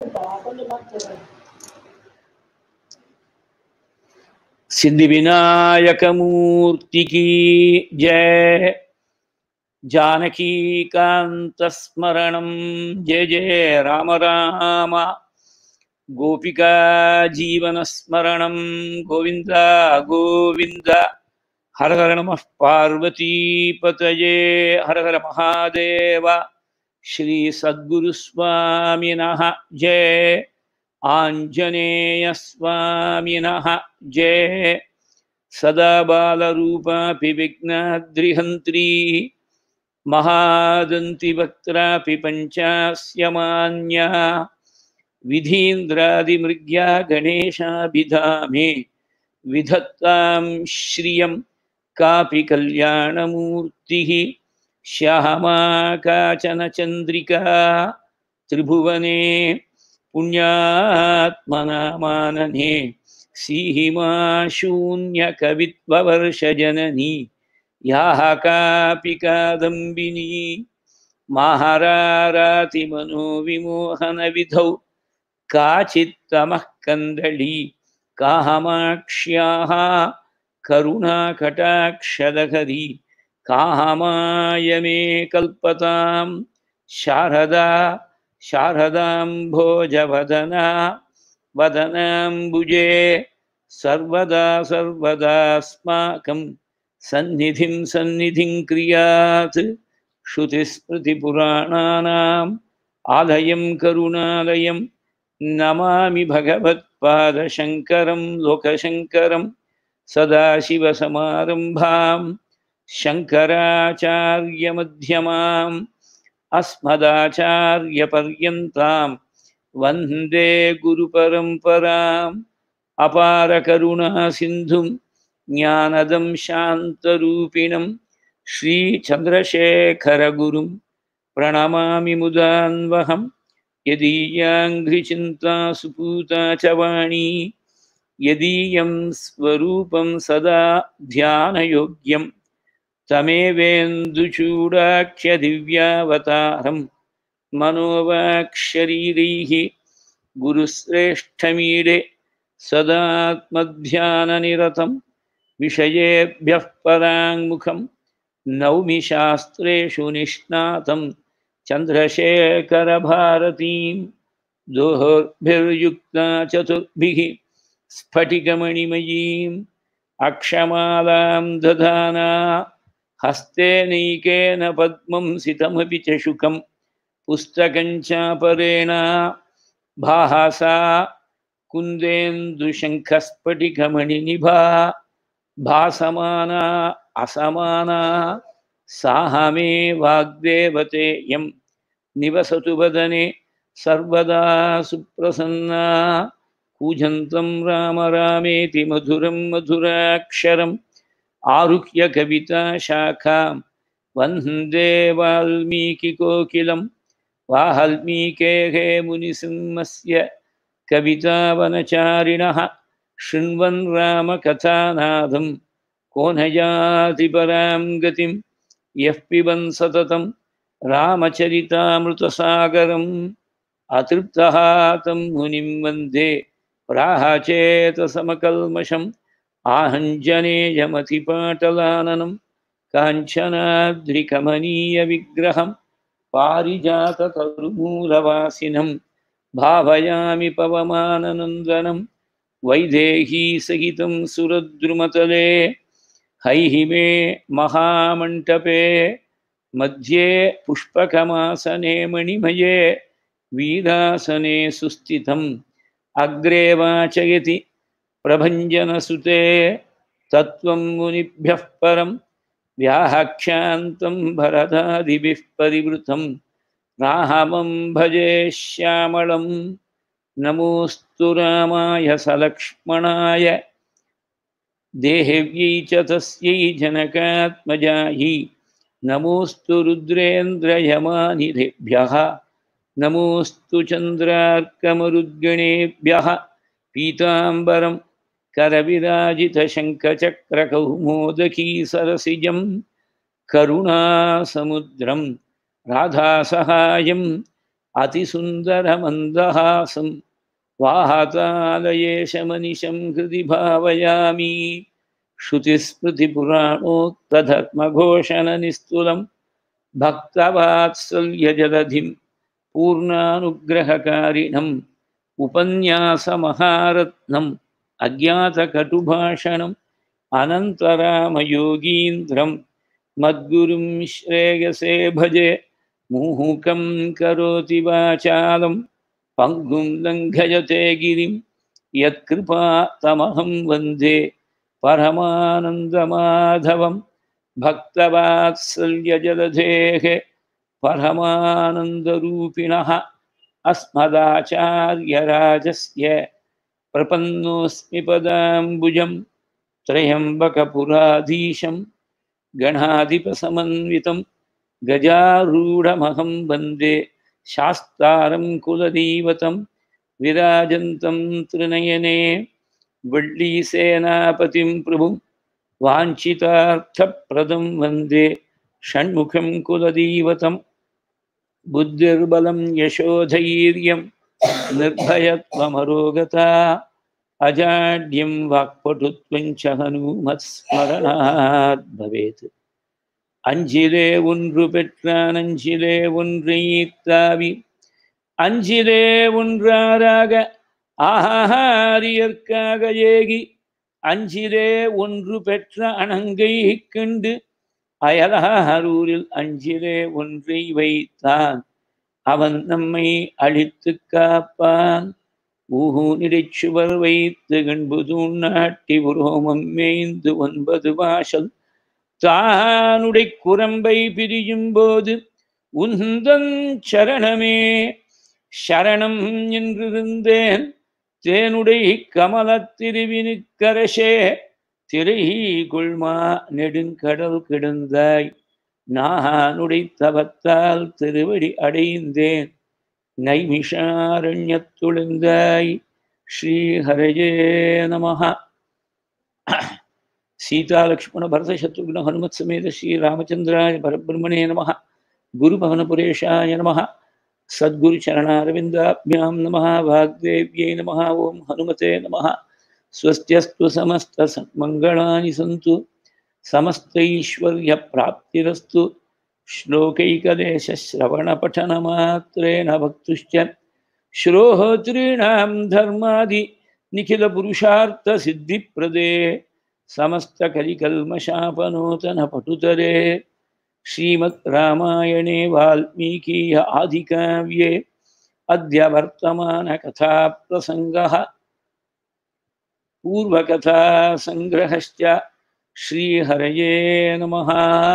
இருக்குப்பா கொஞ்சம் பார்த்து சொல்றேன் सिद्धि विनायक मूर्ति की जय जानकी कांत स्मरणं जय जय राम राम गोपिका जीवन स्मरणं गोविन्द गोविन्द हर हर नमः पार्वती पतये हर हर महादेव श्री सद्गुरुस्वामिनः जय आञ्जनेयस्वामिनः जय सदा बालरूपापि विघ्नाद्रिहन्त्री महादन्तिवक्त्रापि पञ्चास्यमान्या विधीन्द्रादिमृग्या गणेशाभिधामे विधत्तां श्रियं कापि कल्याणमूर्तिः श्यामा काचन चन्द्रिका त्रिभुवने पुण्यात्मनामानने सीहिमा शून्यकवित्ववर्षजननी याः कापि कादम्बिनी महारारातिमनोविमोहनविधौ काचित्तमः कन्दली कामाक्ष्याः करुणाकटाक्षदहरी कामाय मे कल्पतां शारदा शारदाम्भोजवदना वदनाम्बुजे सर्वदा सर्वदास्माकं सन्निधिं सन्निधिं क्रियात् श्रुतिस्मृतिपुराणानाम् आलयं करुणालयं नमामि भगवत्पादशङ्करं लोकशङ्करं सदाशिवसमारम्भां शङ्कराचार्यमध्यमाम् अस्मदाचार्यपर्यन्तां वन्दे गुरुपरम्पराम् अपारकरुणासिन्धुं ज्ञानदं शान्तरूपिणं श्रीचन्द्रशेखरगुरुं प्रणमामि मुदान्वहं यदीयाङ्घ्रिचिन्ता सुपूता च वाणी यदीयं स्वरूपं सदा ध्यानयोग्यं तमेवेन्दुचूडाख्यदिव्यावतारं मनोवाक्शरीरैः गुरुश्रेष्ठमीडे सदात्मध्याननिरतं विषयेभ्यः पराङ्मुखं नौमि शास्त्रेषु निष्णातं चन्द्रशेखरभारतीं दोहोर्भिर्युक्ता चतुर्भिः स्फटिकमणिमयीम् अक्षमालां दधाना हस्ते नैकेन पद्मं सितमपि च शुकं पुस्तकं चापरेण भासा कुन्देन्दुशङ्खस्फटिकमणिनिभा भासमाना असमाना साह मे वाग्देवतेयं निवसतु वदने सर्वदा सुप्रसन्ना कूजन्तं राम रामेति मधुरं मधुराक्षरम् आरुह्य कविताशाखां वन्दे वाल्मीकिकोकिलं वाल्मीकेः मुनिसिंहस्य कवितावनचारिणः शृण्वन् रामकथानादं को न याति परां गतिं यः पिबन् सततं रामचरितामृतसागरम् अतृप्तः तं मुनिं वन्दे प्राहचेतसमकल्मषम् आहञ्जनेयमतिपाटलाननं काञ्चनाद्रिकमनीयविग्रहं पारिजाततरुमूलवासिनं भावयामि पवमाननन्दनं वैदेहीसहितं सुरद्रुमतले हैहिमे महामण्टपे मध्ये पुष्पकमासने मणिमये वीरासने सुस्थितम् अग्रे वाचयति प्रभञ्जनसुते तत्त्वं मुनिभ्यः परं व्याहख्यान्तं भरदादिभिः परिवृतं रामं भजे श्यामलं नमोऽस्तु रामाय सलक्ष्मणाय देहव्यै च तस्यै जनकात्मजायै नमोऽस्तु रुद्रेन्द्रयमानिधेभ्यः नमोऽस्तु चन्द्रार्कमरुद्गणेभ्यः पीताम्बरं करविराजितशङ्खचक्रकौमोदकी सरसिजं करुणासमुद्रं राधासहायम् அதிசுந்தரமந்தஹாசம் वाहतालयेशमनिशं हृदि भावयामि श्रुतिस्मृतिपुराणोक्तधर्मघोषणनिस्तुलं भक्तवात्सल्यजलधिं पूर्णानुग्रहकारिणम् उपन्यासमहारत्नम् अज्ञातकटुभाषणम् अनन्तरामयोगीन्द्रं मद्गुरुं श्रेयसे भजे मुहुकं करोति वाचालं पङ्गुं लङ्घयते गिरिं यत्कृपा तमहं वन्दे परमानन्दमाधवं भक्तवात्सल्यजलधेः परमानन्दरूपिणः अस्मदाचार्यराजस्य प्रपन्नोऽस्मि पदाम्बुजं त्र्यम्बकपुराधीशं गणाधिपसमन्वितं गजारूढमहं वन्दे शास्तारं कुलदैवतं विराजन्तं त्रिनयने वल्लीसेनापतिं प्रभुं वाञ्छितार्थप्रदं वन्दे षण्मुखं कुलदैवतं बुद्धिर्बलं यशोधैर्यं निर्भयत्वमरोगता अजाड्यं वाक्पटुत्वं च हनुमत्स्मरणात् भवेत् அஞ்சிலே ஒன்று பெற்றான் அஞ்சிலே ஒன்றை தாவி அஞ்சிலே ஒன்றாராக ஆஹாரியற்காக ஏகி அஞ்சிலே ஒன்று பெற்ற அணங்கை கண்டு அயலாரூரில் அஞ்சிலே ஒன்றை வைத்தான் அவன் நம்மை அழித்து காப்பான் ஊஹூ நிடைச்சுவர் வைத்து கண்புதூன் நாட்டி உரோமம் மேய்ந்து ஒன்பது வாசல் தானுடை குரம்பை பிரியும் போது உந்தன் சரணமே சரணம் என்றிருந்தேன் தேனுடை கமலத்திருவினுக்கரசே திரை கொள்மா நெடுங்கடல் கிடந்தாய் நானுடை தவத்தால் திருவடி அடைந்தேன் நைமிஷாரண்யத்துழுந்தாய் ஸ்ரீஹரயே நமஹா सीतालक्ष्मण भरत शत्रुघ्न हनुमत समेत श्री रामचंद्राय परब्रह्मणे नमः गुरुभवनपुरेशाय नमः सद्गुरुचरणारविन्दाभ्यां नमः वाग्देव्यै नमः ॐ हनुमते नमः स्वस्त्यस्तु समस्तसन्मङ्गलानि सन्तु समस्तैश्वर्यप्राप्तिरस्तु श्लोकैकदेशश्रवणपठनमात्रेण भक्तुश्च श्रोतॄणां धर्मादि निखिलपुरुषार्थसिद्धिप्रदे समस्तकलिकल्मषापनूतनपटुतरे श्रीमद् रामायणे वाल्मीकीय आदिकाव्ये अद्य वर्तमानकथाप्रसङ्गः पूर्वकथासङ्ग्रहश्च श्रीहरये नमः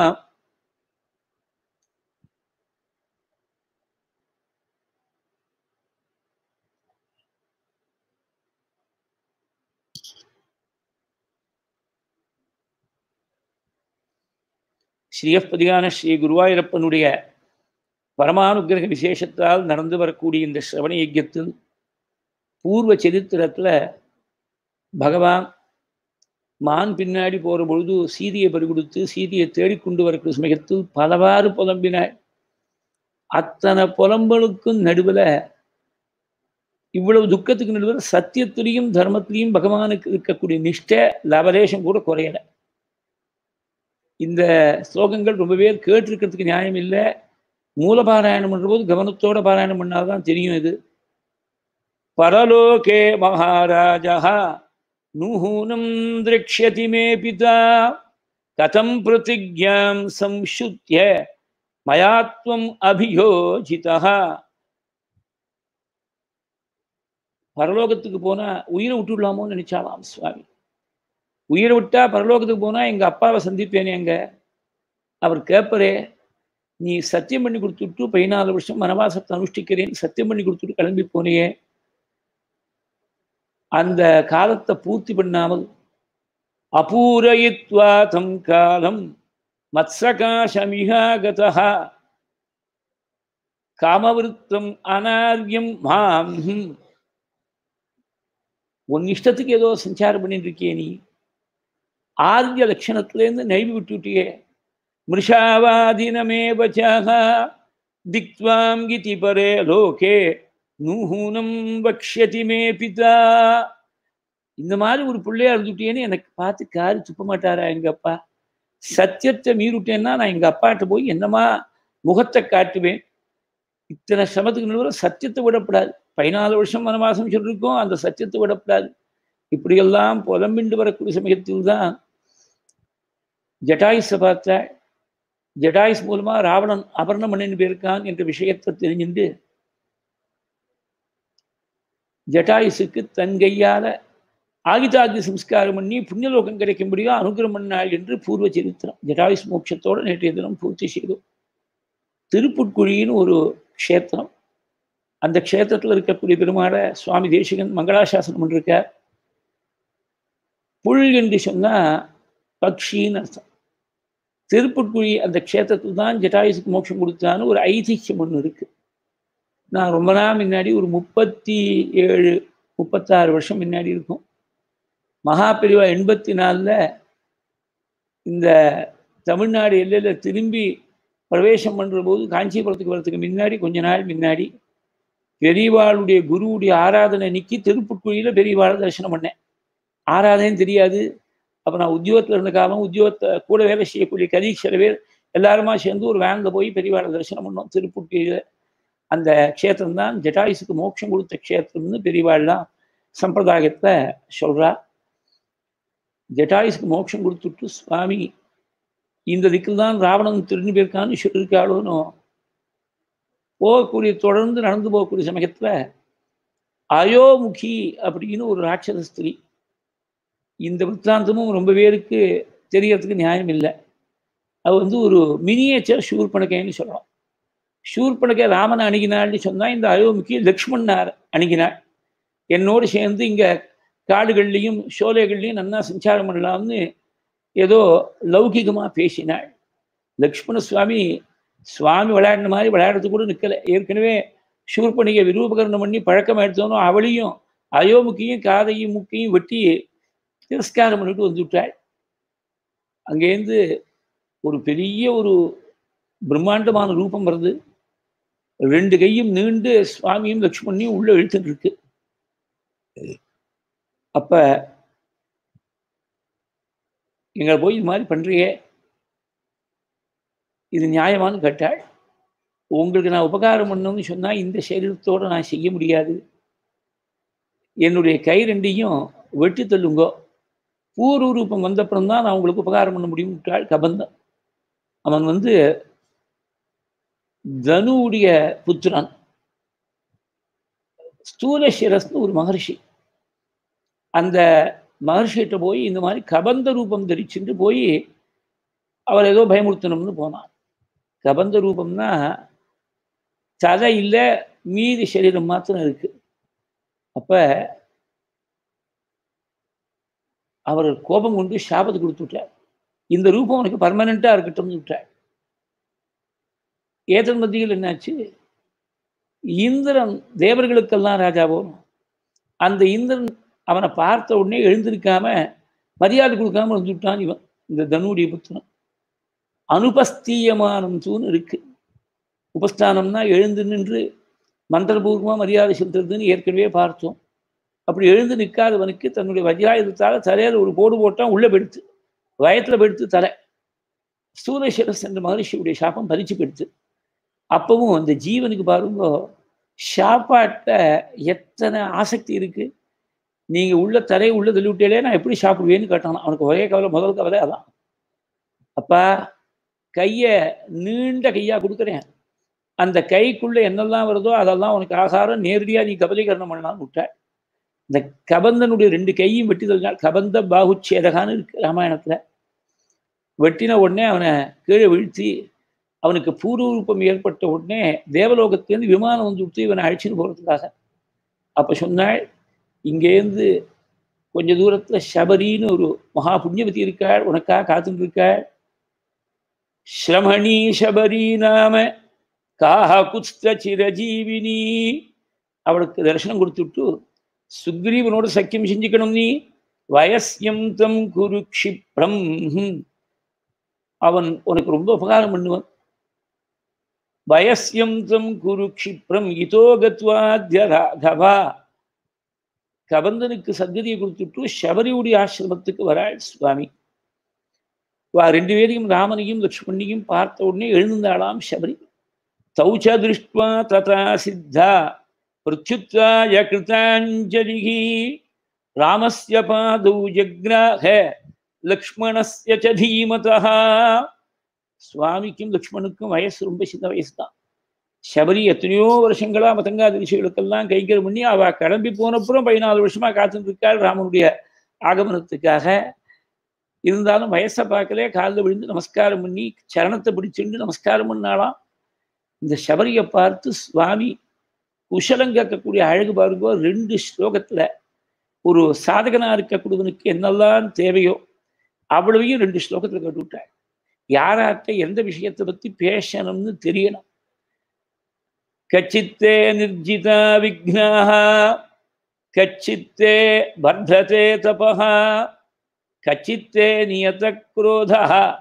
ஸ்ரீயப்பதியான ஸ்ரீ குருவாயூரப்பனுடைய பரமானுகிரக விசேஷத்தால் நடந்து வரக்கூடிய இந்த சிரவண யஜ்யத்தில் பூர்வ சரித்திரத்தில் பகவான் மான் பின்னாடி போகிற பொழுது சீதியை பறிகொடுத்து சீதியை தேடிக்கொண்டு வரக்கூடிய சமயத்தில் பலவாறு புலம்பினாய் அத்தனை புலம்பலுக்கும் நடுவில் இவ்வளவு துக்கத்துக்கு நடுவில் சத்தியத்திலையும் தர்மத்திலையும் பகவானுக்கு இருக்கக்கூடிய நிஷ்டை லவலேஷம் கூட குறையலை இந்த ஸ்லோகங்கள் ரொம்ப பேர் கேட்டிருக்கிறதுக்கு நியாயம் இல்லை மூல பாராயணம் பண்ணுற போது கவனத்தோட பாராயணம் பண்ணாதான் தெரியும் இது பரலோகே மகாராஜா நூனம் திரக்ஷதி மே பிதா கதம் பிரதிஜாம் சம்சுத்திய மயாத்வம் அபியோஜிதா பரலோகத்துக்கு போனா உயிரை விட்டுடலாமோன்னு நினைச்சாலாம் சுவாமி உயிரை விட்டா பரலோகத்துக்கு போனா எங்க அப்பாவை சந்திப்பேனே அங்க அவர் கேட்பரே நீ சத்தியம் பண்ணி கொடுத்துட்டு பதினாலு வருஷம் வனவாசத்தை அனுஷ்டிக்கிறேன் சத்தியம் பண்ணி கொடுத்துட்டு கிளம்பி போனியே அந்த காலத்தை பூர்த்தி பண்ணாமல் அபூரயித்வா தம் காலம் மத்சகாசமிகாகதா காமவிருத்தம் அனார்யம் மாம் உன் இஷ்டத்துக்கு ஏதோ சஞ்சாரம் பண்ணிட்டு இருக்கியே நீ ஆர்ய லட்சணத்திலேருந்து நைவி விட்டுட்டியே மிருஷாவாதினமே பச்சாக திக்வாம் கிதி பரே லோகே நூஹூனம் வக்ஷதி மே பிதா இந்த மாதிரி ஒரு பிள்ளையா இருந்துட்டேன்னு எனக்கு பார்த்து காரி துப்ப மாட்டாரா எங்க அப்பா சத்தியத்தை மீறிட்டேன்னா நான் எங்க அப்பாட்ட போய் என்னமா முகத்தை காட்டுவேன் இத்தனை சிரமத்துக்கு நடுவில் சத்தியத்தை விடப்படாது பதினாலு வருஷம் வனவாசம் சொல்லியிருக்கோம் அந்த சத்தியத்தை விடப்படாது இப்படியெல்லாம் புலம்பிண்டு வரக்கூடிய சமயத்தில் தான் ஜட்டாயுஸை பார்த்தா ஜட்டாயுஸ் மூலமா ராவணன் அபர்ணம் பண்ணின்னு போயிருக்கான் என்ற விஷயத்தை தெரிஞ்சுட்டு ஜட்டாயுசுக்கு தன் கையால ஆகிதாகி சம்ஸ்காரம் பண்ணி புண்ணியலோகம் கிடைக்கும்படியா அனுகிரம் பண்ணாள் என்று பூர்வ சரித்திரம் ஜட்டாயுஸ் மோட்சத்தோட நேற்றைய தினம் பூர்த்தி செய்தோம் திருப்புட்குழின்னு ஒரு க்ஷேத்திரம் அந்த க்ஷேத்திரத்தில் இருக்கக்கூடிய பெருமாளை சுவாமி தேசிகன் மங்களாசாசனம் பண்ணிருக்கார் புல் என்று சொன்னா பக்ஷின்னு அர்த்தம் திருப்புட்குழி அந்த க்ஷேத்திரத்தில் தான் ஜட்டாயுசுக்கு மோட்சம் கொடுத்தான்னு ஒரு ஐதிஹ்யம் ஒன்று இருக்கு நான் ரொம்ப நாள் முன்னாடி ஒரு முப்பத்தி ஏழு முப்பத்தாறு வருஷம் முன்னாடி இருக்கும் மகாபிரிவா எண்பத்தி நாலில் இந்த தமிழ்நாடு எல்லையில் திரும்பி பிரவேசம் பண்ணுற போது காஞ்சிபுரத்துக்கு வரத்துக்கு முன்னாடி கொஞ்ச நாள் முன்னாடி பெரியவாளுடைய குருவுடைய ஆராதனை நிற்கி திருப்புட்குழியில் பெரியவாளை தரிசனம் பண்ணேன் ஆராதனையும் தெரியாது அப்போ நான் உத்தியோகத்தில் இருந்த காலம் உத்தியோகத்தை கூட வேலை செய்யக்கூடிய கதீக் சில பேர் எல்லாருமா சேர்ந்து ஒரு வேனில் போய் பெரியவாளை தரிசனம் பண்ணோம் திருப்புட்குழியில் அந்த க்ஷேத்திரம் தான் ஜட்டாயுசுக்கு மோட்சம் கொடுத்த க்ஷேத்திரம்னு பெரியவாள்லாம் சம்பிரதாயத்தை சொல்கிறா ஜட்டாயுசுக்கு மோட்சம் கொடுத்துட்டு சுவாமி இந்த திக்கில் தான் ராவணன் திரும்பி போயிருக்கான்னு சொல்லியிருக்காளோன்னு போகக்கூடிய தொடர்ந்து நடந்து போகக்கூடிய சமயத்தில் அயோமுகி அப்படின்னு ஒரு ராட்சத ஸ்திரீ இந்த விற்த்தாந்தமும் ரொம்ப பேருக்கு தெரியறதுக்கு நியாயம் இல்லை அது வந்து ஒரு மினியேச்சர் ஷூர்பணக்கைன்னு சொல்லலாம் ஷூர்பணக்கை ராமனை அணுகினாள்னு சொன்னால் இந்த அயோமுகி லக்ஷ்மணார் அணுகினாள் என்னோடு சேர்ந்து இங்கே காடுகள்லையும் சோலைகள்லையும் நன்னா சஞ்சாரம் பண்ணலாம்னு ஏதோ லௌகிகமாக பேசினாள் லக்ஷ்மண சுவாமி சுவாமி விளையாடின மாதிரி விளையாடுறது கூட நிற்கலை ஏற்கனவே சூர்பணிகை விரூபகரணம் பண்ணி பழக்கம் எடுத்தோனோ அவளையும் அயோமுக்கியும் காதையும் முக்கையும் வெட்டி திரஸ்காரம் பண்ணிட்டு வந்துவிட்டாள் அங்கேருந்து ஒரு பெரிய ஒரு பிரம்மாண்டமான ரூபம் வருது ரெண்டு கையும் நீண்டு சுவாமியும் லக்ஷ்மணியும் உள்ள இழுத்துட்டு இருக்கு அப்ப எங்களை போய் இது மாதிரி பண்றியே இது நியாயமானு கேட்டாள் உங்களுக்கு நான் உபகாரம் பண்ணணும்னு சொன்னா இந்த சரீரத்தோட நான் செய்ய முடியாது என்னுடைய கை ரெண்டையும் வெட்டி தள்ளுங்கோ பூர்வ ரூபம் வந்தப்புறம் தான் நான் உங்களுக்கு உபகாரம் பண்ண முடியும் விட்டாள் கபந்தன் அவன் வந்து தனுவுடைய புத்திரன் ஸ்தூல சிரஸ்னு ஒரு மகர்ஷி அந்த மகர்ஷிகிட்ட போய் இந்த மாதிரி கபந்த ரூபம் தரிச்சுட்டு போய் அவர் ஏதோ பயமுறுத்தணும்னு போனான் கபந்த ரூபம்னா தலை இல்லை மீதி சரீரம் மாத்திரம் இருக்கு அப்ப அவர் கோபம் கொண்டு சாபத்தை கொடுத்து விட்டார் இந்த ரூபம் உனக்கு பர்மனண்டா இருக்கட்டும்னு விட்டார் ஏதன் மத்தியில் என்னாச்சு இந்திரன் தேவர்களுக்கெல்லாம் ராஜா போகணும் அந்த இந்திரன் அவனை பார்த்த உடனே எழுந்திருக்காம மரியாதை கொடுக்காம வந்துவிட்டான் இவன் இந்த தனுடைய புத்திரன் அனுபஸ்தீயமானம் தூண் இருக்கு உபஸ்தானம்னா எழுந்து நின்று மந்திரபூர்வமாக மரியாதை செலுத்துறதுன்னு ஏற்கனவே பார்த்தோம் அப்படி எழுந்து நிற்காதவனுக்கு தன்னுடைய வஜ்ராயுதத்தால் தலையில் ஒரு போடு போட்டான் உள்ள பெடுத்து வயத்தில் பெடுத்து தலை ஸ்தூலசிரஸ் என்ற மகரிஷியுடைய சாப்பம் பறிச்சு பெடுத்து அப்பவும் அந்த ஜீவனுக்கு பாருங்க சாப்பாட்டை எத்தனை ஆசக்தி இருக்கு நீங்க உள்ள தரையை உள்ள தள்ளிவிட்டே நான் எப்படி சாப்பிடுவேன்னு கேட்டான் அவனுக்கு ஒரே கவலை முதல் கவலை அதான் அப்பா கைய நீண்ட கையா கொடுக்குறேன் அந்த கைக்குள்ள என்னெல்லாம் வருதோ அதெல்லாம் உனக்கு ஆகாரம் நேரடியா நீ கபலீகரணம் பண்ணலாம்னு விட்ட இந்த கபந்தனுடைய ரெண்டு கையும் வெட்டி தள்ளினாள் கபந்த பாகுச்சேதகான்னு இருக்கு ராமாயணத்துல வெட்டின உடனே அவனை கீழே வீழ்த்தி அவனுக்கு பூர்வரூபம் ஏற்பட்ட உடனே தேவலோகத்திலேருந்து விமானம் வந்து விட்டு இவனை அழைச்சின்னு போகிறதுக்காக அப்போ சொன்னாள் இங்கேருந்து கொஞ்ச தூரத்துல சபரின்னு ஒரு மகா புண்ணியவதி இருக்காள் உனக்காக காத்துட்டு இருக்காள் ஸ்ரமணி சபரி நாம காஹ குஸ்த சிரஜீவினி அவளுக்கு தரிசனம் கொடுத்துட்டு சுக்ரீவனோட சக்கியம் செஞ்சுக்கணும் நீ வயசியம் தம் குரு க்ஷிப்ரம் அவன் உனக்கு ரொம்ப உபகாரம் பண்ணுவான் வயசியம் தம் குரு க்ஷிப்ரம் இதோ கத்வாத்ய ராகவா கபந்தனுக்கு சத்கதியை கொடுத்துட்டு சபரியுடைய ஆசிரமத்துக்கு வராள் சுவாமி வா ரெண்டு பேரையும் ராமனையும் லக்ஷ்மணியும் பார்த்த உடனே எழுந்தாளாம் சபரி தௌச்ச திருஷ்டுவா ததா சித்தா பிரத்யுத்வாய கிருதாஞ்சலிகி ராமஸ்ய பாதௌ ஜக்ராஹ லக்ஷ்மணஸ்ய ச தீமதः சுவாமிக்கும் லக்ஷ்மணுக்கும் வயசு ரொம்ப சின்ன வயசு தான் சபரி எத்தனையோ வருஷங்களா மதங்காத ரிஷிகளுக்கெல்லாம் கைங்கரம் பண்ணி அவ கிளம்பி போனப்புறம் பதினாலு வருஷமா காத்துட்டு இருக்காள் ராமனுடைய ஆகமனத்துக்காக இருந்தாலும் வயசை பார்க்கலே காலில் விழுந்து நமஸ்காரம் பண்ணி சரணத்தை பிடிச்சுண்டு நமஸ்காரம் பண்ணாலாம் இந்த சபரியை பார்த்து சுவாமி குஷலம் கேட்கக்கூடிய அழகு பாருங்கோ ரெண்டு ஸ்லோகத்துல ஒரு சாதகனா இருக்கக்கூடியவனுக்கு என்னெல்லாம் தேவையோ அவ்வளவையும் ரெண்டு ஸ்லோகத்துல கேட்டு விட்டாள் யாராட்ட எந்த விஷயத்தை பத்தி பேசணும்னு தெரியணும் கச்சித்தே நிர்ஜிதா விக்னாக கச்சித்தே வர்ததே தபா கச்சித்தே நியத குரோத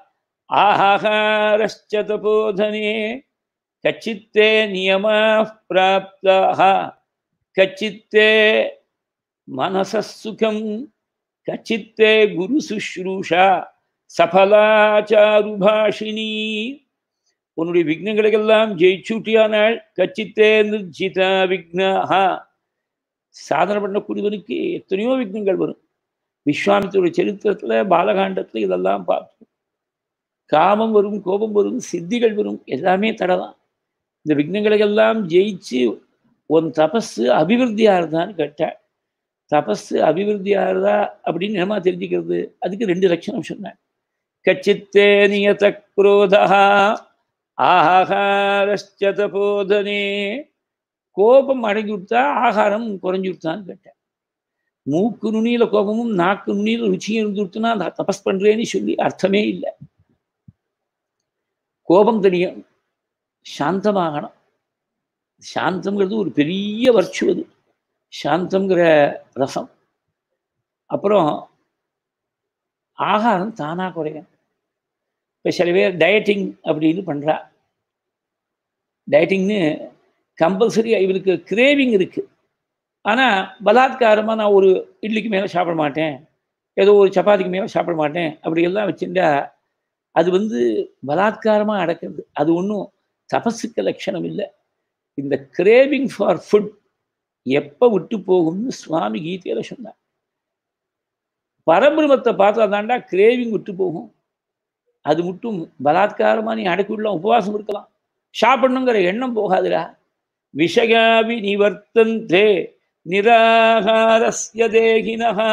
ஆஹாரश्च தபோதனே கச்சித்தே நியமா பிராப்தாக கச்சித்தே மனசுகம் கச்சித்தே குரு சுஷ்ரூஷா சபலாச்சாருபாஷினி உன்னுடைய விக்னங்களுக்கெல்லாம் ஜெயிச்சூட்டியானாள் கச்சித்தே நிர்ஜிதா விக்னாஹா சாதனை பண்ணக்கூடியவனுக்கு எத்தனையோ விக்னங்கள் வரும் விஸ்வாமித்தருடைய சரித்திரத்துல பாலகாண்டத்துல இதெல்லாம் பார்த்தோம் காமம் வரும் கோபம் வரும் சித்திகள் வரும் எல்லாமே தடலாம் இந்த விக்னங்களுக்கெல்லாம் ஜெயிச்சு உன் தபஸு அபிவிருத்தியாகிறதான்னு கேட்டாள் தபஸு அபிவிருத்தியாகிறதா அப்படின்னு என்னமா தெரிஞ்சுக்கிறது அதுக்கு ரெண்டு லட்சணம் சொன்னாள் கச்சித்தே நியத குரோதா ஆஹாரஸ்ச தபோதனே கோபம் அடங்கி விட்டா ஆகாரம் குறைஞ்சு விட்டான்னு கேட்டேன் மூக்கு நுனியில கோபமும் நாக்கு நுனியில ருச்சியும் இருந்து விட்டுனா நான் தபஸ் பண்றேன்னு சொல்லி அர்த்தமே இல்லை கோபம் தெரியும் சாந்தமாகணும் சாந்தம்ங்கிறது ஒரு பெரிய வர்ச்சு அது சாந்தம்ங்கிற ரசம் அப்புறம் ஆகாரம் தானா குறையும் இப்போ சில பேர் டயட்டிங் அப்படின்னு பண்ணுறா டயட்டிங்னு கம்பல்சரி இவருக்கு கிரேவிங் இருக்குது ஆனால் பலாத்காரமாக நான் ஒரு இட்லிக்கு மேலே சாப்பிட மாட்டேன் ஏதோ ஒரு சப்பாத்திக்கு மேலே சாப்பிட மாட்டேன் அப்படி எல்லாம் வச்சுட்டா அது வந்து பலாத்காரமாக அடக்கிறது அது ஒன்றும் தபஸுக்கு லட்சணம் இல்லை இந்த கிரேவிங் ஃபார் ஃபுட் எப்போ விட்டு போகும்னு சுவாமி கீதையில சொன்னார் பரபிரமத்தை பார்த்தா தாண்டா கிரேவிங் விட்டு போகும் அது மட்டும் பலாத்காரமாக நீ அடக்கிவிடலாம் உபவாசம் இருக்கலாம் சாப்பிடணுங்கிற எண்ணம் போகாதுடா விஷயாவி நிவர்த்தந்தே நிராகாரஸ்ய தேகினஹா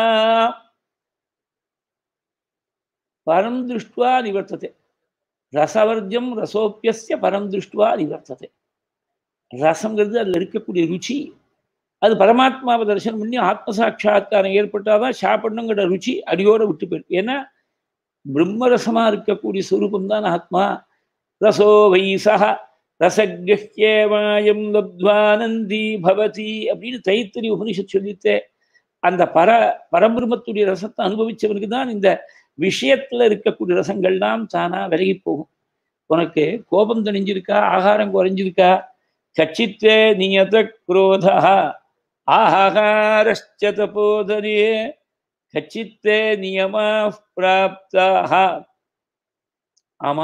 பரம் திருஷ்டுவா நிவர்த்தத்தை ரசவர்ஜம் ரசோப்பியஸ்ய பரம் திருஷ்டுவா நிவர்த்தத்தை ரசங்கிறது அதில் இருக்கக்கூடிய ருச்சி அது பரமாத்மாவை தரிசனம் பண்ணி ஆத்ம சாட்சா்காரம் ஏற்பட்டாதான் சாப்பிடணுங்கிற ருச்சி அடியோட விட்டு போயிடும் ஏன்னா பிரம்மரசமா இருக்கக்கூடிய சுரூபம் தான் ஆத்மா ரசோ வைசக ரசகிரஹ்யேவாயம் லப்துவானந்தி பவதி அப்படின்னு தைத்தறி உபனிஷத் சொல்லித்தே அந்த பர பரபிரம்மத்துடைய ரசத்தை அனுபவிச்சவனுக்கு தான் இந்த விஷயத்துல இருக்கக்கூடிய ரசங்கள்லாம் தானா விலகி போகும் உனக்கு கோபம் தணிஞ்சிருக்கா ஆகாரம் குறைஞ்சிருக்கா கச்சித்தே நியத குரோதா ஆஹாரश्च தபோதனே கச்சித்தே நியமா பிராப்தாக ஆமா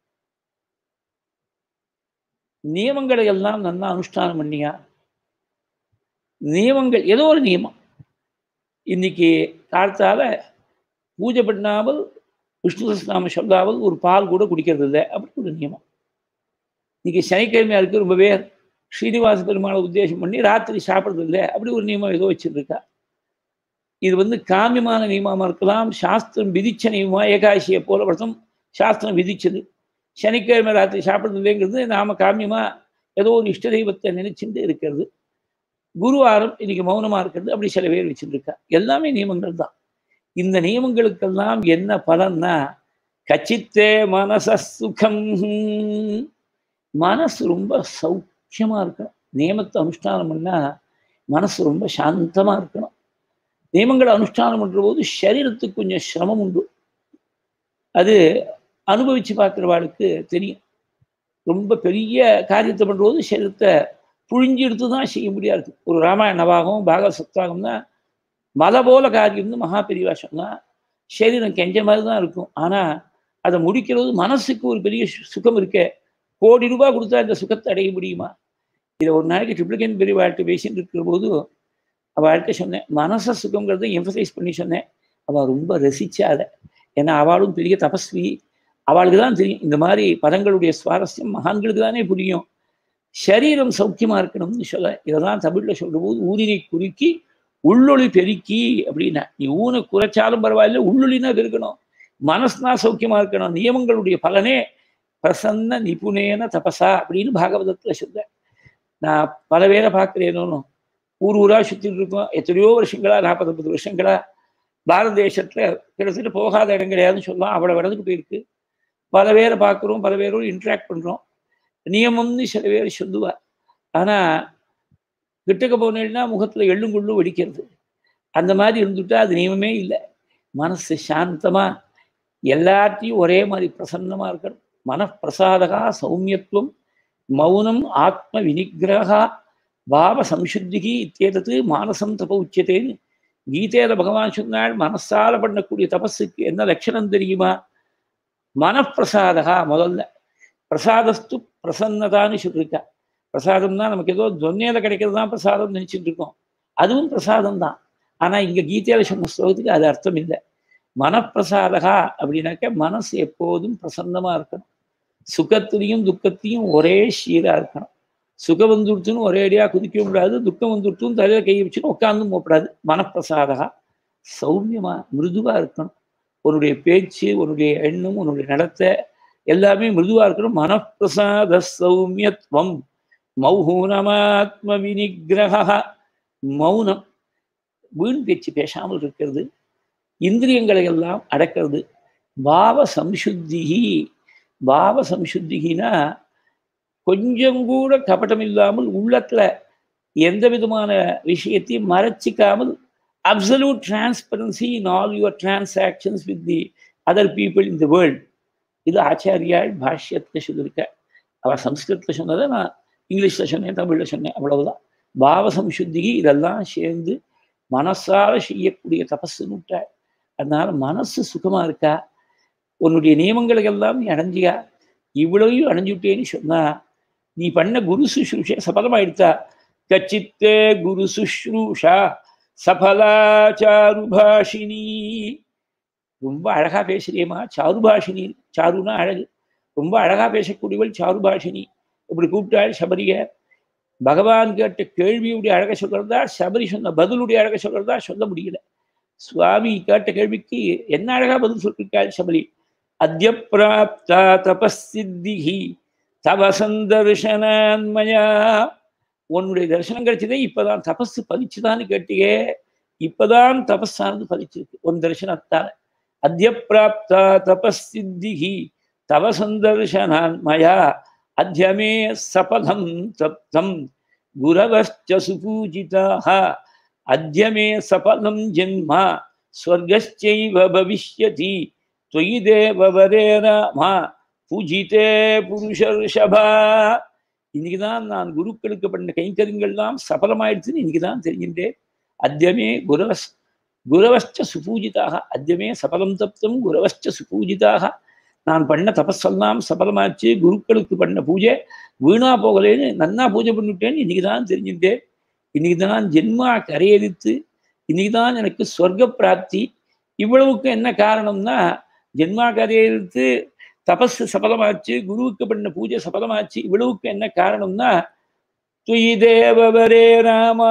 நியமங்களை எல்லாம் நல்லா அனுஷ்டானம் பண்ணியா நியமங்கள் ஏதோ ஒரு நியமம் இன்னைக்கு காலத்தால பூஜை பண்ணாமல் விஷ்ணு சஸ்நாம சொல்லாமல் ஒரு பால் கூட குடிக்கிறது இல்லை அப்படி ஒரு நியமம் இன்னைக்கு சனிக்கிழமையா இருக்கு ரொம்ப பேர் ஸ்ரீனிவாச பெருமாளை உத்தேசம் பண்ணி ராத்திரி சாப்பிட்றது இல்லை அப்படி ஒரு நியமம் ஏதோ வச்சிருக்கா இது வந்து காமியமான நியமமாக இருக்கலாம் சாஸ்திரம் விதிச்ச நியமமா ஏகாசியை போல வருஷம் சாஸ்திரம் விதிச்சது சனிக்கிழமை ராத்திரி சாப்பிட்றது இல்லைங்கிறது நாம காமியமா ஏதோ ஒரு இஷ்ட தெய்வத்தை நினைச்சுட்டு இருக்கிறது குருவாரம் இன்னைக்கு மௌனமா இருக்கிறது அப்படி சில பேர் வச்சுருக்கா எல்லாமே நியமங்கள் தான் இந்த நியமங்களுக்கெல்லாம் என்ன பலன்னா கச்சித்தே மனச சுகம் மனசு ரொம்ப சௌக்கியமா இருக்கணும் நியமத்தை அனுஷ்டானம் பண்ணா மனசு ரொம்ப சாந்தமா இருக்கணும் நியமங்களை அனுஷ்டானம் பண்ற போது சரீரத்துக்கு கொஞ்சம் சிரமம் உண்டு அது அனுபவிச்சு பார்க்குறவாளுக்கு தெரியும் ரொம்ப பெரிய காரியத்தை பண்ணும்போது சரீரத்தை புழிஞ்சு எடுத்து தான் செய்ய முடியாது ஒரு ராமாயண நவாகம் பாகவத சப்தாகம்னா மலை போல காரியம்னு மகா பெரியவா சொன்னா சரீரம் கெஞ்ச மாதிரி தான் இருக்கும் ஆனால் அதை முடிக்கிறது மனசுக்கு ஒரு பெரிய சுகம் இருக்கே கோடி ரூபாய் கொடுத்தா இந்த சுகத்தை அடைய முடியுமா இதை ஒரு நாளைக்கு ட்ரிப்ளிகன் பெரியவாழ்கிட்ட பேசிட்டு இருக்கிற போது அவள்கிட்ட சொன்னேன் மனச சுகங்கிறத எம்பசைஸ் பண்ணி சொன்னேன் அவள் ரொம்ப ரசிச்சாத ஏன்னா அவளும் பெரிய தபஸ்வி அவளுக்கு தான் தெரியும் இந்த மாதிரி பதங்களுடைய சுவாரஸ்யம் மகான்களுக்கு தானே புரியும் சரீரம் சௌக்கியமா இருக்கணும்னு சொல்ல இதெல்லாம் தமிழ்ல சொல்ற போது ஊரினை குறுக்கி உள்ளொளி பெருக்கி அப்படின்னா நீ ஊனை குறைச்சாலும் பரவாயில்ல உள்ளொளினா பெருக்கணும் மனசுனா சௌக்கியமா இருக்கணும் நியமங்களுடைய பலனே பிரசன்ன நிபுணேன தபசா அப்படின்னு பாகவதத்துல சொல்ல நான் பல பேரை பார்க்கிறேனோ ஊர் ஊரா சுத்திட்டு இருக்கோம் எத்தனையோ வருஷங்களா நாற்பது ஐம்பது வருஷங்களா பாரத தேசத்துல கிட்டத்தட்ட போகாத இடம் கிடையாதுன்னு சொல்லலாம் அவ்வளவு இடத்துக்கு போயிருக்கு பல பேரை பார்க்குறோம் பல பேரோடு இன்ட்ராக்ட் பண்றோம் நியமம்னு சில பேர் சொல்லுவா ஆனா கிட்டக்க போனேன்னா முகத்துல எள்ளும் கொள்ளும் வெடிக்கிறது அந்த மாதிரி இருந்துட்டா அது நியமமே இல்லை மனசு சாந்தமா எல்லாத்தையும் ஒரே மாதிரி பிரசன்னமா இருக்கணும் மனப்பிரசாதகா சௌமியத்துவம் மௌனம் ஆத்ம வினிகிரகா பாவ சம்சுத்திகி இத்தேதத்து மானசம் தப உச்சியத்தேன்னு கீதையில பகவான் சொன்னாள் மனசால பண்ணக்கூடிய தபஸுக்கு என்ன லட்சணம் தெரியுமா மனப்பிரசாதகா முதல்ல பிரசாதஸ்து பிரசன்னதான்னு சொல்லியிருக்கா பிரசாதம் தான் நமக்கு ஏதோ தொன்னையில கிடைக்கிறது தான் பிரசாதம் நினைச்சிட்டு இருக்கோம் அதுவும் பிரசாதம் தான் ஆனா இங்க கீதையில சொன்ன ஸ்லோகத்துக்கு அது அர்த்தம் இல்லை மனப்பிரசாதகா அப்படின்னாக்க மனசு எப்போதும் பிரசன்னமா இருக்கணும் சுகத்திலையும் துக்கத்தையும் ஒரே சீரா இருக்கணும் சுகம் வந்துடுத்துன்னு ஒரே அடியா குதிக்க முடியாது துக்கம் வந்துடுத்துன்னு தலையில கை வச்சுன்னு உட்காந்தும் போகக்கூடாது மனப்பிரசாதகா சௌமியமா மிருதுவா இருக்கணும் உன்னுடைய பேச்சு உன்னுடைய எண்ணம் உன்னுடைய நடத்தை எல்லாமே மிருதுவா இருக்கணும் மனப்பிரசாத சௌமியத்துவம் மௌனமாத்ம வினிகிரக மௌனம் வீண் பேச்சு பேசாமல் இருக்கிறது இந்திரியங்களை எல்லாம் அடக்கிறது பாவ சம்சுத்திகி பாவ சம்சுத்திகினா கொஞ்சம் கூட கபட்டம் இல்லாமல் உள்ளத்துல எந்த விதமான விஷயத்தையும் மறைச்சிக்காமல் absolute transparency in all your transactions with the other people in the world இது ஆச்சாரியாள் பாஷ்யத்தில் சொல்லியிருக்க அவள் சம்ஸ்கிருதத்தில் சொன்னதை நான் இங்கிலீஷில் சொன்னேன் தமிழில் சொன்னேன் அவ்வளவுதான் பாவ சம்சுத்திகி இதெல்லாம் சேர்ந்து மனசால செய்யக்கூடிய தபஸ்ன்னு விட்டாள் அதனால மனசு சுகமா இருக்கா உன்னுடைய நியமங்களுக்கு எல்லாம் நீ அடைஞ்சியா இவ்வளவையும் அடைஞ்சுட்டேன்னு சொன்னா நீ பண்ண குரு சுஷ்ரூஷ சபலமாயிடுத்தா கச்சித்தே குரு சுஷ்ரூஷா சபலா சாருபாஷினி ரொம்ப அழகா பேசுறியம்மா சாருபாஷினி சாருனா அழகு ரொம்ப அழகா பேசக்கூடியவள் சாருபாஷினி இப்படி கூப்பிட்டாள் சபரிய பகவான் கேட்ட கேள்வியுடைய அழக சொல்றதா சபரி சொன்ன பதிலுடைய அழக சொல்றதா சொல்ல முடியல சுவாமி கேட்ட கேள்விக்கு என்ன அழகா பதில் சொல்லிருக்காள் சபரி அத்திய பிராப்தா தபஸ்திஹி தவ சந்தர்ஷனான்மயா உன்னுடைய தரிசனம் கிடைச்சதே இப்பதான் தபஸ் பலிச்சுதான்னு கேட்டியே இப்பதான் தபஸானது பலிச்சிருக்கு உன் தரிசனத்தால அத்திய பிராப்தா தபஸ்திஹி தவ சந்தர்ஷனான்மயா அத்தியமே சபதம் தப்தம் குரவச்ச சுபூஜிதாக அத்தியமே சபலம் ஜென்ம ஸ்வர்கச்சைவ பவிஷ்யதி त्वयि தேவவரே ராமா பூஜிதே புருஷர்ஷபா இன்னைக்கு தான் நான் குருக்களுக்கு பண்ண கைங்கரியங்கள்லாம் சபலமாயிடுச்சுன்னு இன்னைக்கு தான் தெரிஞ்சின்றேன் அத்தியமே குரவஸ் குரவச்ச சுபூஜிதாக அத்தியமே சபலம் தப்தம் குரவச்ச சுபூஜிதாக நான் பண்ண தபஸெல்லாம் சபலமாச்சு குருக்களுக்கு பண்ண பூஜை வீணா போகலேன்னு நன்னா பூஜை பண்ணிவிட்டேன்னு இன்னைக்கு தான் தெரிஞ்சுட்டேன் இன்னைக்கு தான் ஜென்மா கரையெடுத்து இன்னைக்கு தான் எனக்கு சொர்க்க பிராப்தி இவ்வளவுக்கு என்ன காரணம்னா ஜென்மா கரையெடுத்து தபஸ் சபலமாச்சு குருவுக்கு பண்ண பூஜை சபலமாச்சு இவ்வளவுக்கு என்ன காரணம்னா துயி தேவவரே ராமா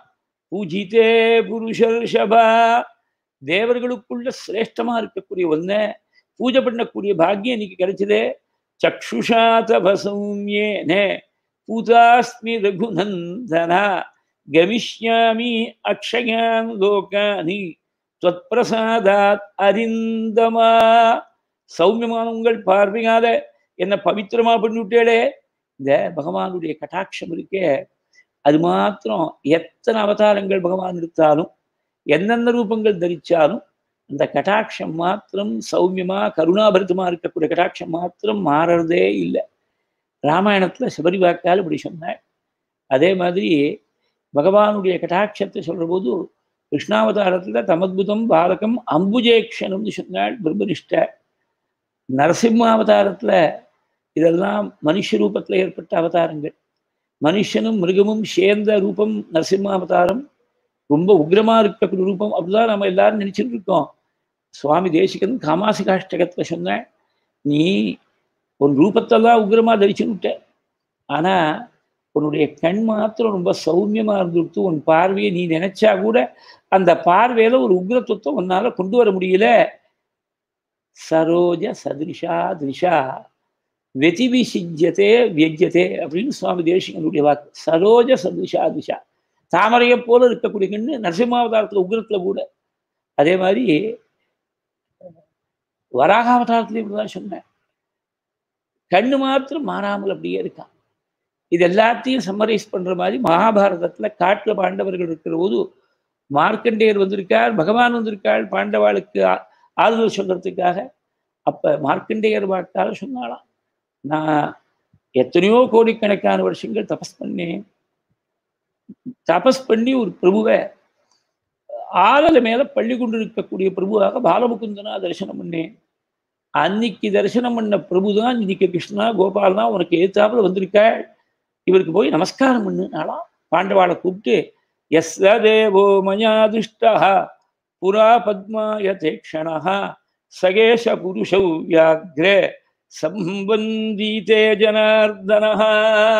பூஜிதே புருஷர்ஷபா தேவர்களுக்குள்ள சிரேஷ்டமா இருக்கக்கூடிய ஒன்ன பூஜை பண்ணக்கூடிய பாக்கியம் இன்னைக்கு கிடைச்சதே சக்ஷுஷா தபசௌமியேனே பூதாஸ்மி ரகுநந்தனா கமிஷ்யாமி அக்ஷயான் லோகானி தொத்பிரசாதாத் அரிந்தமா சௌமியமான உங்கள் பார்வையால என்ன பவித்திரமா பண்ணிவிட்டேளே இந்த பகவானுடைய கட்டாட்சம் இருக்கே அது மாத்திரம் எத்தனை அவதாரங்கள் பகவான் எடுத்தாலும் எந்தெந்த ரூபங்கள் தரிச்சாலும் அந்த கட்டாட்சம் மாத்திரம் சௌமியமா கருணாபரிதமா இருக்கக்கூடிய கட்டாட்சம் மாத்திரம் மாறறதே இல்லை ராமாயணத்துல சபரி வாக்கால் இப்படி சொன்னாள் அதே மாதிரி பகவானுடைய கட்டாட்சத்தை சொல்ற போது கிருஷ்ணாவதாரத்துல தமத்புதம் பாலகம் அம்புஜேக்ஷனம்னு சொன்னாள் பிரம்மனிஷ்ட நரசிம்மாவதாரத்துல இதெல்லாம் மனுஷ ரூபத்துல ஏற்பட்ட அவதாரங்கள் மனுஷனும் மிருகமும் சேர்ந்த ரூபம் நரசிம்மாவதாரம் ரொம்ப உக்ரமா இருக்கக்கூடிய ரூபம் அப்படிதான் நம்ம எல்லாரும் நினைச்சிட்டு இருக்கோம் சுவாமி தேசிகன் காமாசி காஷ்டகத்துல சொன்ன நீ உன் ரூபத்தெல்லாம் உக்ரமா தரிச்சுன்னு விட்ட ஆனா உன்னுடைய கண் மாத்திரம் ரொம்ப சௌமியமா இருந்துட்டு உன் பார்வையை நீ நினைச்சா கூட அந்த பார்வையில ஒரு உக்ரத்துவத்தை உன்னால கொண்டு வர முடியல சரோஜ சதிருஷா திருஷா வெதிவிசிஜ்யத்தே வியஜ்யத்தே அப்படின்னு சுவாமி தேசிகனுடைய வாக்கு சரோஜ சதிருஷா திஷா தாமரையை போல இருக்கக்கூடிய கண்ணு நரசிம்மாவதாரத்துல உக்ரத்துல கூட அதே மாதிரி வராகாவதாரத்துல இப்படிதான் சொன்னேன் கண்ணு மாத்திரம் மாறாமல் அப்படியே இருக்கான் இது எல்லாத்தையும் சம்மரைஸ் பண்ற மாதிரி மகாபாரதத்துல காட்டுல பாண்டவர்கள் இருக்கிற போது மார்க்கண்டேயர் வந்திருக்கார் பகவான் வந்திருக்காள் பாண்டவாளுக்கு ஆறுதல் சொல்றதுக்காக அப்ப மார்க்கண்டேயர் வாக்கால சொன்னாலாம் நான் எத்தனையோ கோடிக்கணக்கான வருஷங்கள் தபஸ் பண்ணேன் தபஸ் பண்ணி ஒரு பிரபுவை ஆளல மேல பள்ளி கொண்டு இருக்கக்கூடிய பிரபுவாக பாலமுகுந்தனா தரிசனம் பண்ணேன் அன்னைக்கு தரிசனம் பண்ண பிரபுதான் இன்னைக்கு கிருஷ்ணா கோபாலனா உனக்கு ஏத்தாப்புல வந்திருக்காள் இவருக்கு போய் நமஸ்காரம் பண்ணுனாலாம் பாண்டவாளை கூப்பிட்டு எஸ் தேவோ மயா துஷ்டா புரா பத்மாய தேக்ஷணா சகேஷ புருஷௌ வியாக்ரே சம்பந்தீதே ஜனார்தனஹா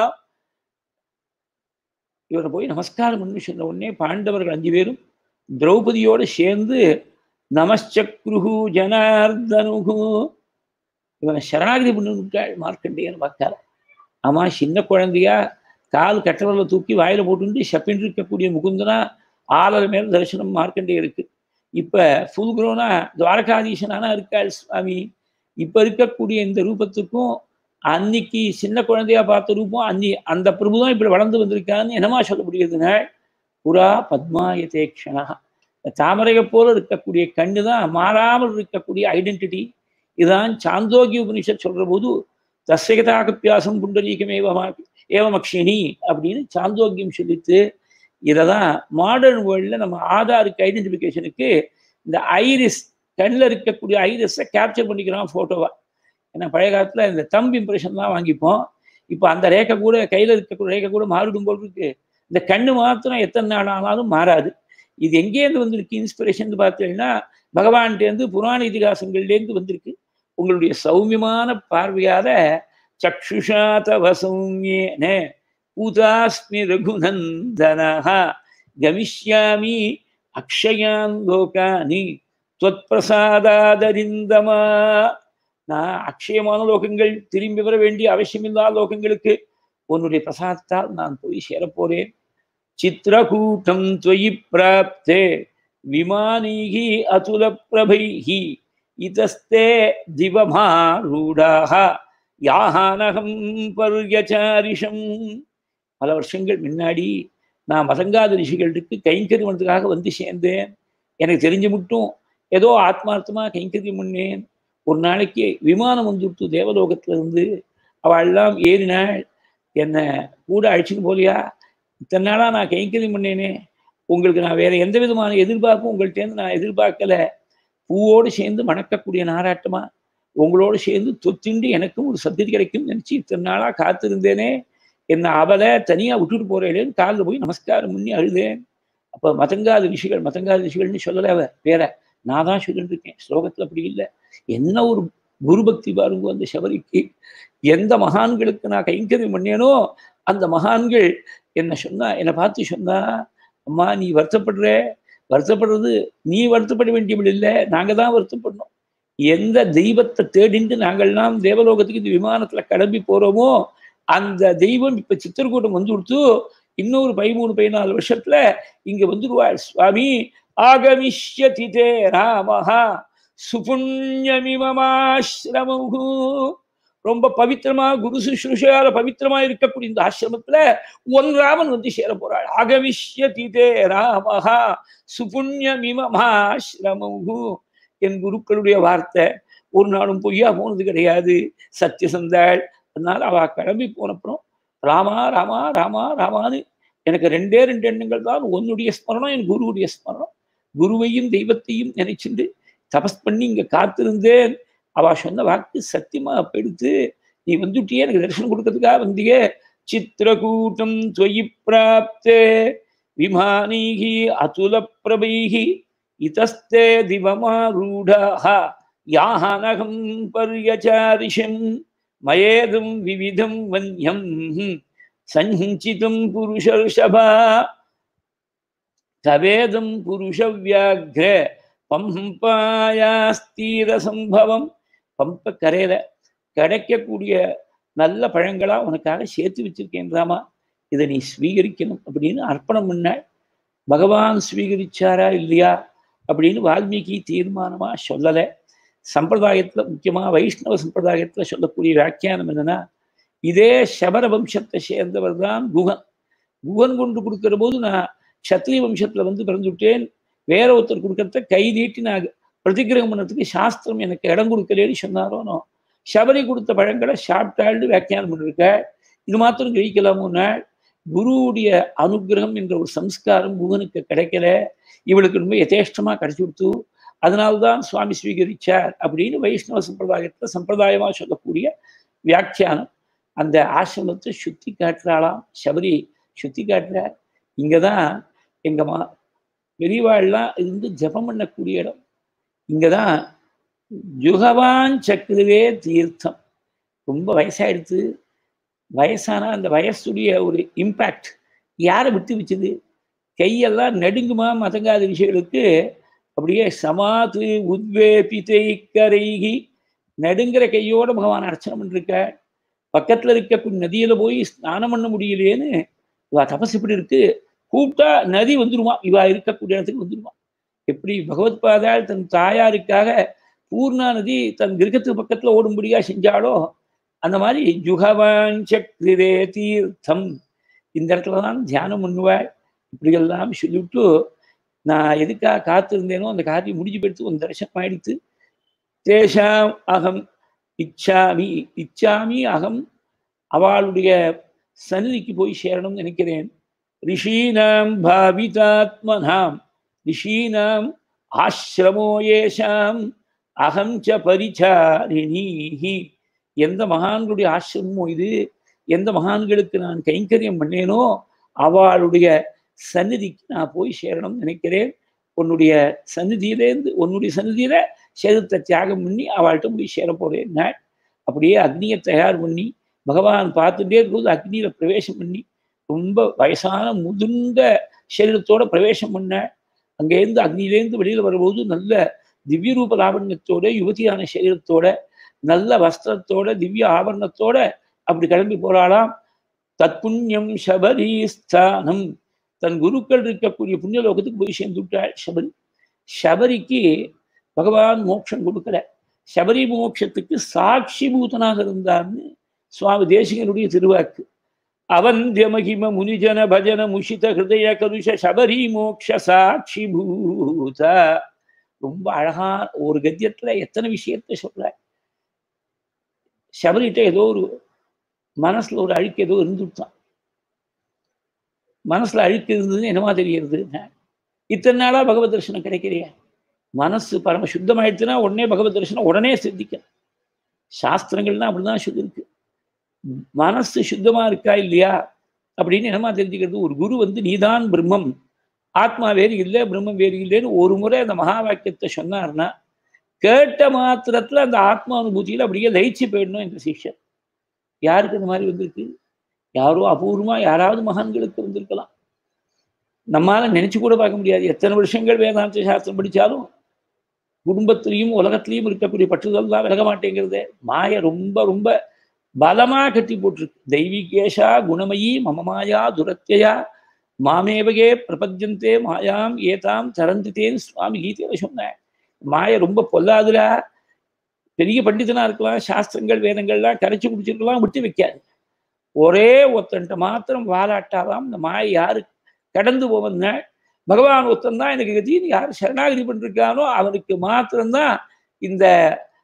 இவரை போய் நமஸ்காரம் பண்ணி சொன்ன உடனே பாண்டவர்கள் அஞ்சு பேரும் திரௌபதியோடு சேர்ந்து நமச்சக்ருஹு ஜனார்தனுகு இவனை சரணாகதி பண்ணிவிட்டாள் மார்க்கண்டேயன் வாக்கால ஆமா சின்ன குழந்தையா கால் கட்டவரில் தூக்கி வாயில போட்டு செப்பின் இருக்கக்கூடிய முகுந்தனா ஆளர் மேல தரிசனம் மார்க்கண்டேயருக்கு இப்ப ஃபுல் குரோனா துவாரகாதீசனானா இருக்காள் சுவாமி இப்ப இருக்கக்கூடிய இந்த ரூபத்துக்கும் அன்னைக்கு சின்ன குழந்தையா பார்த்த ரூபம் அன்னி அந்த பிரபு தான் இப்படி வளர்ந்து வந்திருக்கான்னு என்னமா சொல்ல முடியுதுன்னா புறா பத்மாயதேக்ஷனா தாமரையை போல இருக்கக்கூடிய கண்ணு தான் மாறாமல் இருக்கக்கூடிய ஐடென்டிட்டி இதுதான் சாந்தோகி உபனிஷத் சொல்ற போது தஸ்யகதாகப்பியாசம் புண்டரீகமேவ ஏவமக்ஷினி அப்படின்னு சாந்தோக்கியம் சொல்லித்து இதை தான் மாடர்ன் வேர்ல்டில் நம்ம ஆதாருக்கு ஐடென்டிஃபிகேஷனுக்கு இந்த ஐரிஸ் கண்ணில் இருக்கக்கூடிய ஐரிஸை கேப்சர் பண்ணிக்கிறோம் ஃபோட்டோவா ஏன்னா பழைய காலத்தில் இந்த தம்பு இம்ப்ரெஷன் தான் வாங்கிப்போம் இப்போ அந்த ரேக்கை கூட கையில் இருக்கக்கூடிய ரேக்கை கூட மாறிடும் போல் இருக்கு இந்த கண்ணு மாத்திரம் எத்தனை நாள் ஆனாலும் மாறாது இது எங்கேருந்து வந்திருக்கு இன்ஸ்பிரேஷன் பார்த்தீங்கன்னா பகவான்கிட்டேருந்து புராண இதிகாசங்கள்லேருந்து வந்திருக்கு உங்களுடைய சௌமியமான பார்வையால சக்ஷுஷா தவ சௌமியேன பூதாஸ்மி ரகுநந்தனஹா கமிஷ்யாமி அக்ஷயான் லோகானி தொத்பிரசாதாதரிந்தமா நான் அக்ஷயமான லோகங்கள் திரும்பி வர வேண்டிய அவசியமில்லாத லோகங்களுக்கு உன்னுடைய பிரசாதத்தால் நான் போய் சேரப்போறேன் சித்திரகூட்டம் துவயி பிராப்தே விமானீகி அதுல பிரபைஹி இதஸ்தே திவமாரூடாக யாஹானகம் பர்யச்சாரிஷம் பல வருஷங்கள் முன்னாடி நான் மதங்காத ரிஷிகளுக்கு கைங்கரியமனத்துக்காக வந்து சேர்ந்தேன் எனக்கு தெரிஞ்சு மட்டும் ஏதோ ஆத்மார்த்தமா கைங்கரியம் பண்ணேன் ஒரு நாளைக்கு விமானம் வந்துவிட்டு தேவலோகத்துல இருந்து அவள்லாம் ஏறினாள் என்னை கூட அழைச்சிட்டு போலியா இத்தனை நாளா நான் கைங்கரியம் பண்ணேனே உங்களுக்கு நான் வேற எந்த விதமான எதிர்பார்ப்பும் உங்கள்கிட்டேருந்து நான் எதிர்பார்க்கல பூவோடு சேர்ந்து மணக்கக்கூடிய நாராட்டமா உங்களோடு சேர்ந்து தொத்திண்டு எனக்கும் ஒரு சத்தியது கிடைக்கும் நினைச்சு இத்தனை நாளா காத்திருந்தேனே என்னை அவளை தனியா விட்டுட்டு போறேன்னு காலில் போய் நமஸ்காரம் பண்ணி அழுதேன் அப்ப மதங்காத ரிஷிகள் மதங்காத ரிஷிகள்னு சொல்லல அவ வேற நான் தான் சொல்லிட்டு இருக்கேன் ஸ்லோகத்துல அப்படி இல்லை என்ன ஒரு குரு பக்தி பாருங்க அந்த சபரிக்கு எந்த மகான்களுக்கு நான் கைங்கரியம் பண்ணேனோ அந்த மகான்கள் என்ன சொன்னா என்னை பார்த்து சொன்னா அம்மா நீ வருத்தப்படுற வருத்தப்படுறது நீ வருத்தப்பட வேண்டியவள் இல்லை நாங்க தான் வருத்தப்படணும் எந்த தெய்வத்தை தேடிண்டு நாங்கள்லாம் தேவலோகத்துக்கு இந்த விமானத்துல கிளம்பி போறோமோ அந்த தெய்வம் இப்ப சித்திரக்கூட்டம் வந்து கொடுத்து இன்னொரு பதிமூணு பதினாலு வருஷத்துல இங்க வந்துருவாள் சுவாமி ஆகமிஷ்யதி தே ராமஹா சுபுண்ணியமிமமாசிரமு ரொம்ப பவித்திரமா குரு சுஷ்ருஷால பவித்திரமா இருக்கக்கூடிய இந்த ஆசிரமத்துல ஒன் ராமன் வந்து சேர போறாள் ஆகமிஷ்யதி தே ராமஹா சுபுண்ணியமிமமாசிரமு என் குருக்களுடைய வார்த்தை ஒரு நாளும் பொய்யா போனது கிடையாது சத்தியசந்தாள் அதனால அவ கிளம்பி போனப்புறம் ராமா ராமா ராமா ராமான்னு எனக்கு ரெண்டே ரெண்டு எண்ணங்கள் தான் உன்னுடைய ஸ்மரணம் என் குருவுடைய ஸ்மரணம் குருவையும் தெய்வத்தையும் நினைச்சுண்டு தபஸ் பண்ணி இங்க காத்திருந்தேன் அவ சொன்ன வாக்கு சத்தியமா எடுத்து நீ வந்துட்டியே எனக்கு தரிசனம் கொடுக்கறதுக்காக வந்தியே சித்திரகூட்டம் தொயி பிராப்தே விமானீகி அதுல பிரபைகி இதஸ்தே திவமாரூடாக யானகம் பர்யச்சாரிஷம் மயேதும் விவிதம் வன்யம் சஞ்சிதம் புருஷர்ஷபா தவேதம் புருஷவியாகிர பம்பாயாஸ்தீர சம்பவம் பம்ப கரையில கிடைக்கக்கூடிய நல்ல பழங்களா உனக்காக சேர்த்து வச்சிருக்கேன் ராமா இதை நீ ஸ்வீகரிக்கணும் அப்படின்னு அர்ப்பணம் பண்ண பகவான் ஸ்வீகரிச்சாரா இல்லையா அப்படின்னு வால்மீகி தீர்மானமா சொல்லலை சம்பிரதாயத்துல முக்கியமா வைஷ்ணவ சம்பிரதாயத்துல சொல்லக்கூடிய வியாக்கியானம் என்னன்னா இதே சபர வம்சத்தை சேர்ந்தவர் தான் குகன் குகன் கொண்டு கொடுக்கிற போது நான் சத்திரிய வம்சத்துல வந்து பிறந்துவிட்டேன் வேற ஒருத்தர் கொடுக்கறத கை நீட்டி நான் பிரதிகிரகம் பண்ணதுக்கு சாஸ்திரம் எனக்கு இடம் கொடுக்கலேன்னு சொன்னாரோனோ சபரி கொடுத்த பழங்களை சாப்பிட்டாள்னு வியாக்கியானம் பண்ணிருக்க இது மாத்திரம் கழிக்கலாமோன்னா குருவுடைய அனுகிரகம் என்ற ஒரு சம்ஸ்காரம் குகனுக்கு கிடைக்கல இவளுக்கு ரொம்ப யதேஷ்டமா கிடைச்சி கொடுத்து அதனால்தான் சுவாமி ஸ்வீகரிச்சார் அப்படின்னு வைஷ்ணவ சம்பிரதாயத்துல சம்பிரதாயமா சொல்லக்கூடிய வியாக்கியானம் அந்த ஆசிரமத்தை சுத்தி காட்டுறாளாம் சபரி சுத்தி காட்டுறார் இங்கதான் எங்க மா பெரியவாள்லாம் இருந்து ஜபம் பண்ணக்கூடிய இடம் இங்கதான் யுகவான் சக்கரவே தீர்த்தம் ரொம்ப வயசாயிடுத்து வயசானா அந்த வயசுடைய ஒரு இம்பேக்ட் யாரை விட்டு வச்சுது கையெல்லாம் நடுங்குமா மதங்காத விஷயங்களுக்கு அப்படியே சமாது உத்வேபிதை கரைகி நடுங்கிற கையோட பகவான் அர்ச்சனை பண்ணிருக்க பக்கத்துல இருக்கக்கூடிய நதியில போய் ஸ்நானம் பண்ண முடியலையேன்னு இவா தபஸ் இப்படி இருக்கு கூப்பிட்டா நதி வந்துருமா இவா இருக்கக்கூடிய இடத்துக்கு வந்துருமா எப்படி பகவத் பாதாள் தன் தாயாருக்காக பூர்ணா நதி தன் கிரகத்துக்கு பக்கத்துல ஓடும்படியா செஞ்சாலோ அந்த மாதிரி ஜுகவான் சக்திரே தீர்த்தம் இந்த இடத்துல தான் தியானம் பண்ணுவாள் இப்படியெல்லாம் சொல்லிவிட்டு நான் எதுக்காக காத்திருந்தேனோ அந்த காரியம் முடிஞ்சு போயிடுத்து ஒரு தரிசனம் ஆயிடுத்து தேஷாம் அகம் இச்சாமி இச்சாமி அகம் அவளுடைய சந்நிதிக்கு போய் சேரணும்னு நினைக்கிறேன் ரிஷீனாம் பாவிதாத்மனாம் ரிஷீனாம் ஆசிரமோ ஏஷாம் அகம் ச பரிச்சாரிணீஹி எந்த மகான்களுடைய ஆசிரமமோ இது எந்த மகான்களுக்கு நான் கைங்கரியம் பண்ணேனோ அவளுடைய சந்நிதிக்கு நான் போய் சேரணும்னு நினைக்கிறேன் உன்னுடைய சந்நிதியிலேருந்து உன்னுடைய சந்நிதியில சேதத்தை தியாகம் பண்ணி அவள்கிட்ட போய் சேர போறேன் நான் அப்படியே அக்னியை தயார் பண்ணி பகவான் பார்த்துட்டே இருக்கும்போது அக்னியில பிரவேசம் பண்ணி ரொம்ப வயசான முதிர்ந்த சரீரத்தோட பிரவேசம் பண்ண அங்கேருந்து அக்னியிலேருந்து வெளியில வரும்போது நல்ல திவ்ய ரூப லாவண்யத்தோட யுவதியான சரீரத்தோட நல்ல வஸ்திரத்தோட திவ்ய ஆபரணத்தோட அப்படி கிளம்பி போறாளாம் தத்புண்ணியம் சபரிஸ்தானம் தன் குருக்கள் இருக்கக்கூடிய புண்ணிய லோகத்துக்கு போய் சேர்ந்து விட்டாள் சபரி சபரிக்கு பகவான் மோட்சம் கொடுக்கல சபரி மோட்சத்துக்கு சாட்சி பூதனாக இருந்தான்னு சுவாமி தேசிகனுடைய திருவாக்கு அவந்திய மகிம முனிஜன பஜன முஷித ஹிருதய கருஷ சபரி மோக்ஷ சாட்சி பூத ரொம்ப அழகா ஒரு கத்தியத்துல எத்தனை விஷயத்த சொல்ற சபரிட்ட ஏதோ ஒரு மனசுல ஒரு அழுக்கு ஏதோ இருந்துட்டான் மனசுல அழுக்கு இருந்ததுன்னு என்னமா தெரியுது இத்தனை நாளா பகவத் தரிசனம் கிடைக்கிறிய மனசு பரம சுத்தமாயிடுச்சுன்னா உடனே பகவத் தரிசனம் உடனே சித்திக்கணும் சாஸ்திரங்கள்லாம் அப்படிதான் சொல்லியிருக்கு மனசு சுத்தமா இருக்கா இல்லையா அப்படின்னு என்னமா தெரிஞ்சுக்கிறது ஒரு குரு வந்து நீதான் பிரம்மம் ஆத்மா வேறு இல்லை பிரம்மம் வேறு இல்லைன்னு ஒரு முறை அந்த மகா வாக்கியத்தை சொன்னார்னா கேட்ட மாத்திரத்துல அந்த ஆத்மா அனுபூதியில அப்படியே லயிச்சு போயிடணும் இந்த சிஷ்யன் யாருக்கு இந்த மாதிரி வந்திருக்கு யாரோ அபூர்வமா யாராவது மகான்களுக்கு வந்திருக்கலாம் நம்மால நினைச்சு கூட பார்க்க முடியாது எத்தனை வருஷங்கள் வேதாந்த சாஸ்திரம் படிச்சாலும் குடும்பத்திலையும் உலகத்திலையும் இருக்கக்கூடிய பற்றுதல் தான் விலக மாட்டேங்கிறது மாய ரொம்ப ரொம்ப பலமா கட்டி போட்டிருக்கு தெய்வீகேஷா குணமயி மம மாயா துரத்தியா மாமேவகே பிரபஞ்சந்தே மாயாம் ஏதாம் தரந்தித்தேன்னு சுவாமி கீதையில சொன்னேன் மாய ரொம்ப பொல்லாதுல பெரிய பண்டிதனா இருக்கலாம் சாஸ்திரங்கள் வேதங்கள்லாம் கரைச்சி குடிச்சிருக்கலாம் விட்டு வைக்காது ஒரே ஒருத்தன்ட்ட மாத்திரம் வாலாட்டாலாம் இந்த மாய யாரு கடந்து போவங்க பகவான் ஒருத்தன் தான் எனக்கு கதின்னு யார் சரணாகதி பண்ணிருக்கானோ அவனுக்கு மாத்திரம்தான் இந்த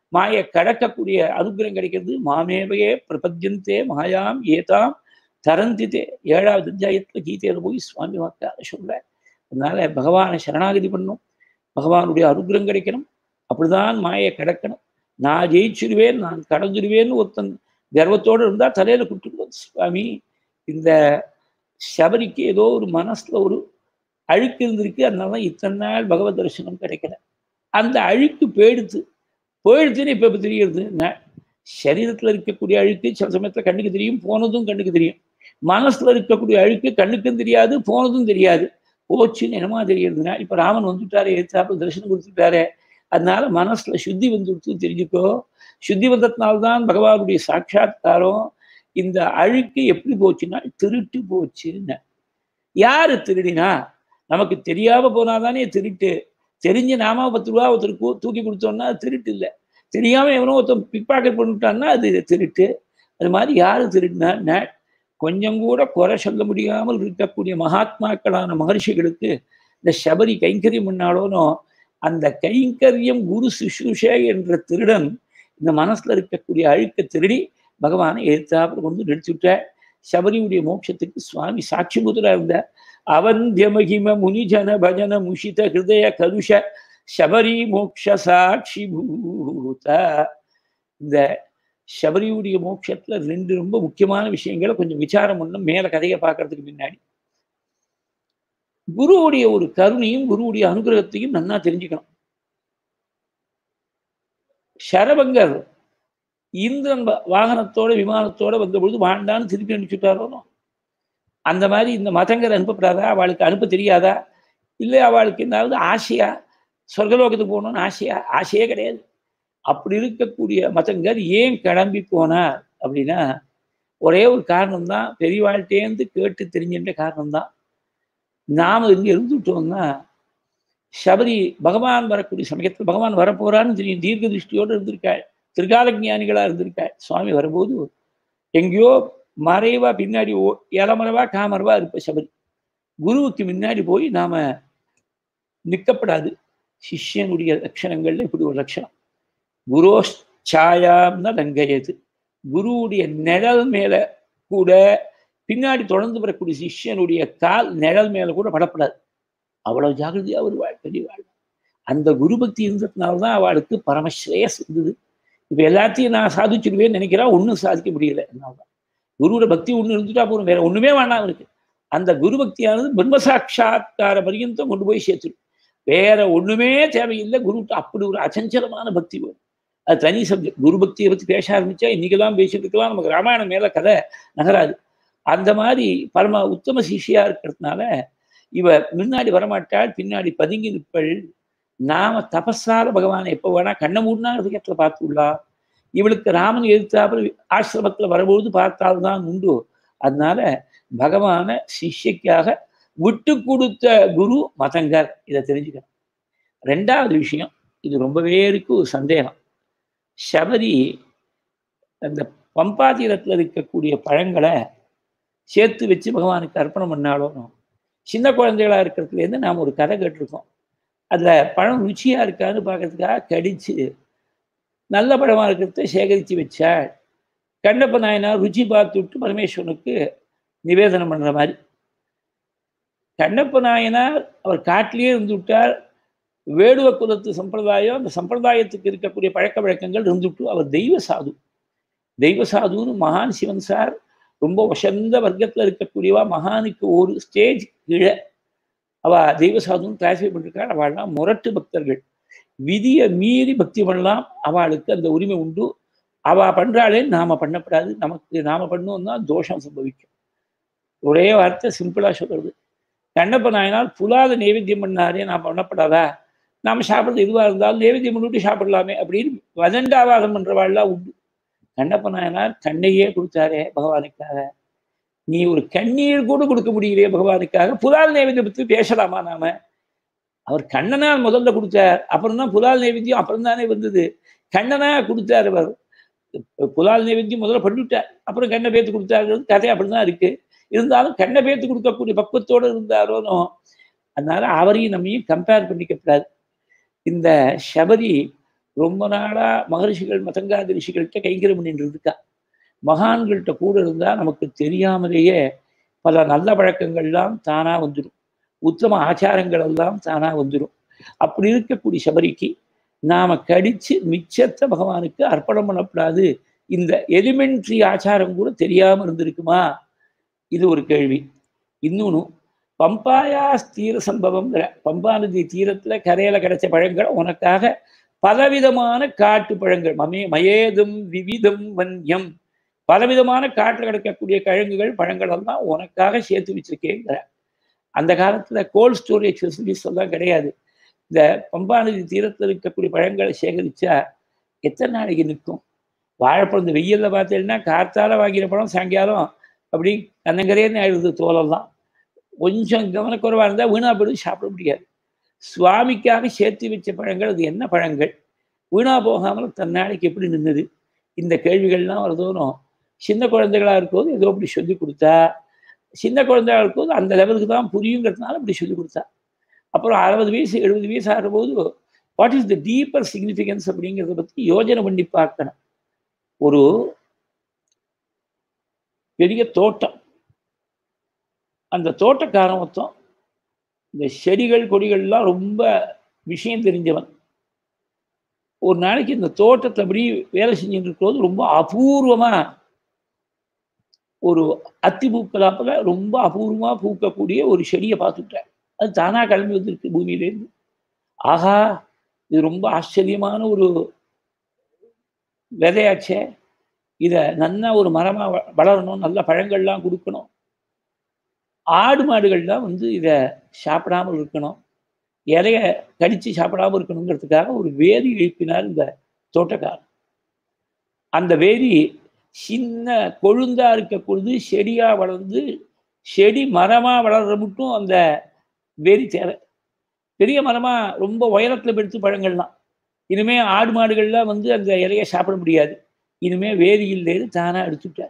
மாயை கடக்கக்கூடிய அனுகிரகம் கிடைக்கிறது மாமேவையே பிரபத்தியந்தே மாயாம் ஏதாம் தரந்தித்தே ஏழாவது அத்தியாயத்துல கீதையில போய் சுவாமி வாக்கார சொல்ல அதனால பகவானை சரணாகதி பண்ணும் பகவானுடைய அனுகிரகம் கிடைக்கணும் அப்படிதான் மாயை கடக்கணும் நான் ஜெயிச்சிருவேன் நான் கடந்துருவேன்னு ஒருத்தன் கர்வத்தோடு இருந்தா தலையில குட்டுக்குவோம் சுவாமி இந்த சபரிக்கு ஏதோ ஒரு மனசுல ஒரு அழுக்கு இருந்திருக்கு அதனால இத்தனை நாள் பகவத் தரிசனம் கிடைக்கல அந்த அழுக்கு போயிடுத்து போயிடுத்துன்னு இப்ப இப்ப தெரியுது சரீரத்துல இருக்கக்கூடிய அழுக்கு சில சமயத்துல கண்ணுக்கு தெரியும் போனதும் கண்ணுக்கு தெரியும் மனசுல இருக்கக்கூடிய அழுக்கு கண்ணுக்கும் தெரியாது போனதும் தெரியாது போச்சுன்னு என்னமா தெரியுதுன்னா இப்ப ராமன் வந்துட்டாரு ஏத்தாப்புல தரிசனம் கொடுத்துட்டாரு அதனால மனசுல சுத்தி வந்துடுத்து தெரிஞ்சுக்கோ சுத்தி வந்ததுனால்தான் பகவானுடைய சாட்சாத்காரம் இந்த அழுக்கு எப்படி போச்சுன்னா திருட்டு போச்சுன்னு யாரு திருடினா நமக்கு தெரியாம போனாதானே திருட்டு தெரிஞ்ச நாம பத்து ரூபா ஒருத்தருக்கு தூக்கி கொடுத்தோம்னா அது திருட்டு இல்லை தெரியாம எவனோ ஒருத்தன் பிக் பாக்கெட் பண்ணிட்டான்னா அது திருட்டு அது மாதிரி யாரு திருடினா கொஞ்சம் கூட குறை சொல்ல முடியாமல் இருக்கக்கூடிய மகாத்மாக்களான மகர்ஷிகளுக்கு இந்த சபரி கைங்கரியம் பண்ணாலோனோ அந்த கைங்கரியம் குரு சுஷ்ரூஷே என்ற திருடன் இந்த மனசுல இருக்கக்கூடிய அழுக்க திருடி பகவானை எழுத்தாப்புல கொண்டு நிறுத்திவிட்ட சபரியுடைய மோட்சத்துக்கு சுவாமி சாட்சி முதலா இருந்த அவந்திய மகிம முனிஜன பஜன முஷித ஹிருதய கருஷ சபரி மோக்ஷ சாட்சி பூத இந்த சபரியுடைய மோட்சத்துல ரெண்டு ரொம்ப முக்கியமான விஷயங்களை கொஞ்சம் விசாரம் பண்ணும் மேல கதையை பார்க்கறதுக்கு முன்னாடி குருவுடைய ஒரு கருணையும் குருவுடைய அனுகிரகத்தையும் நன்னா தெரிஞ்சுக்கணும் சரபங்கர் இந்திரன் வாகனத்தோட விமானத்தோட வந்த பொழுது வாண்டான்னு திருப்பி அனுப்பிச்சுட்டாரோ அந்த மாதிரி இந்த மதங்கர் அனுப்பப்படாதா அவளுக்கு அனுப்ப தெரியாதா இல்லை அவளுக்கு என்னாவது ஆசையா சொர்க்கலோகத்துக்கு போகணும்னு ஆசையா ஆசையே கிடையாது அப்படி இருக்கக்கூடிய மதங்கர் ஏன் கிளம்பி போனார் அப்படின்னா ஒரே ஒரு காரணம் தான் பெரியவாழ்கிட்டேருந்து கேட்டு தெரிஞ்சுன்ற காரணம் தான் நாம இங்க இருந்துட்டோம்னா சபரி பகவான் வரக்கூடிய சமயத்தில் பகவான் வரப்போறான்னு தெரியும் தீர்க்க திருஷ்டியோடு இருந்திருக்காள் திருகால ஞானிகளா இருந்திருக்காள் சுவாமி வரும்போது எங்கேயோ மறைவா பின்னாடி ஓ இளமரவா காமரவா இருப்ப சபரி குருவுக்கு முன்னாடி போய் நாம நிற்கப்படாது சிஷ்யனுடைய லட்சணங்கள்ல இப்படி ஒரு லட்சணம் குரோஷாயாம்னா லங்கயது குருவுடைய நிழல் மேல கூட பின்னாடி தொடர்ந்து வரக்கூடிய சிஷ்யனுடைய கால் நிழல் மேல கூட படப்படாது அவ்வளவு ஜாகிரதையா வருவாள் பெரியவாள் அந்த குரு பக்தி இருந்ததுனால்தான் அவளுக்கு பரமஸ்ரேயஸ் இருந்தது இப்ப எல்லாத்தையும் நான் சாதிச்சிடுவேன்னு நினைக்கிறா ஒன்றும் சாதிக்க முடியல என்னால்தான் குருவோட பக்தி ஒண்ணு இருந்துட்டா போதும் வேற ஒண்ணுமே வேண்டாம் அவனுக்கு அந்த குரு பக்தியானது பிரம்ம சாட்சா்கார பரியந்தம் கொண்டு போய் சேர்த்துடும் வேற ஒண்ணுமே தேவையில்லை குருட்ட அப்படி ஒரு அச்சஞ்சலமான பக்தி வரும் அது தனி சப்ஜெக்ட் குரு பக்தியை பத்தி பேச ஆரம்பிச்சா இன்னைக்கெல்லாம் பேசிட்டு இருக்கலாம் நமக்கு ராமாயணம் மேல கதை நகராது அந்த மாதிரி பரம உத்தம சிஷியா இருக்கிறதுனால இவ முன்னாடி வரமாட்டாள் பின்னாடி பதுங்கி நிற்பள் நாம தபஸால பகவானை எப்போ வேணா கண்ண மூடினா ஹிருதயத்துல பார்த்துள்ளா இவளுக்கு ராமன் எதிர்த்தாப்புல ஆசிரமத்துல வரும்போது பார்த்தால்தான் உண்டு அதனால பகவான சிஷ்யக்காக விட்டு கொடுத்த குரு மதங்கர் இதை தெரிஞ்சுக்கணும் ரெண்டாவது விஷயம் இது ரொம்ப பேருக்கு ஒரு சந்தேகம் சபரி அந்த பம்பாதீரத்தில் இருக்கக்கூடிய பழங்களை சேர்த்து வச்சு பகவானுக்கு அர்ப்பணம் பண்ணாலும் சின்ன குழந்தைகளா இருக்கிறதுலேருந்து நாம் ஒரு கதை கேட்டிருக்கோம் அதில் பழம் ருச்சியாக இருக்கான்னு பார்க்கறதுக்காக கடிச்சு நல்ல பழமாக இருக்கிறத சேகரித்து வச்சாள் கண்ணப்ப நாயனார் ருச்சி பார்த்துட்டு பரமேஸ்வரனுக்கு நிவேதனம் பண்ணுற மாதிரி கண்ணப்ப நாயனார் அவர் காட்டிலேயே இருந்து விட்டார் வேடுவ குலத்து சம்பிரதாயம் அந்த சம்பிரதாயத்துக்கு இருக்கக்கூடிய பழக்க வழக்கங்கள் இருந்துவிட்டு அவர் தெய்வ சாது தெய்வ சாதுன்னு மகான் சிவன் சார் ரொம்ப வசந்த வர்க்கத்தில் இருக்கக்கூடியவா மகானுக்கு ஒரு ஸ்டேஜ் கீழே அவ தெய்வ சாதுன்னு கிளாசிஃபை பண்ணிருக்காள் அவள்லாம் முரட்டு பக்தர்கள் விதியை மீறி பக்தி பண்ணலாம் அவளுக்கு அந்த உரிமை உண்டு அவ பண்றாளே நாம பண்ணப்படாது நமக்கு நாம பண்ணோம்னா தோஷம் சம்பவிக்கும் ஒரே வார்த்தை சிம்பிளா சொல்றது கண்ணப்ப நாயனால் புலாத நைவேத்தியம் பண்ணாரே நான் பண்ணப்படாதா நாம சாப்பிட்றது எதுவாக இருந்தாலும் நைவேத்தியம் பண்ணிவிட்டு சாப்பிடலாமே அப்படின்னு வதண்டாவாதம் பண்றவாள்லாம் உண்டு கண்ணப்ப நாயனார் கண்ணையே கொடுத்தாரே பகவானுக்காக நீ ஒரு கண்ணீர் கூட கொடுக்க முடியலையே பகவானுக்காக புலால் நைவேத்தியம் பற்றி பேசலாமா நாம அவர் கண்ணனா முதல்ல கொடுத்தார் அப்புறம் தான் புலால் நைவேத்தியம் அப்புறம் தானே வந்தது கண்ணனா கொடுத்தார் அவர் புலால் நைவேத்தியம் முதல்ல பண்ணிவிட்டார் அப்புறம் கண்ணை பேத்து கொடுத்தாருங்கிறது கதை அப்படிதான் இருக்கு இருந்தாலும் கண்ணை பேத்து கொடுக்கக்கூடிய பக்குவத்தோடு இருந்தாரோனோ அதனால அவரையும் நம்மையும் கம்பேர் பண்ணிக்கப்படாது இந்த சபரி ரொம்ப நாளா மகரிஷிகள் மதங்காதி ரிஷிகள்கிட்ட கைங்கரம் பண்ணிட்டு இருக்கா மகான்கள்கிட்ட கூட இருந்தா நமக்கு தெரியாமலேயே பல நல்ல பழக்கங்கள்லாம் தானா வந்துடும் உத்தம ஆச்சாரங்கள் எல்லாம் தானா வந்துடும் அப்படி இருக்கக்கூடிய சபரிக்கு நாம கடிச்சு மிச்சத்தை பகவானுக்கு அர்ப்பணம் பண்ணக்கூடாது இந்த எலிமெண்ட்ரி ஆச்சாரம் கூட தெரியாம இருந்திருக்குமா இது ஒரு கேள்வி இன்னொன்று பம்பாயா தீர சம்பவம்ங்கிற பம்பா நதி தீரத்துல கரையில கிடைச்ச பழங்கள் உனக்காக பலவிதமான காட்டு பழங்கள் மமே மயேதும் விவிதம் வன்யம் பலவிதமான காட்டில் கிடைக்கக்கூடிய கிழங்குகள் பழங்கள் எல்லாம் உனக்காக சேர்த்து வச்சிருக்கேங்கிற அந்த காலத்துல கோல்ட் ஸ்டோரேஜ் ஃபெசிலிட்டிஸ் எல்லாம் கிடையாது இந்த பம்பா நதி தீரத்தில் இருக்கக்கூடிய பழங்களை சேகரிச்சா எத்தனை நாளைக்கு நிற்கும் வாழைப்பழம் இந்த வெயிலில் பார்த்தீங்கன்னா காத்தால வாங்கிற பழம் சாயங்காலம் அப்படி கண்ணங்கரேன்னு ஆயிடுது தோலெல்லாம் கொஞ்சம் கவனக்குறைவாக இருந்தால் வீணா போயிடும் சாப்பிட முடியாது சுவாமிக்காக சேர்த்து வச்ச பழங்கள் அது என்ன பழங்கள் வீணா போகாமல் தன்னாளைக்கு எப்படி நின்றுது இந்த கேள்விகள்லாம் வருதோனும் சின்ன குழந்தைகளாக இருக்கும்போது ஏதோ அப்படி சொல்லி கொடுத்தா சின்ன குழந்தைகளாக இருக்கும்போது அந்த லெவலுக்கு தான் புரியுங்கிறதுனால அப்படி சொல்லி கொடுத்தா அப்புறம் அறுபது வயசு எழுபது வயசு ஆகும்போது what is the deeper significance அப்படிங்கிறத பற்றி யோஜனை பண்ணி பார்க்கணும் ஒரு பெரிய தோட்டம் அந்த தோட்டக்காரன் மொத்தம் இந்த செடிகள் கொடிகள்லாம் ரொம்ப விஷயம் தெரிஞ்சவன் ஒரு நாளைக்கு இந்த தோட்டத்தை அப்படி வேலை செஞ்சுட்டு இருக்கும்போது ரொம்ப அபூர்வமா ஒரு அத்தி பூக்கலாப்பில் ரொம்ப அபூர்வமா பூக்கக்கூடிய ஒரு செடியை பார்த்துட்டேன் அது தானா கிளம்பி வந்திருக்கு பூமியிலேருந்து ஆஹா இது ரொம்ப ஆச்சரியமான ஒரு விதையாச்சே இதை நல்லா ஒரு மரமாக வளரணும் நல்ல பழங்கள்லாம் கொடுக்கணும் ஆடு மாடுகள்லாம் வந்து இதை சாப்பிடாமல் இருக்கணும் இலைய கடிச்சு சாப்பிடாம இருக்கணுங்கிறதுக்காக ஒரு வேதி எழுப்பினார் இந்த தோட்டக்காரன் அந்த வேதி சின்ன கொழுந்தா இருக்கக்கூடியது செடியா வளர்ந்து செடி மரமா வளர்ற மட்டும் அந்த வேதி தேவை பெரிய மரமா ரொம்ப உயரத்துல பெடுத்து பழங்கள்லாம் இனிமே ஆடு மாடுகள்லாம் வந்து அந்த இலைய சாப்பிட முடியாது இனிமே வேதி இல்லைன்னு தானா எடுத்துட்டார்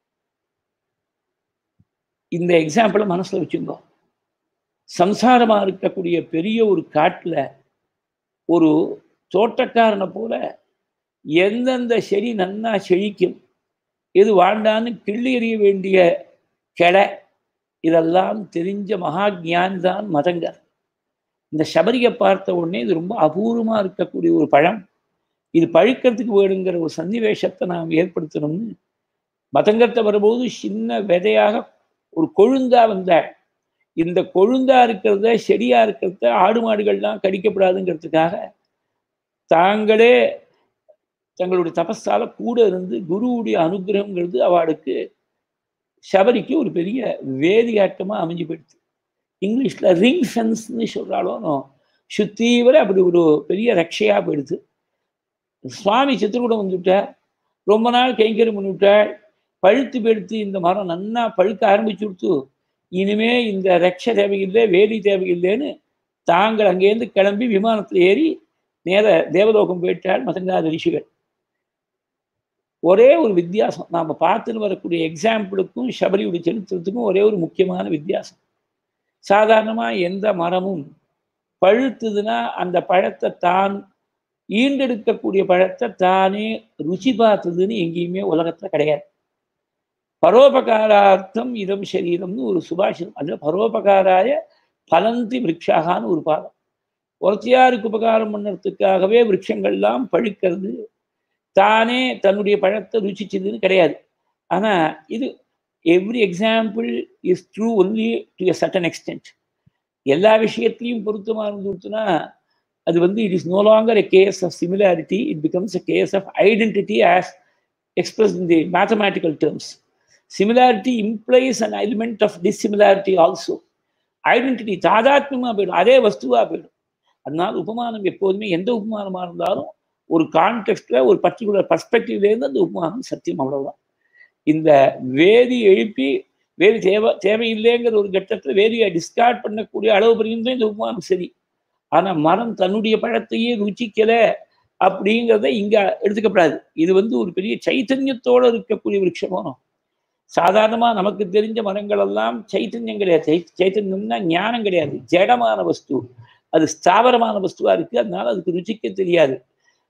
இந்த எக்ஸாம்பிளை மனசுல வச்சுக்கோ சம்சாரமா இருக்கக்கூடிய பெரிய ஒரு காட்டுல ஒரு தோட்டக்காரனை போல எந்தெந்த செடி நன்னா செழிக்கும் எது வாழ்ந்தான்னு கிள்ளி எறிய வேண்டிய கெடை இதெல்லாம் தெரிஞ்ச மகா ஞானி தான் மதங்கர் இந்த சபரியை பார்த்த உடனே இது ரொம்ப அபூர்வமா இருக்கக்கூடிய ஒரு பழம் இது பழுக்கிறதுக்கு வேணுங்கிற ஒரு சன்னிவேஷத்தை நாம் ஏற்படுத்தணும்னு மதங்கத்தை வரும்போது சின்ன விதையாக ஒரு கொழுந்தா வந்த இந்த கொழுந்தா இருக்கிறத செடியா இருக்கிறத ஆடு மாடுகள்லாம் கடிக்கப்படாதுங்கிறதுக்காக தாங்களே தங்களுடைய தபஸால கூட இருந்து குருவுடைய அனுகிரகங்கிறது அவளுக்கு சபரிக்கு ஒரு பெரிய வேதியாட்டமா அமைஞ்சு போயிடுது இங்கிலீஷ்ல ரிங் ஃபென்ஸ்னு சொல்றாலும் சுத்தீவர அப்படி ஒரு பெரிய ரக்ஷையா போயிடுது சுவாமி சித்திரக்கூடம் வந்துவிட்டார் ரொம்ப நாள் கைங்கரியம் பண்ணிவிட்டாள் பழுத்து பெடுத்து இந்த மரம் நன்னா பழுக்க ஆரம்பிச்சு கொடுத்து இனிமே இந்த ரக்ஷ தேவையில்லை வேலி தேவையில்லைன்னு தாங்கள் அங்கேருந்து கிளம்பி விமானத்தில் ஏறி நேர தேவலோகம் போயிட்டாள் மதங்காத ரிஷிகள் ஒரே ஒரு வித்தியாசம் நாம் பார்த்துன்னு வரக்கூடிய எக்ஸாம்பிளுக்கும் சபரியுடைய சரித்திரத்துக்கும் ஒரே ஒரு முக்கியமான வித்தியாசம் சாதாரணமாக எந்த மரமும் பழுத்துதுன்னா அந்த பழத்தை தான் ஈண்டெடுக்கக்கூடிய பழத்தை தானே ருச்சி பார்த்ததுன்னு எங்கேயுமே உலகத்தில் கிடையாது பரோபகாரார்த்தம் இதம் சரீரம்னு ஒரு சுபாஷிதம் அதில் பரோபகாராய பலந்தி விரக்ஷாகான்னு ஒரு பாதம் ஒருத்தியாருக்கு உபகாரம் பண்ணுறதுக்காகவே விரக்ஷங்கள்லாம் பழுக்கிறது தானே தன்னுடைய பழத்தை ருச்சிச்சதுன்னு கிடையாது ஆனால் இது every example is true only to a certain extent எல்லா விஷயத்தையும் பொருத்தமாக இருந்துச்சுன்னா அது வந்து it is no longer a case of similarity it becomes a case of identity as expressed in the mathematical terms similarity implies an element of dissimilarity also identity தாதாத்மியமாக போயிடும் அதே வஸ்துவாக போயிடும் அதனால உபமானம் எப்போதுமே எந்த உபமானமாக இருந்தாலும் ஒரு கான்டெக்ட்ல ஒரு பர்டிகுலர் பர்ஸ்பெக்டிவ்லேருந்து அந்த உபமானம் சத்தியம் அவ்வளவுதான் இந்த வேதி எழுப்பி வேதி தேவை தேவையில்லைங்கிற ஒரு கட்டத்தில் வேதியை டிஸ்கார்ட் பண்ணக்கூடிய அளவு பரிந்தும் இந்த உபமானம் சரி ஆனா மரம் தன்னுடைய பழத்தையே ருச்சிக்கல அப்படிங்கிறத இங்க எடுத்துக்கப்படாது இது வந்து ஒரு பெரிய சைத்தன்யத்தோட இருக்கக்கூடிய விருட்சமோ சாதாரணமா நமக்கு தெரிஞ்ச மரங்கள் எல்லாம் சைத்தன்யம் கிடையாது சைத்தன்யம்னா ஞானம் கிடையாது ஜடமான வஸ்து அது ஸ்தாவரமான வஸ்துவா இருக்கு அதனால அதுக்கு ருச்சிக்க தெரியாது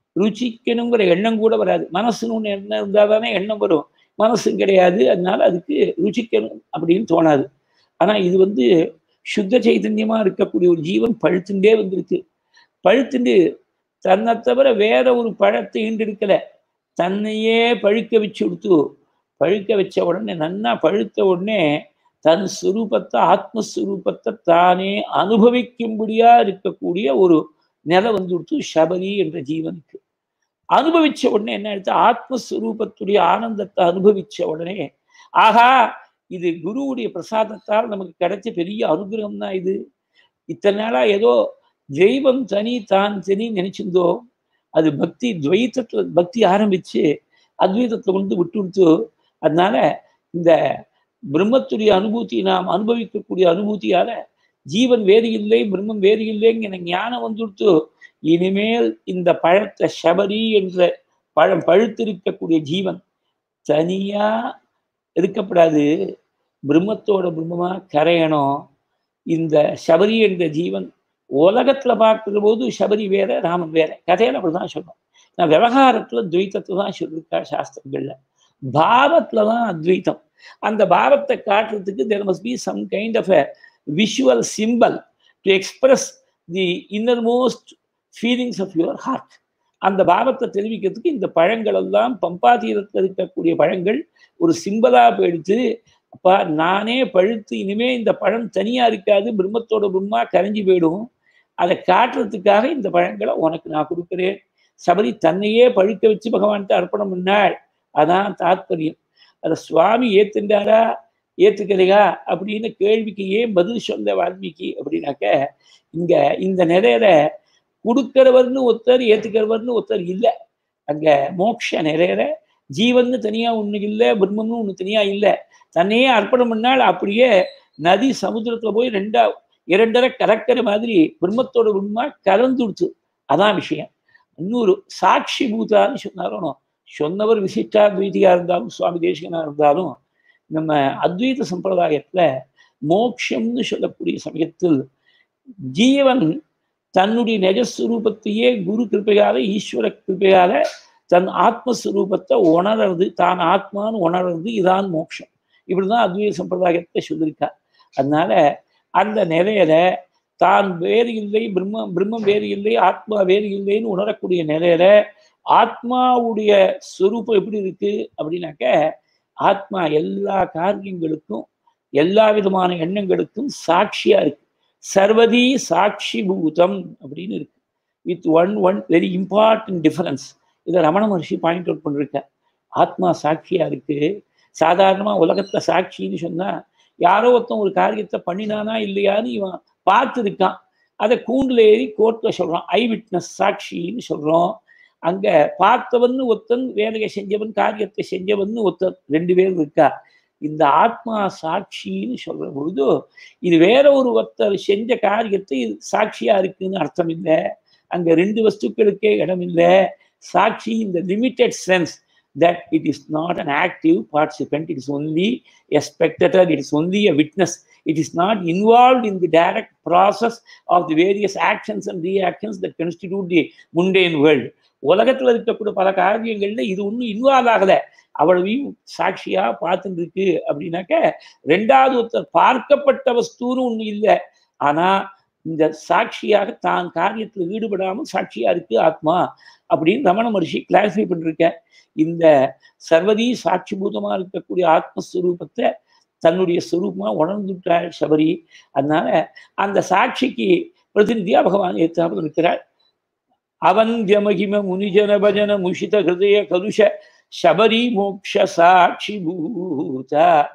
ருச்சிக்கணுங்கிற எண்ணம் கூட வராது மனசுன்னு ஒன்று எண்ணம் இருந்தால் தானே எண்ணம் வரும் மனசும் கிடையாது அதனால அதுக்கு ருச்சிக்கணும் அப்படின்னு தோணாது ஆனால் இது வந்து சுத்த சைதன்யமா இருக்கக்கூடிய ஒரு ஜீவன் பழுத்துண்டே வந்திருக்கு பழுத்துண்டு தன்னை தவிர வேற ஒரு பழத்தை ஈண்டெடுக்கல தன்னையே பழுக்க வச்சு கொடுத்து பழுக்க வச்ச உடனே நன்னா பழுத்த உடனே தன் சுரூபத்தை ஆத்மஸ்வரூபத்தை தானே அனுபவிக்கும்படியா இருக்கக்கூடிய ஒரு நிலை வந்து கொடுத்து சபரி என்ற ஜீவனுக்கு அனுபவிச்ச உடனே என்ன எடுத்து ஆத்மஸ்வரூபத்துடைய ஆனந்தத்தை அனுபவிச்ச உடனே ஆகா இது குருவுடைய பிரசாதத்தால் நமக்கு கிடைச்ச பெரிய அனுகிரகம் தான் இது இத்தனை நாளா ஏதோ தெய்வம் தனி தான் தனி நினைச்சிருந்தோ அது பக்தி துவைத்தத்துல பக்தி ஆரம்பிச்சு அத்வைதத்தை கொண்டு விட்டு விட்டு அதனால இந்த பிரம்மத்துடைய அனுபூதி நாம் அனுபவிக்கக்கூடிய அனுபூதியால ஜீவன் வேறு இல்லை பிரம்மம் வேறு இல்லைங்கிற ஞானம் வந்துடுத்து இனிமேல் இந்த பழத்தை சபரி என்ற பழம் பழுத்திருக்கக்கூடிய ஜீவன் தனியா இருக்கப்படாது பிரம்மத்தோட பிரம்மமா கரையணும் இந்த சபரி என்ற ஜீவன் உலகத்துல பார்க்கிற போது சபரி வேற ராமன் வேற கதையில அப்படிதான் சொல்றோம் நான் விவகாரத்துல துவைத்தத்தை தான் சொல்லியிருக்கா சாஸ்திரங்கள்ல பாவத்துல தான் அத்வைத்தம் அந்த பாவத்தை காட்டுறதுக்கு there must be some kind of a visual symbol to express the inner most feelings of your heart அந்த பாவத்தை தெரிவிக்கிறதுக்கு இந்த பழங்கள் எல்லாம் பம்பாதீரத்தில் இருக்கக்கூடிய பழங்கள் ஒரு சிம்பலா போயிடுத்து அப்பா நானே பழுத்து இனிமே இந்த பழம் தனியா இருக்காது பிரம்மத்தோட பிரம்மா கரைஞ்சி போயிடும் அதை காட்டுறதுக்காக இந்த பழங்களை உனக்கு நான் கொடுக்குறேன் சபரி தன்னையே பழுக்க வச்சு பகவான்கிட்ட அர்ப்பணம் பண்ணாள் அதான் தாத்பரியம் அதை சுவாமி ஏத்துண்டாரா ஏத்துக்கலையா அப்படின்னு கேள்விக்கு ஏன் பதில் சொல்ல வால்மீகி அப்படின்னாக்க இங்க இந்த நிலையில கொடுக்கிறவர்னு ஒருத்தர் ஏத்துக்கிறவர்னு ஒருத்தர் இல்லை அங்க மோட்ச நிறையிற ஜீவன்னு தனியா ஒண்ணு இல்லை பிரம்மம்னு ஒண்ணு தனியா இல்லை தன்னையே அர்ப்பணம் பண்ணால் அப்படியே நதி சமுத்திரத்துல போய் ரெண்டா இரண்டரை கலக்கிற மாதிரி பிரம்மத்தோட பிரம்மா கலந்துடுச்சு அதான் விஷயம் இன்னொரு சாட்சி பூதான்னு சொன்னாலும் சொன்னவர் விசிஷ்டாத்வைதியா இருந்தாலும் சுவாமி தேசிகனா இருந்தாலும் நம்ம அத்வைத சம்பிரதாயத்துல மோக்ஷம்னு சொல்லக்கூடிய சமயத்தில் ஜீவன் தன்னுடைய நிஜஸ்வரூபத்தையே குரு கிருப்பையால ஈஸ்வர கிருப்பையால தன் ஆத்மஸ்வரூபத்தை உணர்றது தான் ஆத்மான்னு உணர்றது இதான் மோட்சம் இப்படிதான் அத்வைத சம்பிரதாயத்தை சொல்லியிருக்கா அதனால அந்த நிலையில தான் வேறு இல்லை பிரம்மம் பிரம்மம் வேறு இல்லை ஆத்மா வேறு இல்லைன்னு உணரக்கூடிய நிலையில ஆத்மாவுடைய ஸ்வரூபம் எப்படி இருக்கு அப்படின்னாக்க ஆத்மா எல்லா காரியங்களுக்கும் எல்லா விதமான எண்ணங்களுக்கும் சாட்சியா இருக்கு சர்வதி சாட்சி பூதம் அப்படின்னு இருக்கு with one one very important difference இதை ரமண மகர்ஷி பாயிண்ட் அவுட் பண்ணிருக்க ஆத்மா சாட்சியா இருக்கு சாதாரணமா உலகத்துல சாட்சின்னு சொன்னா யாரோ ஒருத்தன் ஒரு காரியத்தை பண்ணினானா இல்லையான்னு இவன் பார்த்துருக்கான் அதை கூண்டுல ஏறி கோர்ட்ல சொல்றான் ஐ விட்னஸ் சாட்சின்னு சொல்றோம் அங்க பார்த்தவன் ஒருத்தன் வேலையை செஞ்சவன் காரியத்தை செஞ்சவன் ஒருத்தன் ரெண்டு பேர் இருக்கா இந்த ஆத்மா சாட்சின்னு சொல்ற பொழுது இது வேற ஒரு ஒருத்தர் செஞ்ச காரியத்தை இது சாட்சியா இருக்குன்னு அர்த்தம் இல்லை அங்க ரெண்டு வஸ்துக்களுக்கே இடம் இல்லை சாட்சி இந்த limited sense that it is not an active participant, it is only a spectator, it is only a witness. It is not involved in the direct process of the various actions and reactions that constitute the mundane world. உலகத்துல இருக்கக்கூடிய பல காரியங்கள்ல இது ஒன்றும் involve ஆகல அவ்வளவையும் சாட்சியா பார்த்துட்டு இருக்கு அப்படின்னாக்க ரெண்டாவது ஒருத்தர் பார்க்கப்பட்ட வஸ்தூன்னு ஒண்ணு இல்லை ஆனா இந்த சாட்சியாக தான் காரியத்தில் ஈடுபடாமல் சாட்சியா இருக்கு ஆத்மா அப்படின்னு ரமண மகர்ஷி கிளாரிஃபை பண்ணிருக்க இந்த சர்வதி சாட்சிபூதமா இருக்கக்கூடிய ஆத்மஸ்வரூபத்தை தன்னுடைய ஸ்வரூபமா உணர்ந்துட்டாள் சபரி அதனால அந்த சாட்சிக்கு பிரதிநிதியா பகவான் ஏற்றாமல் இருக்கிறாள் அவந்திய மகிம முனிஜன பஜன முஷித ஹிருதய கலுஷ சபரி மோக்ஷ சாட்சி பூத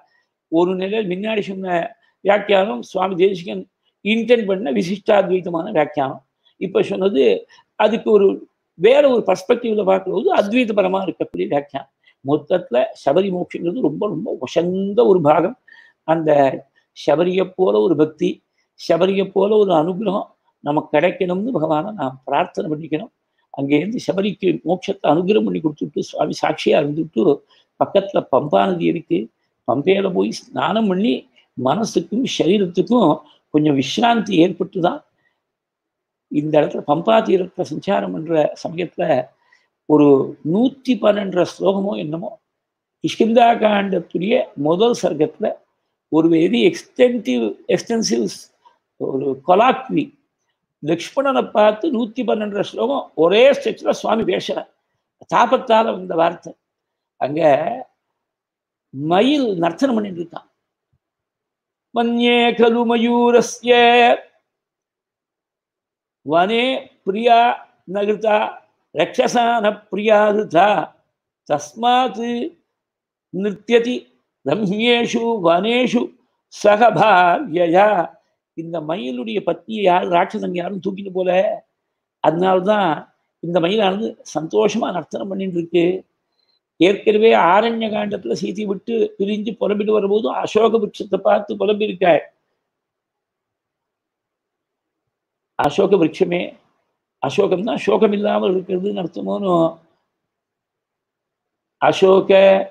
ஒரு நிலையில் முன்னாடி சொன்ன வியாக்கியானம் சுவாமி தேசிகன் இன்டென்ட் பண்ண விசிஷ்டாத்வைத்தமான வியாக்கியானம் இப்ப சொன்னது அதுக்கு ஒரு வேற ஒரு பர்ஸ்பெக்டிவ்ல பார்க்கும்போது அத்வைதபரமா இருக்கக்கூடிய வியாக்கியானம் மொத்தத்துல சபரி மோட்சங்கிறது ரொம்ப ரொம்ப உசந்த ஒரு பாகம் அந்த சபரியை போல ஒரு பக்தி சபரியை போல ஒரு அனுகிரகம் நமக்கு கிடைக்கணும்னு பகவானை நாம் பிரார்த்தனை பண்ணிக்கணும் அங்கேருந்து சபரிக்கு மோட்சத்தை அனுகிரகம் பண்ணி கொடுத்துட்டு சுவாமி சாட்சியா இருந்துட்டு பக்கத்துல பம்பா நதி இருக்கு பம்பையில போய் ஸ்நானம் பண்ணி மனசுக்கும் சரீரத்துக்கும் கொஞ்சம் விஸ்ராந்தி ஏற்பட்டு தான் இந்த இடத்துல பம்பா தீரத்தை சஞ்சாரம் பண்ற சமயத்துல ஒரு நூற்றி பன்னெண்டரை ஸ்லோகமோ என்னமோ கிஷ்கிந்தா காண்டத்துடைய முதல் சர்க்கத்துல ஒரு வெரி எக்ஸ்டென்டிவ் எக்ஸ்டென்சிவ் ஒரு கொலாக்வி லக்ஷ்மணனை பார்த்து நூற்றி பன்னெண்டரை ஸ்லோகம் ஒரே ஸ்டெச்சில் சுவாமி பேசுகிறார் தாபத்தால் வந்த வார்த்தை அங்க மயில் நர்த்தனம் பண்ணிட்டு இருக்கான் மன்யே கலு மயூரஸ்ய வனே பிரியா நகிருதா ரக்ஷசான பிரியாருதா தஸ்மாத் நிருத்தியதி ரம்யேஷு வனேஷு சகபாவியா இந்த மயிலுடைய பத்னியை யாரும் ராட்சசன் யாரும் தூக்கிட்டு போல அதனால்தான் இந்த மயிலானது சந்தோஷமா நர்த்தனம் பண்ணிட்டு இருக்கு ஏற்கனவே ஆரண்ய காண்டத்துல சீதி விட்டு பிரிஞ்சு புலம்பிட்டு வரும்போது அசோக விருட்சத்தை பார்த்து புலம்பிருக்காள் அசோக விருட்சமே அசோகம் தான் சோகம் இல்லாமல் இருக்கிறதுன்னு அர்த்தமோனு அசோக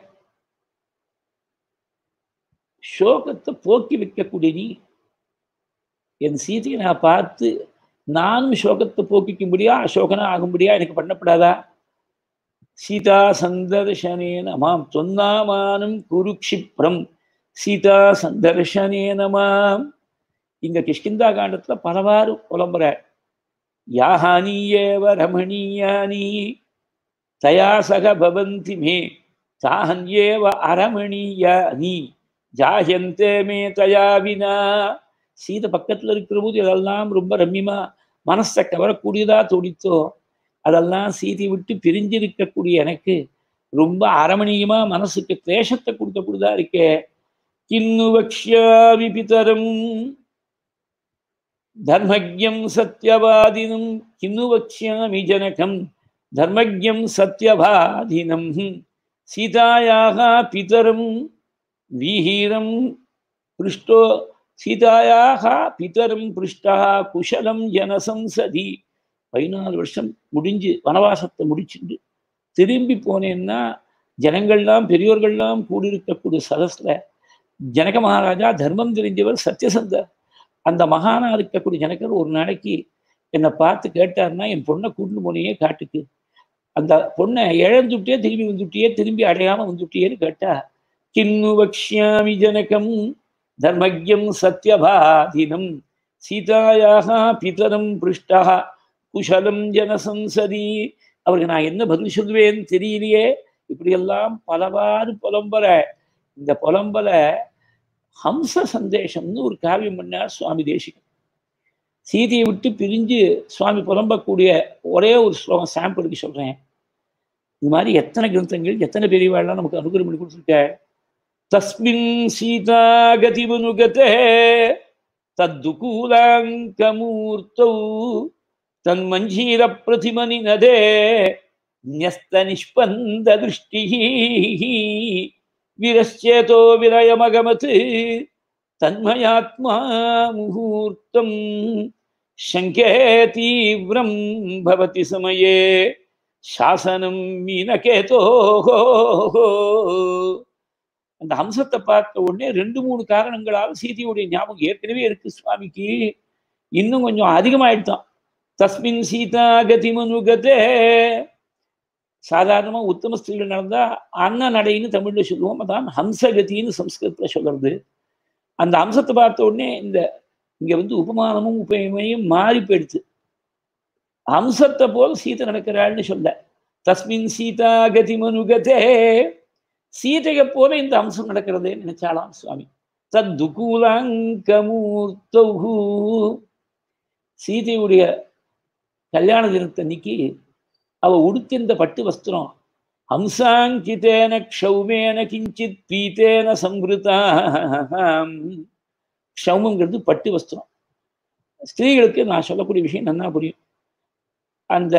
சோகத்தை போக்கி வைக்கக்கூடிய நீ என் சீதையை நான் பார்த்து நானும் சோகத்தை போக்கிக்கும்படியா அசோகனா ஆகும்படியா எனக்கு பண்ணப்படாதா சீதா சந்தர்ஷனேன மாம் தொன்னாமானம் குருக்ஷிப்ரம் சீதா சந்தர்ஷனேன மாம் இங்க கிஷ்கிந்தா காண்டத்துல பலவாறு புலம்புற யாஹானியேவ ரமணீயானி தயா சக பவந்தி மே தாஹன்யேவ அரமணீயானி ஜாஹியந்தே மே தயா வினா சீதை பக்கத்துல இருக்கிற போது இதெல்லாம் ரொம்ப ரம்யமா மனசை கவரக்கூடியதா தோடித்தோ அதெல்லாம் சீதை விட்டு பிரிஞ்சிருக்கக்கூடிய எனக்கு ரொம்ப அரமணியமா மனசுக்கு கிளேஷத்தை கொடுக்கக்கூடியதா இருக்கே கிண்ணு வக்ஷாமி பிதரம் தர்மஜம் சத்யவாதினம் கிண்ணு வக்ஷாமி ஜனகம் தர்மஜம் சத்யவாதினம் சீதாயாக பிதரம் வீஹீரம் பிருஷ்டோ சீதாயாக பிதரும் பிருஷ்டா குஷலம் ஜனசம்சதி பதினாலு வருஷம் முடிஞ்சு வனவாசத்தை முடிச்சுட்டு திரும்பி போனேன்னா ஜனங்கள்லாம் பெரியோர்கள்லாம் கூடியிருக்கக்கூடிய சதஸ்ல ஜனக மகாராஜா தர்மம் தெரிஞ்சவர் சத்தியசந்தர் அந்த மகானா இருக்கக்கூடிய ஜனகர் ஒரு நாளைக்கு என்னை பார்த்து கேட்டார்னா என் பொண்ணை கூட்டின்னு போனையே காட்டுக்கு அந்த பொண்ணை இழந்துட்டே திரும்பி வந்துட்டியே திரும்பி அடையாம வந்துட்டியேன்னு கேட்டா கிண்ணு வக்ஷாமி ஜனகம் தர்மஜம் சத்யபாதினம் சீதாயாக பிதரம் பிருஷ்டா குஷலம் ஜனசம்சதி அவருக்கு நான் என்ன பதில் சொல்லுவேன்னு தெரியலையே இப்படியெல்லாம் பலவாறு புலம்பல இந்த புலம்பல ஹம்ச சந்தேஷம்னு ஒரு காவியம் பண்ணார் சுவாமி தேசிகன் சீதையை விட்டு பிரிஞ்சு சுவாமி புலம்பக்கூடிய ஒரே ஒரு ஸ்லோகம் சாம்பிளுக்கு சொல்றேன் இது மாதிரி எத்தனை கிரந்தங்கள் எத்தனை பெரியவாள்லாம் நமக்கு அனுகிரம் பண்ணி கொடுத்துருக்க தஸ்மின் சீதா கதிவனுகதே தத்துகூலாங்கமூர்த்தௌ தன்மஞ்சீர பிரதிமனி நதே न्यस्त निष्पन्द दृष्टिः विरश्चेतो विरयमगमत् तन्मयात्मा मुहूर्तं शङ्के तीव्रं भवति समये சாசனம் மீனகேதோஹோ அந்த ஹம்சத்தை பார்த்த உடனே ரெண்டு மூணு காரணங்களால் சீதையுடைய ஞாபகம் ஏற்கனவே இருக்கு சுவாமிக்கு இன்னும் கொஞ்சம் அதிகமாயிடுதான் தஸ்மின் சீதா கதிமனுகதே சாதாரணமா உத்தம ஸ்திரீகள் நடந்தா அண்ணா நடைன்னு தமிழ்ல சொல்லுவோம் அதான் ஹம்சகதின்னு சம்ஸ்கிருதத்துல சொல்றது அந்த அம்சத்தை பார்த்த உடனே இந்த இங்க வந்து உபமானமும் உபயமையும் மாறி போயிடுச்சு அம்சத்தை போல் சீதை நடக்கிறாள்னு சொல்ல தஸ்மின் சீதா கதி மனுகதே சீதையை போல இந்த அம்சம் நடக்கிறதே நினைச்சாலாம் சுவாமி தத்துகூலாங்கமூர்த்தௌ சீதையுடைய கல்யாண தினத்தன்னைக்கு அவ உடுத்திருந்த பட்டு வஸ்திரம் ஹம்சாங்கிதேன க்ஷௌமேன கிஞ்சித் பீத்தேன சம்ருதா க்ஷௌமங்கிறது பட்டு வஸ்திரம் ஸ்திரீகளுக்கு நான் சொல்லக்கூடிய விஷயம் நன்னா புரியும் அந்த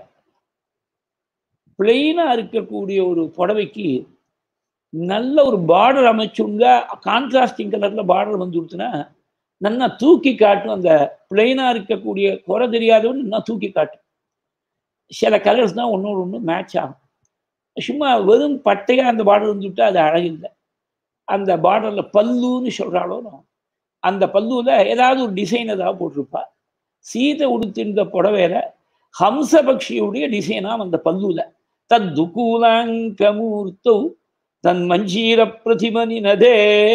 பிளெயினா இருக்கக்கூடிய ஒரு புடவைக்கு நல்ல ஒரு பார்டர் அமைச்சுங்க கான்ட்ராஸ்டிங் கலர்ல பார்டர் வந்து கொடுத்துனா நல்லா தூக்கி காட்டும் அந்த பிளெயினா இருக்கக்கூடிய குறை தெரியாதவன் நல்லா தூக்கி காட்டும் சில கலர்ஸ் தான் ஒன்றோடு ஒன்று மேட்ச் ஆகும் சும்மா வெறும் பட்டையாக அந்த பார்டர் வந்துவிட்டா அது அழகில்லை அந்த பார்டரில் பல்லுன்னு சொல்கிறாளோ அந்த பல்லுவில் ஏதாவது ஒரு டிசைன் ஏதாவது போட்டிருப்பா சீதை உடுத்திருந்த புடவையில ஹம்சபக்ஷியுடைய டிசைனாக அந்த பல்லுவில் தத்துகூலாங்கமூர்த்தௌ தன் மஞ்சீர பிரதிமனினதே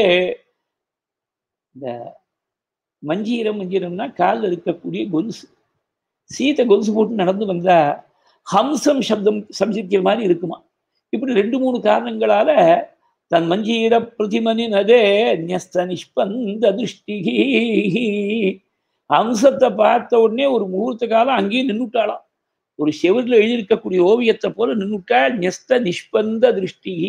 இந்த மஞ்சீரம் மஞ்சீரம்னா காலில் இருக்கக்கூடிய கொலுசு சீத்தை கொலுசு போட்டு நடந்து வந்தா ஹம்சம் சப்தம் சம்சிக்கிற மாதிரி இருக்குமா இப்படி ரெண்டு மூணு காரணங்களால தன் மஞ்சீர பிரதிமனினதே நியஸ்த நிஷ்பந்த திருஷ்டிகி ஹம்சத்தை பார்த்த உடனே ஒரு முகூர்த்த காலம் அங்கேயே நின்றுட்டாளாம் ஒரு செவரில் எழுதியிருக்கக்கூடிய ஓவியத்தை போல நின்றுட்டா நெஸ்த நிஷ்பந்த திருஷ்டிகி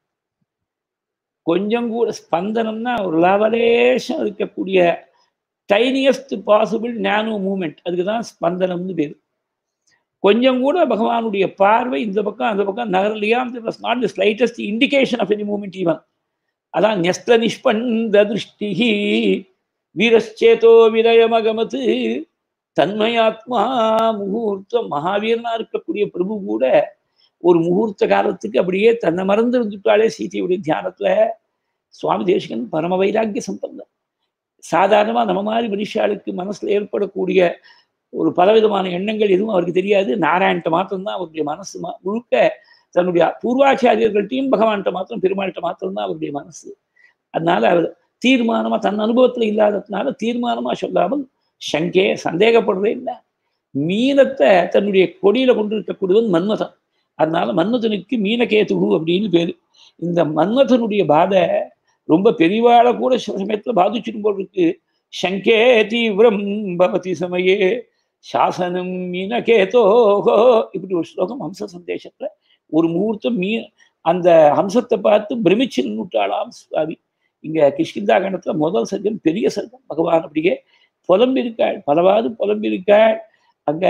கொஞ்சம் கூட ஸ்பந்தனம்னா ஒரு லவலேஷம் இருக்கக்கூடிய டைனியஸ்ட் பாசிபிள் நேனோ மூமெண்ட் அதுக்கு தான் ஸ்பந்தனம்னு பேர் கொஞ்சம் கூட பகவானுடைய பார்வை இந்த பக்கம் அந்த பக்கம் நகரலையா not the slightest indication of any movement even அதான் நெஸ்த நிஷ்பந்த திருஷ்டிகி வீரச்சேதோ விரயமகமத்து தன்மயாத்மா முகூர்த்தம் மகாவீரனா இருக்கக்கூடிய பிரபு கூட ஒரு முகூர்த்த காலத்துக்கு அப்படியே தன்னை மறந்து இருந்துட்டாலே சீதையுடைய தியானத்துல சுவாமி தேசிகன் பரம வைராக்கிய சம்பந்தம் சாதாரணமா நம்ம மாதிரி மனுஷாளுக்கு மனசுல ஏற்படக்கூடிய ஒரு பலவிதமான எண்ணங்கள் எதுவும் அவருக்கு தெரியாது நாராயண்கிட்ட மாத்திரம்தான் அவருடைய மனசு முழுக்க தன்னுடைய பூர்வாச்சாரியர்கள்ட்டையும் பகவான்கிட்ட மாத்திரம் பெருமாள்கிட்ட மாத்திரம்தான் அவருடைய மனசு அதனால அவர் தீர்மானமா தன் அனுபவத்துல இல்லாததுனால தீர்மானமா சொல்லாமல் சங்கே சந்தேகப்படுறதே இல்லை மீனத்தை தன்னுடைய கொடியில கொண்டு இருக்கக்கூடியவன் மன்மதன் அதனால மன்மதனுக்கு மீனகேதுகு அப்படின்னு பேரு இந்த மன்மதனுடைய பாதை ரொம்ப பெரியவாளை கூட சில சமயத்துல பாதிச்சிடும் போல் இருக்கு சங்கே தீவிரம் பவதி சமயே சாசனம் மீனகேதோகோ இப்படி ஒரு ஸ்லோகம் ஹம்ச சந்தேசத்துல ஒரு முகூர்த்தம் மீ அந்த ஹம்சத்தை பார்த்து பிரமிச்சு நின்றுட்டாளாம் சுவாமி இங்க கிஷ்கிந்தா கண்டத்துல முதல் சர்க்கம் பெரிய சர்க்கம் பகவான் அப்படியே புலம்பிருக்காள் பலவாது புலம்பிருக்காள் அங்க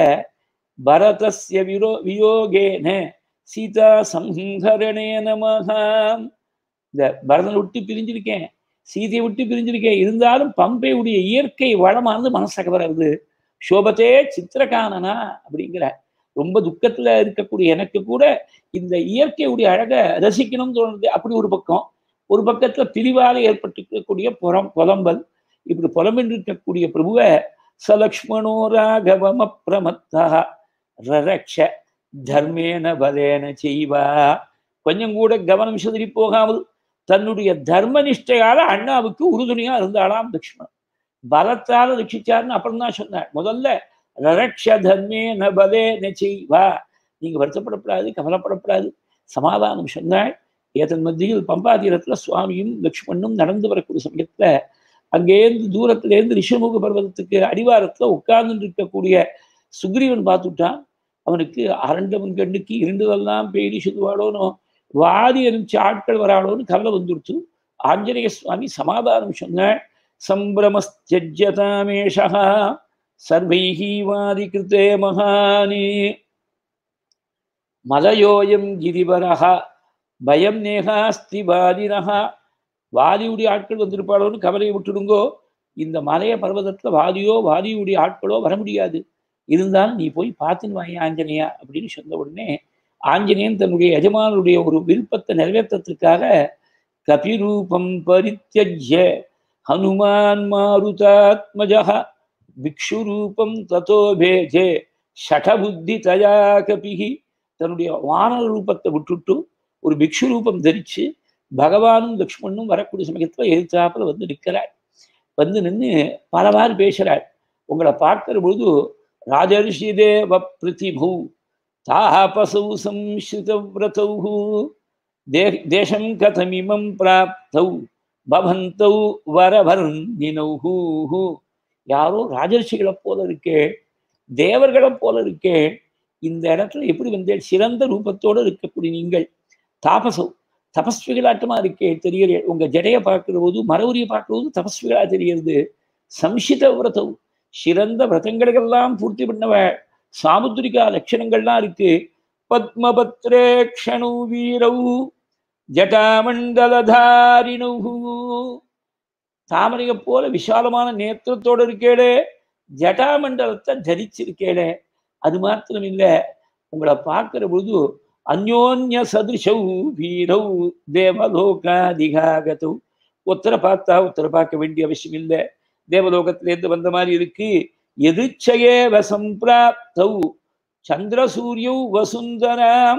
பரதஸ்ய விரோ வியோகேன சீதா சம்ஹரணே நமகாம் இந்த பரதனை விட்டு பிரிஞ்சிருக்கேன் சீதையை விட்டு பிரிஞ்சிருக்கேன் இருந்தாலும் பம்பையுடைய இயற்கை வளமானது மனசக வருது சோபத்தே சித்திரகானனா அப்படிங்கிற ரொம்ப துக்கத்துல இருக்கக்கூடிய எனக்கு கூட இந்த இயற்கையுடைய அழகை ரசிக்கணும்னு தோணுது அப்படி ஒரு பக்கம் ஒரு பக்கத்துல பிரிவால ஏற்பட்டிருக்கக்கூடிய புறம் புலம்பல் இப்படி புலம்பின்று இருக்கக்கூடிய பிரபுவை சலக்ஷ்மணோ ராகவம பிரமத்தா ரரக்ஷ தர்மேன பலேன செய்வா கொஞ்சம் கூட கவனம் சிதறி போகாமல் தன்னுடைய தர்ம நிஷ்டையால அண்ணாவுக்கு உறுதுணையா இருந்தாளாம் லக்ஷ்மணன் பலத்தால ரட்சிச்சாருன்னு அப்புறம் தான் சொன்னார் முதல்ல ரரக்ஷ தர்மேன பலேன செய்வா நீங்க வருத்தப்படப்படாது கவலைப்படப்படாது சமாதானம் சொன்னாள் ஏதன் மத்தியில் பம்பா தீரத்துல சுவாமியும் லக்ஷ்மணும் நடந்து வரக்கூடிய சமயத்துல அங்கேருந்து தூரத்திலேருந்து ரிஷமுக பர்வதத்துக்கு அடிவாரத்துல உட்கார்ந்து இருக்கக்கூடிய சுக்ரீவன் பார்த்துட்டான் அவனுக்கு அரண்டவன் கண்ணுக்கு இருண்டதெல்லாம் பெய்தி சுதுவாடோனோ வாதி அனுப்பிச்ச ஆட்கள் வராளோன்னு கவலை வந்துடுச்சு ஆஞ்சநேய சுவாமி சமாதானம் சொன்னாள் சம்பிரமஸ்தியஜதாமேஷா சர்வைஹி வாதி கிருத்தே மகானே மலையோயம் கிரிவரஹா பயம் நேகாஸ்தி வாதினஹா வாதியுடைய ஆட்கள் வந்திருப்பாளோன்னு கவலையை விட்டுடுங்கோ இந்த மலைய பர்வதத்துல வாதியோ வாதியுடைய ஆட்களோ வர முடியாது இருந்தாலும் நீ போய் பார்த்துன்னு வாங்க ஆஞ்சநேயா அப்படின்னு சொன்ன உடனே ஆஞ்சநேயன் தன்னுடைய எஜமானுடைய ஒரு விருப்பத்தை நிறைவேற்றத்துக்காக கபிரூபம் பரித்தியஜ்ய ஹனுமான் மாருதாத்மஜா பிக்ஷு ரூபம் ததோ பேஜே ஷடபுத்தி தயா கபிகி தன்னுடைய வானர ரூபத்தை விட்டுட்டு ஒரு பிக்ஷு ரூபம் தரிச்சு பகவானும் லக்ஷ்மணும் வரக்கூடிய சமயத்துல எதிர்த்தாப்புல வந்து நிற்கிறாள் வந்து நின்று பலவாறு பேசுறாள் உங்களை பார்க்கிற பொழுது ராஜர்ஷி தேவ பிருத்திபு தாபசௌ சம்ஸ்ருதவிரதௌ தே தேசம் கதமிமம் பிராப்தௌ பவந்தௌ வரவர்ணினௌ யாரோ ராஜர்ஷிகளை போல இருக்கே தேவர்களை போல இருக்கே இந்த இடத்துல எப்படி வந்தேன் சிறந்த ரூபத்தோடு இருக்கக்கூடிய நீங்கள் தாபசௌ தபஸ்விகளாட்டமா இருக்கே தெரியல உங்க ஜடையை பார்க்கிற போது மரவுரியை பார்க்கிற போது தபஸ்விகளா தெரியுது சம்சித விரதம் சிறந்த விரதங்களுக்கெல்லாம் பூர்த்தி பண்ணவ சாமுத்திரிகா லட்சணங்கள்லாம் இருக்கு பத்மபத்ரே க்ஷணு வீரௌ ஜட்டாமண்டலதாரிணு தாமரையை போல விசாலமான நேத்திரத்தோடு இருக்கேளே ஜட்டாமண்டலத்தை தரிச்சிருக்கேளே அது மாத்திரம் இல்லை உங்களை பார்க்கிற பொழுது அந்யோன்ய சதிருஷௌ வீரௌ தேவலோகாதிகாகதௌ ஒத்தரை பார்த்தா ஒத்தரை பார்க்க வேண்டிய அவசியம் இல்லை தேவலோகத்திலேருந்து வந்த மாதிரி இருக்கு எதிர்ச்சையே வசம்பிராப்தௌ சந்திரசூரியௌ வசுந்தராம்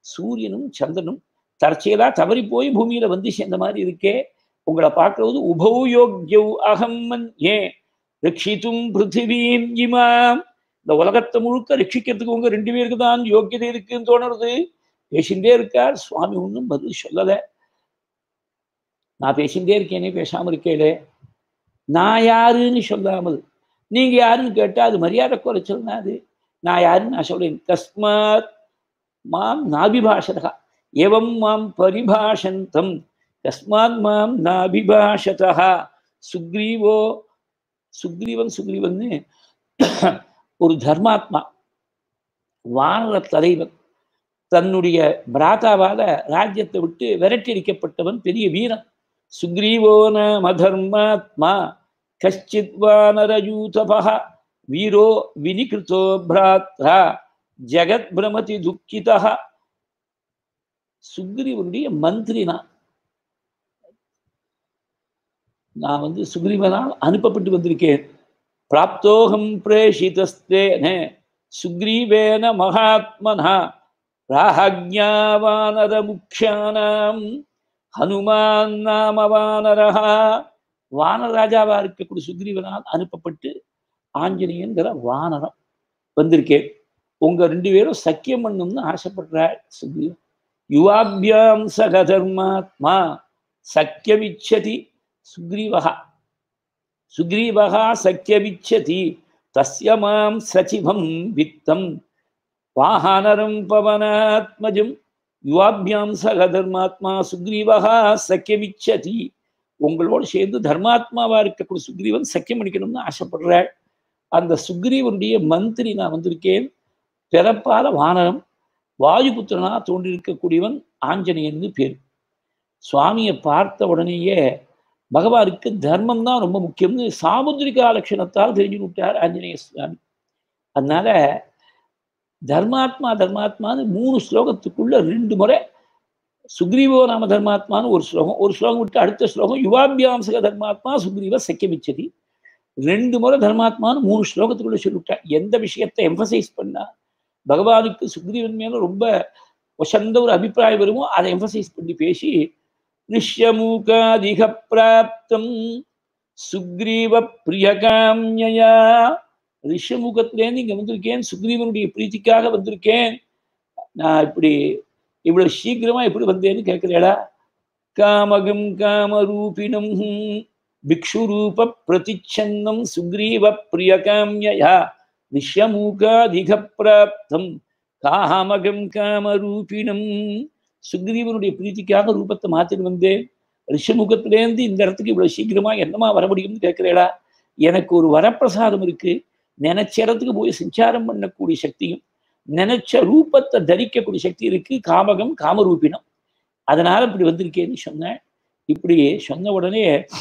சூரியனும் சந்திரனும் தற்செயலா தவறி போய் பூமியில வந்து சேர்ந்த மாதிரி இருக்கே உங்களை பார்க்கறது உபௌ யோக்யௌ அகம் மன்யே ரட்சித்தும் பிருத்திவீம் இமாம் இந்த உலகத்தை முழுக்க ரட்சிக்கிறதுக்கு உங்க ரெண்டு பேருக்கு தான் யோக்கியதை இருக்குன்னு தோணுறது பேசிகிட்டே இருக்கார் சுவாமி ஒன்றும் பதில் சொல்லலை நான் பேசிகிட்டே இருக்கேனே பேசாம இருக்கேளே நான் யாருன்னு சொல்லாமல் நீங்க யாருன்னு கேட்டா அது மரியாதை குறைச்சல்னா அது நான் யாருன்னு நான் சொல்றேன் தஸ்மாத் மாம் நாபிபாஷதா எவம் மாம் பரிபாஷந்தம் தஸ்மாத் மாம் நாபிபாஷதா சுக்ரீவோ சுக்ரீவன் சுக்ரீவன்னு ஒரு தர்மாத்மா வானர தலைவன் தன்னுடைய பிராதாவால ராஜ்யத்தை விட்டு விரட்டி அடிக்கப்பட்டவன் பெரிய வீரன் சுக்ரீவோ நாம தர்மாத்மா கஷ்டித் வானரயூதபா வீரோ வினிகிருத்தோ பிராத்ரா ஜெகத் பிரமதி துக்கிதா சுக்ரீவனுடைய மந்திரி நான் நான் வந்து சுக்ரீவனால் அனுப்பப்பட்டு வந்திருக்கேன் பிராப்தோகம் பிரேஷிதஸ்தேன சுக்ரீவேன மகாத்மனா ராஹஜ்ஞாவானர முக்கியானாம் ஹனுமான் நாம வானரஹா வானராஜாவா இருக்கக்கூடிய சுக்ரீவனால் அனுப்பப்பட்டு ஆஞ்சநேயன்கிற வானரம் வந்திருக்கேன் உங்க ரெண்டு பேரும் சக்கியம் பண்ணும்னு ஆசைப்படுறாள் சுக்ரீவன் யுவாபியாம் சக தர்மாத்மா சக்கியமிச்சதி சுக்ரீவகா சுக்ரீவகா சக்கியமிச்சதி தஸ்ய மாம் சச்சிவம் வித்தம் வாஹானரம் பவனாத்மஜம் யுவாபியாம் சக தர்மாத்மா சுக்ரீவகா சக்கியமிச்சதி உங்களோடு சேர்ந்து தர்மாத்மாவா இருக்கக்கூடிய சுக்ரீவன் சக்கியம் பண்ணிக்கணும்னு ஆசைப்படுறாள் அந்த சுக்ரீவனுடைய மந்திரி நான் வந்திருக்கேன் பிறப்பால வானரம் வாயுபுத்திரனா தோன்றிருக்கக்கூடியவன் ஆஞ்சநேயன்னு பேர் சுவாமியை பார்த்த உடனேயே பகவானுக்கு தர்மம் தான் ரொம்ப முக்கியம்னு சாமுத்திரிகா லட்சணத்தால் தெரிஞ்சு விட்டார் ஆஞ்சநேய சுவாமி அதனால தர்மாத்மா தர்மாத்மான்னு மூணு ஸ்லோகத்துக்குள்ள ரெண்டு முறை சுக்ரீவோ நாம தர்மாத்மான்னு ஒரு ஸ்லோகம் ஒரு ஸ்லோகம் விட்டு அடுத்த ஸ்லோகம் யுவாபியாம்சக தர்மாத்மா சுக்ரீவ சக்கியமிச்சதி ரெண்டு முறை தர்மாத்மான்னு மூணு ஸ்லோகத்துக்குள்ள சொல்லிவிட்டார் எந்த விஷயத்தை எம்பசைஸ் பண்ணா பகவானுக்கு சுக்ரீவன் மேல ரொம்ப வசந்த ஒரு அபிப்பிராயம் வருமோ அதை எம்பசைஸ் பண்ணி பேசி நிஷ்யமூகாதிக பிராப்தம் சுக்ரீவ பிரியகாமியா ரிஷமுகத்திலேருந்து இங்க வந்திருக்கேன் சுக்ரீவனுடைய பிரீத்திக்காக வந்திருக்கேன் நான் இப்படி இவ்வளவு சீக்கிரமா எப்படி வந்தேன்னு கேட்கிறேடா காமகம் காமரூபிணம் பிக்ஷு ரூப பிரதிச்சன்னம் சுக்ரீவ பிரியகாமியா நிஷமூகாதிக பிராப்தம் காமகம் காமரூபிணம் சுக்ரீவனுடைய பிரீத்திக்காக ரூபத்தை மாத்திட்டு வந்தேன் ரிஷமுகத்திலேருந்து இந்த இடத்துக்கு இவ்வளவு சீக்கிரமா என்னமா வர முடியும்னு கேட்கிறேடா எனக்கு ஒரு வரப்பிரசாதம் இருக்கு நினைச்ச இடத்துக்கு போய் சஞ்சாரம் பண்ணக்கூடிய சக்தியும் நினைச்ச ரூபத்தை தரிக்கக்கூடிய சக்தி இருக்கு காமகம் காமரூபினம் அதனால இப்படி வந்திருக்கேன்னு சொன்னேன் இப்படி சொன்ன உடனே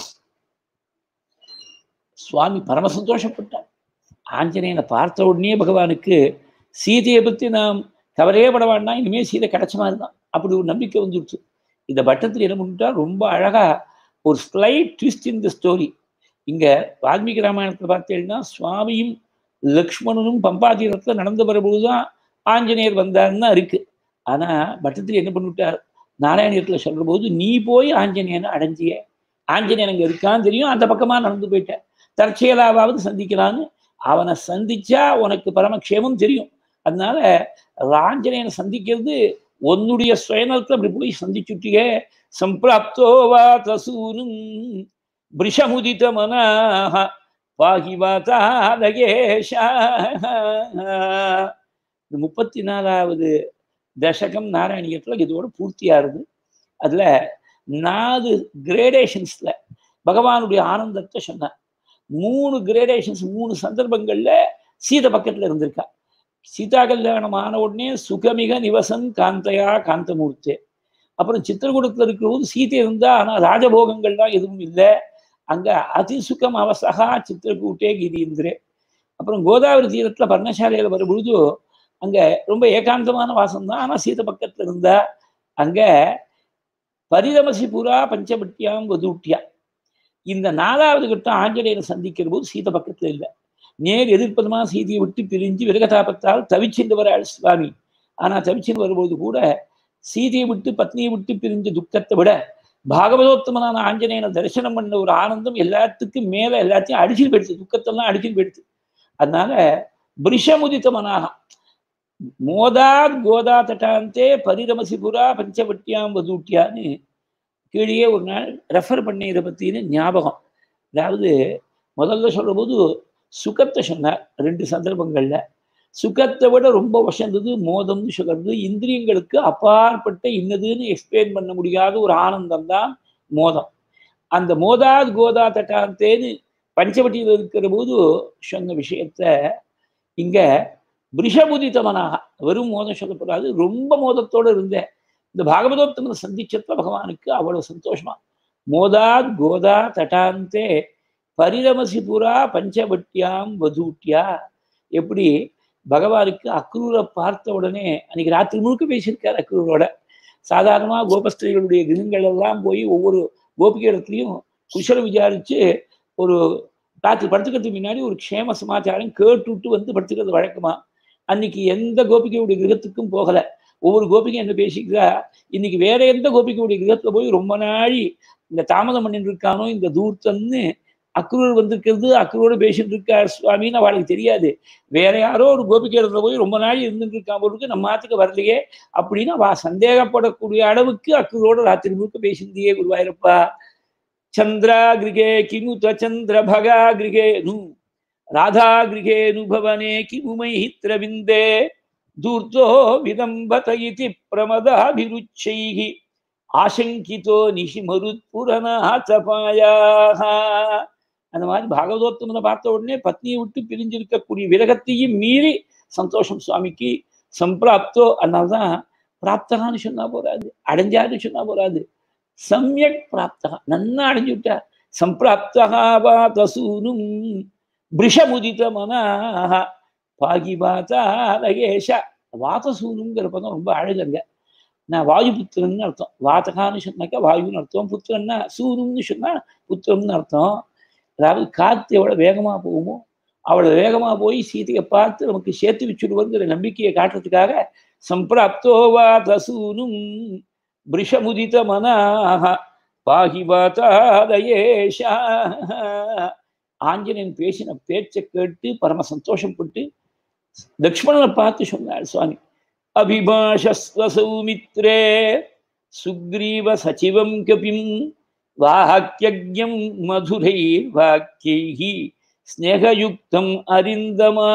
சுவாமி பரம சந்தோஷப்பட்டார் ஆஞ்சநேயனை பார்த்த உடனே பகவானுக்கு சீதையை பற்றி நாம் கவலையே பட வேண்டாம் இனிமே சீதை கிடைச்ச மாதிரி தான் அப்படி ஒரு நம்பிக்கை வந்துடுச்சு இந்த பட்டத்தில் என்ன பண்ணிட்டா ரொம்ப அழகா ஒரு slight twist in the story இங்க வால்மீகி ராமாயணத்தில் பார்த்தீங்கன்னா சுவாமியும் லக்ஷ்மணனும் பம்பாதீரத்தில் நடந்து வரும்பொழுதுதான் ஆஞ்சநேயர் வந்தாருன்னு தான் இருக்கு ஆனா பட்டத்தில் என்ன பண்ணிவிட்டார் நாராயணியத்தில் சொல்ற போது நீ போய் ஆஞ்சநேயனை அடைஞ்சிய ஆஞ்சநேயன் அங்க இருக்கான்னு தெரியும் அந்த பக்கமா நடந்து போயிட்டேன் தற்செயலாவது சந்திக்கலான்னு அவனை சந்திச்சா உனக்கு பரமக்ஷேமம் தெரியும் அதனால ஆஞ்சநேயனை சந்திக்கிறது உன்னுடைய சுயநலத்தில் அப்படி போய் சந்திச்சுட்டியே சம்பிராப்தோ வா தசூனும் பிரிஷமுதித மனாக பாகி வாதாலகேஷா இந்த முப்பத்தி நாலாவது தசகம் நாராயணியத்தில் இதோட பூர்த்தியாகுது அதுல நாலு கிரேடேஷன்ஸ்ல பகவானுடைய ஆனந்தத்தை சொன்னார் மூணு கிரேடேஷன்ஸ் மூணு சந்தர்ப்பங்கள்ல சீத பக்கத்துல இருந்திருக்கா சீதா கல்யாணம் ஆன உடனே சுகமிக நிவசன் காந்தையா காந்தமூர்த்தே அப்புறம் சித்திரகூடத்துல இருக்கிறபோது சீதை இருந்தா ஆனா ராஜபோகங்கள்லாம் எதுவும் இல்லை அங்க அதிசுகம் அவசகா சித்திரக்கூட்டே கிரீந்திரே அப்புறம் கோதாவரி தீரத்துல பர்ணசாலையில வரும்பொழுது அங்க ரொம்ப ஏகாந்தமான வாசம் தான் ஆனா சீத பக்கத்துல இருந்தா அங்க பரிதமசி புறா பஞ்சபட்டியாம் வதூட்டியா இந்த நாலாவது கட்டம் ஆஞ்சநேயரை சந்திக்கிற போது சீத பக்கத்துல இல்லை நேர் எதிர்ப்பதமா சீதையை விட்டு பிரிஞ்சு விரகதாபத்தால் தவிச்சுட்டு வராள் சுவாமி ஆனா தவிச்சுன்னு வரும்போது கூட சீதையை விட்டு பத்னியை விட்டு பிரிஞ்ச துக்கத்தை விட பாகவதோத்தமனான ஆஞ்சநேயனை தரிசனம் பண்ண ஒரு ஆனந்தம் எல்லாத்துக்கும் மேல எல்லாத்தையும் அடிச்சுட்டு போயிடுச்சு துக்கத்தெல்லாம் அடிச்சுட்டு போயிடுச்சு அதனால பிரிஷமுதித்தமனாக மோதாத் கோதா தட்டாந்தே பரிரமசிபுரா பஞ்சவட்டியாம் வதூட்டியான்னு கீழே ஒரு நாள் ரெஃபர் பண்ண இதை பத்தின ஞாபகம் அதாவது முதல்ல சொல்ற போது சுகத்தை சொன்னார் ரெண்டு சந்தர்ப்பங்கள்ல சுகத்தை விட ரொம்ப வசந்தது மோதம்னு சொல்றது இந்திரியங்களுக்கு அப்பாற்பட்ட இன்னதுன்னு எக்ஸ்பிளைன் பண்ண முடியாத ஒரு ஆனந்தம் தான் மோதம் அந்த மோதாத் கோதா தட்டாந்தேன்னு பஞ்சவட்டியில் இருக்கிற போது சொன்ன விஷயத்த இங்க பிரிஷபுதித்தமனாக வெறும் மோதம் சொல்லப்படாது ரொம்ப மோதத்தோடு இருந்தேன் இந்த பாகவதோத்தமனை சந்திச்சத்துல பகவானுக்கு அவ்வளவு சந்தோஷமா மோதாத் கோதா தட்டாந்தே பரிரமசி புரா பஞ்சவட்டியாம் வதூட்டியா எப்படி பகவானுக்கு அக்ரூரை பார்த்த உடனே அன்னைக்கு ராத்திரி முழுக்க பேசியிருக்கார் அக்ரூரோட சாதாரணமா கோபஸ்திரிகளுடைய கிரகங்கள் எல்லாம் போய் ஒவ்வொரு கோபிகை இடத்துலையும் குஷலம் விசாரிச்சு ஒரு ராத்திரி படுத்துக்கிறதுக்கு முன்னாடி ஒரு க்ஷேம சமாச்சாரம் கேட்டுவிட்டு வந்து படுத்துக்கிறது வழக்கமா அன்னைக்கு எந்த கோபிகையுடைய கிரகத்துக்கும் போகல ஒவ்வொரு கோபிகையும் என்ன பேசிக்கிறா இன்னைக்கு வேற எந்த கோபிகையுடைய கிரகத்துல போய் ரொம்ப நாளி இந்த தாமதம் பண்ணிட்டு இருக்கானோ இந்த தூர்த்தன்னு அக்ரூர் வந்திருக்கிறது அக்ரூரோட பேசிட்டு இருக்கார் சுவாமின்னு அவளுக்கு தெரியாது வேற யாரோ ஒரு கோபிகை இடத்துல போய் ரொம்ப நாள் இருந்துட்டு இருக்கான் போலுக்கு நம்ம ஆத்துக்கு வரலையே அப்படின்னு அவ சந்தேகப்படக்கூடிய அளவுக்கு அக்ரூரோட ராத்திரி முழுக்க பேசியிருந்தியே குருவாயிருப்பா சந்திரா கிரிகே கிமுத சந்திர பகா கிரிகே நு ராதா கிரிகே நு பவனே கிமு மைத்ரவிந்தே தூர்த்தோ விதம்பத இதி பிரமதாபிருச்சைः ஆசங்கிதோ நிஷி மருத்புரநாச்சபாயாக அந்த மாதிரி பாகவதோத்தமனை பார்த்த உடனே பத்னியை விட்டு பிரிஞ்சிருக்கக்கூடிய விரகத்தையும் மீறி சந்தோஷம் சுவாமிக்கு சம்பிராப்தோ அதனால்தான் பிராப்தகான்னு சொன்னா போறாது அடைஞ்சாருன்னு சொன்னா போறாது சமயக் பிராப்தகா நன்னா அடைஞ்சு விட்டார் சம்பிராப்தகா வா தசூனும் பிரிஷமுதித மனாக பாகி பாத்தா லகேஷ வாதசூனுங்கிற பதம் ரொம்ப அழகுங்க நான் வாயு புத்திரன்னு அர்த்தம் வாத்தகான்னு சொன்னாக்கா வாயுன்னு அர்த்தம் புத்திரன்னா சூனும்னு சொன்னா புத்திரம்னு அர்த்தம் அதாவது காத்து எவ்வளவு வேகமா போகுமோ அவ்வளவு வேகமா போய் சீதையை பார்த்து நமக்கு சேர்த்து வச்சுடுவோங்கிற நம்பிக்கையை காட்டுறதுக்காக சம்பிராப்தோ வா தசூனும் பிரிஷமுதித மனாக பாகி வாதாதயேஷா ஆஞ்சநேயன் பேசின பேச்சை கேட்டு பரம சந்தோஷப்பட்டு லக்ஷ்மணனை பார்த்து சொன்னார் சுவாமி அபிபாஷஸ்வ சௌமித்ரே சுக்ரீவ சச்சிவம் கபிம் வாக்கியம் மதுரை வாக்கியை ஸ்நேகயுக்தம் அரிந்தமா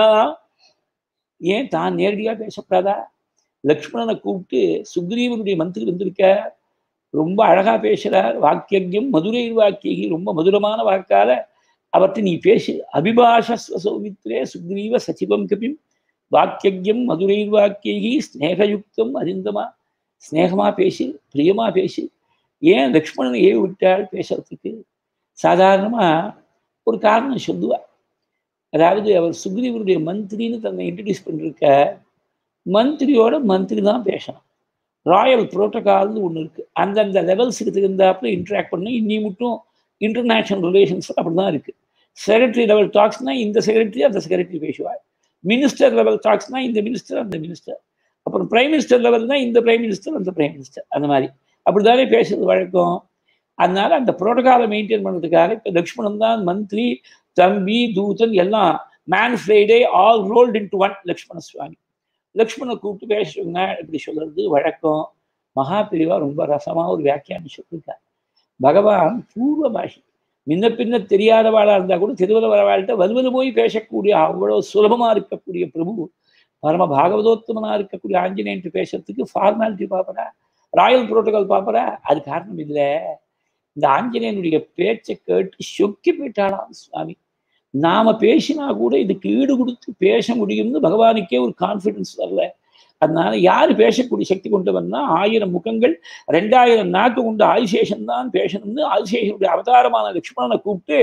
ஏன் தான் நேரடியா பேசப்படாதா லக்ஷ்மணனை கூப்பிட்டு சுக்ரீவனுடைய மந்திரி வந்திருக்க ரொம்ப அழகா பேசுறார் வாக்கியம் மதுரை வாக்கியை ரொம்ப மதுரமான வாக்கால அவற்றை நீ பேசு அபிபாஷஸ்வ சௌமித்ரே சுக்ரீவ சச்சிவம் கபிம் வாக்கியம் மதுரை வாக்கியை ஸ்நேகயுக்தம் அறிந்தமா ஸ்நேகமா பேசி பிரியமா பேசி ஏன் லக்ஷ்மணனை ஏவி விட்டாள் பேசுறதுக்கு சாதாரணமா ஒரு காரணம் சொல்லுவா அதாவது அவர் சுக்ரீவருடைய மந்திரின்னு தன்னை இன்ட்ரடியூஸ் பண்ணிருக்க மந்திரியோட மந்திரி தான் பேசணும் ராயல் புரோட்டோகால்னு ஒன்று இருக்கு அந்தந்த லெவல்ஸுக்கு தகுந்தாப்புல இன்ட்ராக்ட் பண்ணணும் இன்னி மட்டும் இன்டர்நேஷனல் ரிலேஷன்ஸ் அப்படி தான் இருக்கு செக்ரட்டரி லெவல் டாக்ஸ்னா இந்த செக்ரட்டரி அந்த செக்ரட்டரி பேசுவார் மினிஸ்டர் லெவல் டாக்ஸ்னா இந்த மினிஸ்டர் அந்த மினிஸ்டர் அப்புறம் பிரைம் மினிஸ்டர் லெவல்னா இந்த பிரைம் மினிஸ்டர் அந்த பிரைம் மினிஸ்டர் அந்த மாதிரி அப்படிதானே பேசுறது வழக்கம் அதனால அந்த புரோட்டோகாலை மெயின்டைன் பண்ணுறதுக்காக இப்போ லக்ஷ்மணன் தான் மந்திரி தம்பி தூதன் எல்லாம் man Friday all rolled into one Lakshmana Swami லக்ஷ்மணை கூப்பிட்டு பேசுவாங்க இப்படி சொல்றது வழக்கம் மகா பிரிவா ரொம்ப ரசமா ஒரு வியாக்கியானம் சொல்லியிருக்கார் பகவான் பூர்வ பாஷி முன்ன பின்ன தெரியாதவாளா இருந்தா கூட திருவள்ள வரவாழ்கிட்ட வலுவலு போய் பேசக்கூடிய அவ்வளவு சுலபமா இருக்கக்கூடிய பிரபு பரம பாகவதோத்தமனா இருக்கக்கூடிய ஆஞ்சநேயன் பேசுறதுக்கு ஃபார்மாலிட்டி பார்ப்பறா ராயல் புரோட்டோகால் பார்ப்பறா அது காரணம் இல்லை இந்த ஆஞ்சநேயனுடைய பேச்சை கேட்டு சொக்கி போயிட்டாளாம் சுவாமி நாம பேசினா கூட இதுக்கு ஈடு கொடுத்து பேச முடியும்னு பகவானுக்கே ஒரு கான்ஃபிடன்ஸ் வரல அதனால யாரு பேசக்கூடிய சக்தி கொண்டவன்னா ஆயிரம் முகங்கள் ரெண்டாயிரம் நாக்கு கொண்ட ஆதிசேஷன் தான் பேசணும்னு ஆதிசேஷனுடைய அவதாரமான லக்ஷ்மணனை கூப்பிட்டு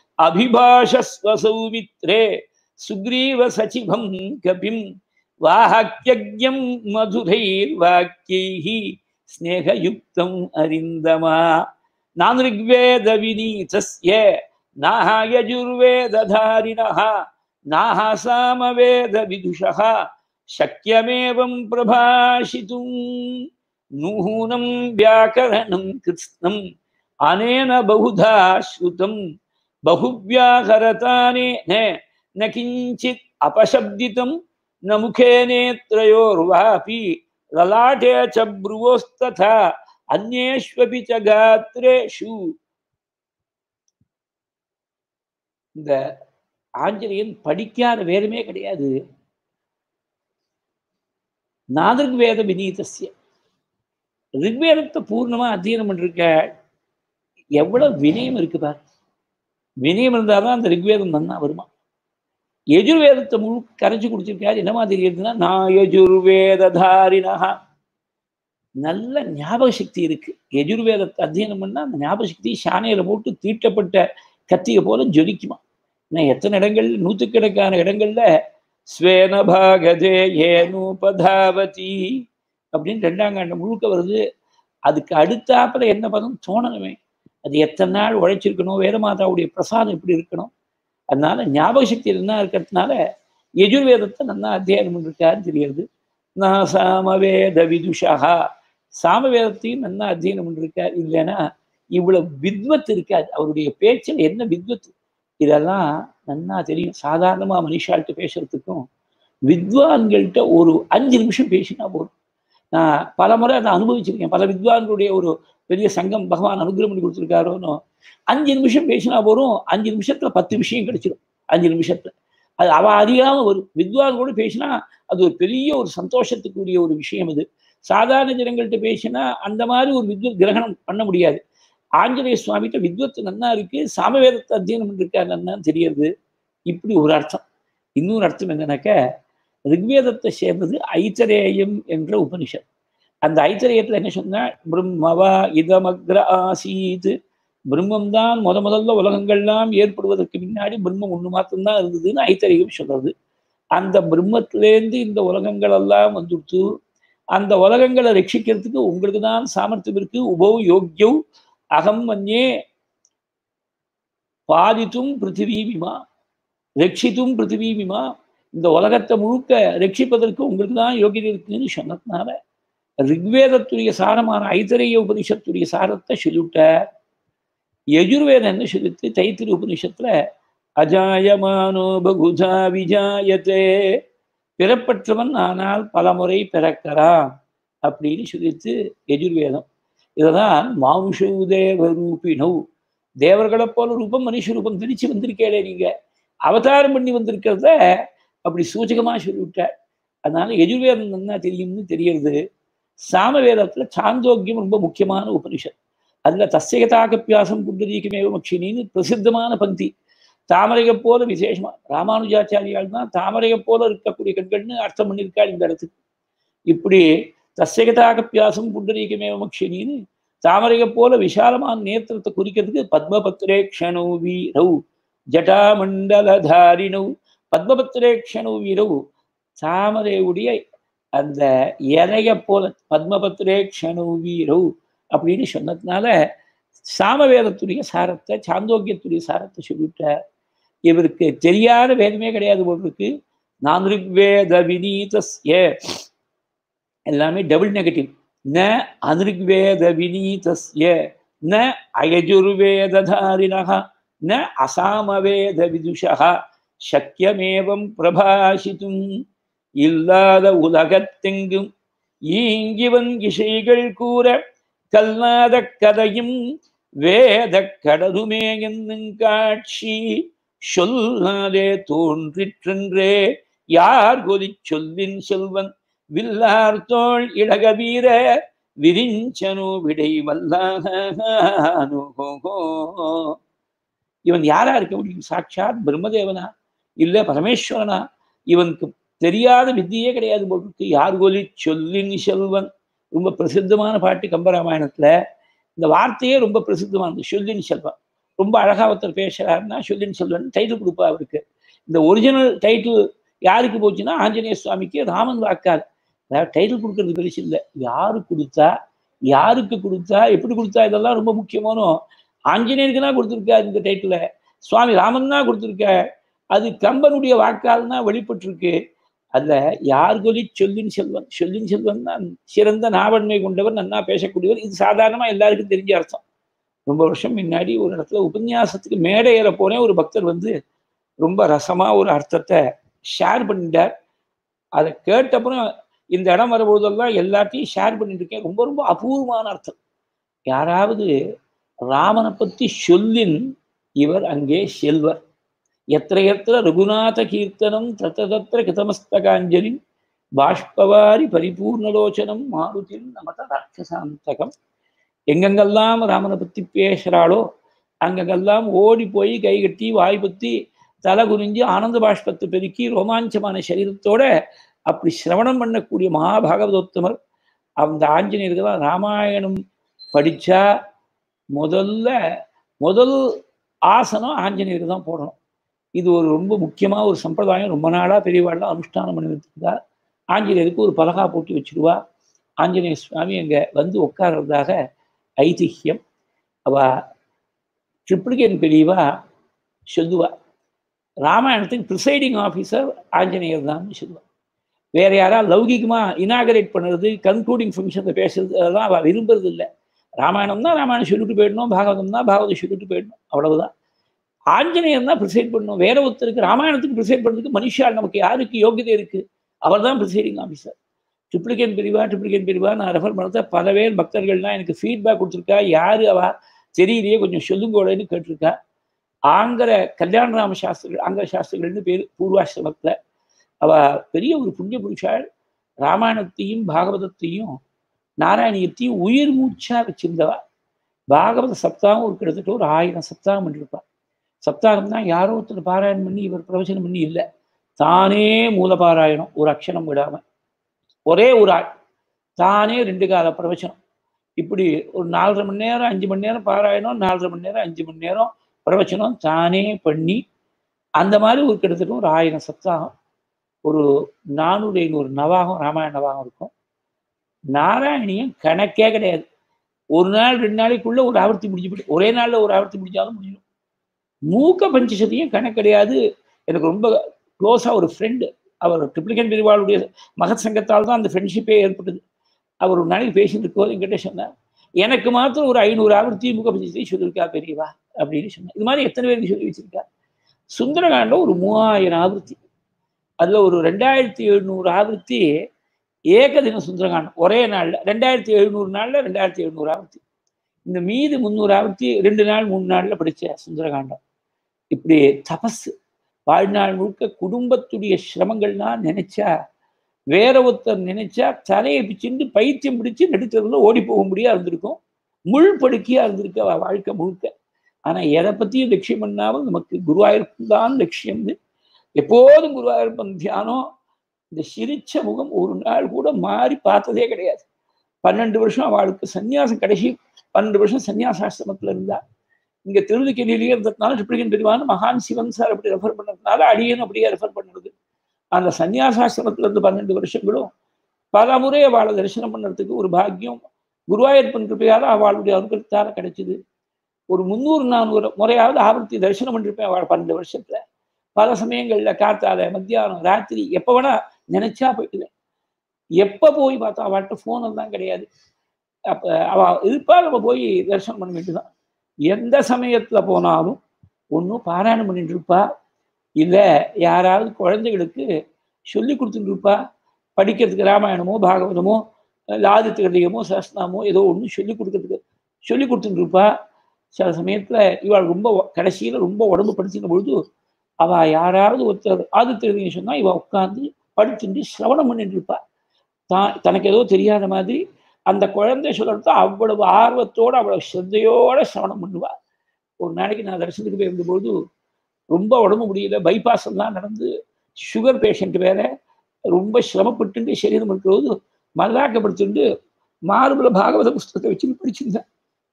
அபிபாஷஸ்வசௌமித்ரே சுக்ரீவ சச்சிவம் கபிம் வாக்கியம் மதுரைர் வாக்கியை ஸ்நேகயுக்தம் அரிந்தமா நான் ரிக்வேத வினீதஸ்ய நாஹ யஜுர்வேததாரிணः நாஹ சாமவேத விதுஷः சக்கியமேவம் பிரபாஷித்தும் நூனம் வியாக்கரணம் கிருஷ்ணம் அனேன பகுதா ஸ்ருதம் பகுவியாகரதானே ந கிஞ்சித் அபசப்திதம் ந முகே நேத்ரயோர்வாபி லலாட்டே ச ப்ருவோஸ்ததா அந்நேஷ்வபி ச காத்ரேஷு இந்த ஆஞ்சநேயன் படிக்காத வேதமே கிடையாது நாதிருக் வேத வினீதஸ்ய ரிக்வேதத்தை பூர்ணமா அத்தியனம் பண்ணிருக்க எவ்வளவு வினயம் இருக்கு பாரு வினயம் இருந்தாதான் அந்த ரிக்வேதம் நன்னா வருமா எஜுர்வேதத்தை முழு கரைச்சு குடிச்சிருக்காரு என்ன மாதிரி இருக்குன்னா நான் எஜுர்வேததாரினா நல்ல ஞாபக சக்தி இருக்கு எஜுர்வேதத்தை அத்தியனம் பண்ணா அந்த ஞாபக சக்தி சாணையில போட்டு தீட்டப்பட்ட கத்திய போல ஜொலிக்குமா நான் எத்தனை இடங்கள் நூற்றுக்கணக்கான இடங்கள்ல ஸ்வேன பாகதே ஏனூபதாவதி அப்படின்னு ரெண்டாம் காண்டம் முழுக்க வருது அதுக்கு அடுத்தாப்புல என்ன பதம் தோணணுமே அது எத்தனை நாள் உழைச்சிருக்கணும் வேதமாதாவுடைய பிரசாதம் எப்படி இருக்கணும் அதனால ஞாபக சக்தி என்ன இருக்கிறதுனால யஜுர்வேதத்தை நல்லா அத்தியாயம் பண்ணிருக்காருன்னு தெரியுது நான் சாமவேத விதுஷா சாமவேதத்தையும் நல்லா அத்தியனம் பண்ணிருக்கார் இல்லைன்னா இவ்வளவு வித்வத் இருக்காது அவருடைய பேச்சில் என்ன வித்வத் இதெல்லாம் நன்னா தெரியும் சாதாரணமா மனுஷால்கிட்ட பேசுறதுக்கும் வித்வான்கள்கிட்ட ஒரு அஞ்சு நிமிஷம் பேசினா போதும் நான் பல முறை அதை அனுபவிச்சிருக்கேன் பல வித்வான்களுடைய ஒரு பெரிய சங்கம் பகவான் அனுகிரகம் பண்ணி கொடுத்துருக்காரோன்னு அஞ்சு நிமிஷம் பேசினா போதும் அஞ்சு நிமிஷத்துல பத்து விஷயம் கிடைச்சிடும் அஞ்சு நிமிஷத்துல அது அவ அறியாம வரும் வித்வான் கூட பேசினா அது ஒரு பெரிய ஒரு சந்தோஷத்துக்குரிய ஒரு விஷயம் அது சாதாரண ஜனங்கள்கிட்ட பேசினா அந்த மாதிரி ஒரு வித்வத் கிரகணம் பண்ண முடியாது ஆஞ்சநேய சுவாமிகிட்ட வித்வத்து நன்னா இருக்கு சாமவேதத்தை அத்தியனம் பண்ணிருக்காரு நன்னான்னு தெரியறது இப்படி ஒரு அர்த்தம் இன்னொரு அர்த்தம் என்னன்னாக்க ரிக்வேதத்தை சேர்ந்தது ஐத்தரேயம் என்ற உபனிஷத் அந்த ஐத்தரேயத்துல என்ன சொன்னா பிரம்மவா இதமக்ர ஆசீத் பிரம்மம் தான் முத முதல்ல உலகங்கள்லாம் ஏற்படுவதற்கு முன்னாடி பிரம்மம் ஒண்ணு மாத்திரம்தான் இருந்ததுன்னு ஐத்தரேயம் சொல்றது அந்த பிரம்மத்திலேருந்து இந்த உலகங்கள் எல்லாம் வந்துடுத்து அந்த உலகங்களை ரட்சிக்கிறதுக்கு உங்களுக்கு தான் சாமர்த்தியம் இருக்கு உபோ யோக்கியவ் அகம் மன்யே பாதித்தும் பிருத்திவீமிமா ரட்சித்தும் பிருத்திவீமிமா இந்த உலகத்தை முழுக்க ரட்சிப்பதற்கு உங்களுக்கு தான் யோகியதை இருக்குன்னு சொன்னதுனால ரிக்வேதத்துடைய சாரமான ஐத்தரைய உபனிஷத்துடைய சாரத்தை சொல்லிவிட்டார் யஜுர்வேதம் என்ன சொல்லித்து தைத்திரி உபனிஷத்துல அஜாயமானோ பகுதா விஜாயத்தே பிறப்பற்றவன் ஆனால் பலமுறை பிறக்கிறான் அப்படின்னு சொல்லித்து எஜுர்வேதம் இததான் மாம்சு தேவ ரூபினௌ தேவர்களை போல ரூபம் மனுஷ ரூபம் திரிச்சு வந்திருக்கேளே நீங்க அவதாரம் பண்ணி வந்திருக்கிறத அப்படி சூச்சகமா சொல்லிவிட்டார் அதனால எஜுர்வேதம் என்ன தெரியும்னு தெரியறது சாமவேதத்துல சாந்தோக்கியம் ரொம்ப முக்கியமான உபனிஷத் அதுல தஸ்யகதாகப்பியாசம் புண்டரீகமேவ மக்ஷினின்னு பிரசித்தமான பந்தி தாமரையை போல விசேஷமா ராமானுஜாச்சாரியால் தான் தாமரையை போல இருக்கக்கூடிய கண்கள்னு அர்த்தம் பண்ணியிருக்காள் இந்த இடத்துக்கு இப்படி தஸ்யகதாகப்பியாசம் புண்டரீகமேவ மக்ஷினின்னு தாமரையை போல விசாலமான நேத்திரத்தை குறிக்கிறதுக்கு பத்மபத்ரேக்ஷணோ வீரௌ ஜட்டாமண்டலதாரிணௌ பத்மபத்ரேக்ஷணோ வீரௌ தாமரையுடைய அந்த இலைய போல பத்மபத்ரேக்ஷணோ வீரௌ அப்படின்னு சொன்னதுனால சாமவேதத்துடைய சாரத்தை சாந்தோக்கியத்துடைய சாரத்தை சொல்லிவிட்டார் இவருக்கு தெரியாத வேதமே கிடையாது போல் இருக்கு நான் ரிக்வேத வினீதஸ்ய எல்லாமே டபுள் நெகட்டிவ் ந அனிருக்வேத வினீதஸ்ய ந அயஜுர்வேததாரிணः ந அசாமவேத விதுஷா சக்கியமேவம் பிரபாஷித்தும் இல்லாத உலகத்தெங்கும் ஈங்கிவன் இசைகள் கூற கல்லாத கதையும் வேத கடலுமே என்னும் காட்சி சொல்லாதே தோன்றிற்றென்றே யார் கொதி சொல்லின் செல்வன் வில்லார் தோள் இடக வீர விரிஞ்சனு விடை வல்லானோ இவன் யாரா இருக்க முடியும் சாட்சாத் பிரம்மதேவனா இல்ல பரமேஸ்வரனா இவனுக்கு தெரியாத வித்தியே கிடையாது போட்டு யார் கொலி சொல்லின் செல்வன் ரொம்ப பிரசித்தமான பாட்டு கம்பராமாயணத்துல இந்த வார்த்தையே ரொம்ப பிரசித்தமானது சொல்லின் செல்வன் ரொம்ப அழகா ஒருத்தர் பேசுறாருன்னா சொல்லின் செல்வன் டைட்டில் கொடுப்பா அவருக்கு இந்த ஒரிஜினல் டைட்டில் யாருக்கு போச்சுன்னா ஆஞ்சநேய சுவாமிக்கு ராமன் வாக்கார் அதாவது டைட்டில் கொடுக்கறது பெருசு இல்லை யாரு கொடுத்தா யாருக்கு கொடுத்தா எப்படி கொடுத்தா இதெல்லாம் ரொம்ப முக்கியமான ஆஞ்சநேயருக்கு தான் கொடுத்துருக்கா இந்த டைட்டில் சுவாமி ராமன் தான் கொடுத்துருக்க அது கம்பனுடைய வாக்கால் தான் வெளிப்பட்டிருக்கு அதுல யார் கொலி சொல்லின் செல்வன் சொல்லின் செல்வன் தான் சிறந்த நாவன்மை கொண்டவர் நன்னா பேசக்கூடியவர் இது சாதாரணமா எல்லாருக்கும் தெரிஞ்ச அர்த்தம் ரொம்ப வருஷம் முன்னாடி ஒரு இடத்துல உபன்யாசத்துக்கு மேடை ஏற போனே ஒரு பக்தர் வந்து ரொம்ப ரசமா ஒரு அர்த்தத்தை ஷேர் பண்ணிட்டார் அதை கேட்டப்புறம் இந்த இடம் வரும்போதெல்லாம் எல்லாத்தையும் ஷேர் பண்ணிட்டு இருக்கேன் ரொம்ப ரொம்ப அபூர்வமான அர்த்தம் யாராவது ராமனை பத்தி சொல்லின் இவர் அங்கே செல்வர் எத்திர எத்திர ரகுநாத கீர்த்தனம் தத்த தத்திர கிதமஸ்தகாஞ்சலி பாஷ்பவாரி பரிபூர்ணலோச்சனம் மாருதில் நமத ராட்சசாந்தகம் எங்கெங்கெல்லாம் ராமனை பத்தி பேசுறாளோ அங்கங்கெல்லாம் ஓடி போய் கை கட்டி வாய் பத்தி தலை குனிஞ்சு ஆனந்த பாஷ்பத்தை பெருக்கி ரோமாஞ்சமான சரீரத்தோட அப்படி சிரவணம் பண்ணக்கூடிய மகாபாகவதோத்தமர் அந்த ஆஞ்சநேயருக்கு தான் ராமாயணம் படிச்சா முதல்ல முதல் ஆசனம் ஆஞ்சநேயருக்கு தான் போடணும் இது ஒரு ரொம்ப முக்கியமாக ஒரு சம்பிரதாயம் ரொம்ப நாளாக பெரியவாள்லாம் அனுஷ்டானம் பண்ணி வச்சுருக்கா ஆஞ்சநேயருக்கு ஒரு பலகா போட்டு வச்சுருவா ஆஞ்சநேய சுவாமி அங்கே வந்து உட்கார்றதாக ஐதிஹ்யம் அவ ட்ரிப்ளிகேன் பெரியவா சொல்லுவா ராமாயணத்துக்கு ப்ரிசைடிங் ஆஃபீஸர் ஆஞ்சநேயர் தான் சொல்லுவா வேற யாராவது லௌகிகமாக இனாகரேட் பண்ணுறது கன்க்ளூடிங் ஃபங்க்ஷனில் பேசுறது அதெல்லாம் அவள் விரும்புறது இல்லை ராமாயணம் தான் ராமாயணம் சொல்லிட்டு போயிடணும் பாகவதம் தான் பாகவதம் சொல்லிட்டு போயிடணும் அவ்வளவுதான் ஆஞ்சநேயர் தான் ப்ரிசைட் பண்ணணும் வேற ஒருத்தருக்கு ராமாயணத்துக்கு ப்ரிசைட் பண்ணுறதுக்கு மனுஷால் நமக்கு யாருக்கு யோகியதை இருக்கு அவர் தான் ப்ரிசைடிங் ஆஃபீஸர் ட்ரிப்ளிகேன் பிரிவா ட்ரிப்ளிகேன் பிரிவா நான் ரெஃபர் பண்ணத பல பேர் பக்தர்கள்லாம் எனக்கு ஃபீட்பேக் கொடுத்துருக்கா யார் அவ தெரியலையே கொஞ்சம் சொல்லுங்கோடன்னு கேட்டிருக்கா ஆங்கர கல்யாணராம சாஸ்திரிகள் ஆங்கர சாஸ்திரிகள்னு பேர் பூர்வாசிரமத்தில் அவ பெரிய ஒரு புண்ணிய புருஷாள் ராமாயணத்தையும் பாகவதத்தையும் நாராயணியத்தையும் உயிர் மூச்சா வச்சிருந்தவா பாகவத சப்தாகம் ஒரு கிட்டத்தட்ட ஒரு ஆயிரம் சப்தாகம் பண்ணிருப்பா சப்தாகம் தான் யாரோ ஒருத்தர் பாராயணம் பண்ணி இவர் பிரவச்சனம் பண்ணி இல்லை தானே மூலபாராயணம் ஒரு அக்ஷரம் விடாம ஒரே ஒரு ஆள் தானே ரெண்டு கால பிரவச்சனம் இப்படி ஒரு நாலரை மணி நேரம் அஞ்சு மணி நேரம் பாராயணம் நாலரை மணி நேரம் அஞ்சு மணி நேரம் பிரவச்சனம் தானே பண்ணி அந்த மாதிரி ஒரு கிட்டத்தட்ட ஒரு ஆயிரம் சப்தாகம் ஒரு நானூறு ஐநூறு நவாகம் ராமாயண நவாகம் இருக்கும் நாராயணியம் கணக்கே கிடையாது ஒரு நாள் ரெண்டு நாளைக்குள்ள ஒரு ஆவர்த்தி முடிஞ்சு போயிட்டு ஒரே நாள்ல ஒரு ஆவர்த்தி முடிஞ்சாலும் முடியும் மூக்க பஞ்சசதியும் கணக்கு கிடையாது எனக்கு ரொம்ப க்ளோஸா ஒரு ஃப்ரெண்டு அவர் ட்ரிப்ளிகன் பிரிவாளுடைய மகத் சங்கத்தால் தான் அந்த ஃப்ரெண்ட்ஷிப்பே ஏற்பட்டது அவர் ஒரு நாளைக்கு பேசிட்டு இருக்கோம் என்கிட்ட சொன்னார் எனக்கு மாத்திரம் ஒரு ஐநூறு ஆவர்த்தி மூக்க பஞ்சசதி சொல்லியிருக்கா பெரியவா அப்படின்னு சொன்னேன் இது மாதிரி எத்தனை பேருக்கு சொல்லி வச்சிருக்கா சுந்தரகாண்டம் ஒரு மூவாயிரம் ஆவர்த்தி அதுல ஒரு ரெண்டாயிரத்தி எழுநூறு ஆவர்த்தி ஏகதின சுந்தரகாண்டம் ஒரே நாள்ல ரெண்டாயிரத்தி எழுநூறு நாள்ல ரெண்டாயிரத்தி எழுநூறு ஆவர்த்தி இந்த மீது முந்நூறு ஆவர்த்தி ரெண்டு நாள் மூணு நாள்ல படிச்ச சுந்தரகாண்டம் இப்படி தபஸ் வாழ்நாள் முழுக்க குடும்பத்துடைய சிரமங்கள்லாம் நினைச்சா வேற ஒருத்தர் நினைச்சா தலையை பிச்சுட்டு பைத்தியம் பிடிச்சு நடுத்ததுல ஓடி போக முடியா இருந்திருக்கும் முள் படுக்கையா இருந்திருக்கு அவ வாழ்க்கை முழுக்க ஆனா எதை பத்தியும் லட்சியம் பண்ணாமல் நமக்கு குருவாயிருப்பு தான் லட்சியம்னு எப்போதும் குருவாயிருப்பன் தியானம் இந்த சிரிச்ச முகம் ஒரு நாள் கூட மாறி பார்த்ததே கிடையாது பன்னெண்டு வருஷம் அவளுக்கு சன்னியாசம் கடைசி பன்னெண்டு வருஷம் சன்னியாசாசிரமத்துல இருந்தா இங்க திருவிழிக்கணிலேயே இருந்ததுனால ட்ரிப்ளிகன் பெரியவான மகான் சிவன் சார் அப்படி ரெஃபர் பண்ணதுனால அடியேன்னு அப்படியே ரெஃபர் பண்ணுறது அந்த சன்னியாசாசிரமத்துல இருந்து பன்னெண்டு வருஷங்களும் பல முறை அவளை தரிசனம் பண்ணுறதுக்கு ஒரு பாக்கியம் குருவாயூர்ப்பன் கிருப்பையால அவளுடைய அனுகிரகத்தால கிடைச்சிது ஒரு முந்நூறு நானூறு முறையாவது ஆவர்த்தி தரிசனம் பண்ணிருப்பேன் அவள் பன்னெண்டு வருஷத்துல பல சமயங்கள்ல காத்தால மத்தியானம் ராத்திரி எப்போ வேணா நினைச்சா போயிட்டுவேன் எப்போ போய் பார்த்தா அவள்கிட்ட ஃபோன் எல்லாம் கிடையாது அப்போ அவ இருப்பா நம்ம போய் தரிசனம் பண்ண வேண்டியதுதான் எந்த சமயத்துல போனாலும் ஒன்றும் பாராயணம் பண்ணிட்டு இருப்பா இல்லை யாராவது குழந்தைகளுக்கு சொல்லி கொடுத்துட்டு இருப்பா படிக்கிறதுக்கு ராமாயணமோ பாகவதமோ லாதித்து கடிகமோ சஸ்நாமோ ஏதோ ஒன்று சொல்லி கொடுக்கறதுக்கு சொல்லி கொடுத்துட்டு இருப்பா சில சமயத்துல இவள் ரொம்ப கடைசியில ரொம்ப உடம்பு படுத்தின பொழுது அவ யாராவது ஒருத்தர் ஆதித்ய சொன்னா இவ உட்காந்து படுத்துட்டு சிரவணம் பண்ணிட்டு இருப்பா தான் தனக்கு ஏதோ தெரியாத மாதிரி அந்த குழந்தை சொல்றது அவ்வளவு ஆர்வத்தோட அவ்வளவு சிரத்தையோட சிரவணம் பண்ணுவா ஒரு நாளைக்கு நான் தரிசனத்துக்கு போயிருந்தபோது ரொம்ப உடம்பு முடியல பைபாஸ் எல்லாம் நடந்து சுகர் பேஷண்ட் வேற ரொம்ப சிரமப்பட்டு சரீரம் இருக்கிறபோது மல்லாக்கப்படுத்திட்டு மார்புல பாகவத புஸ்தகத்தை வச்சு படிச்சிருந்தேன்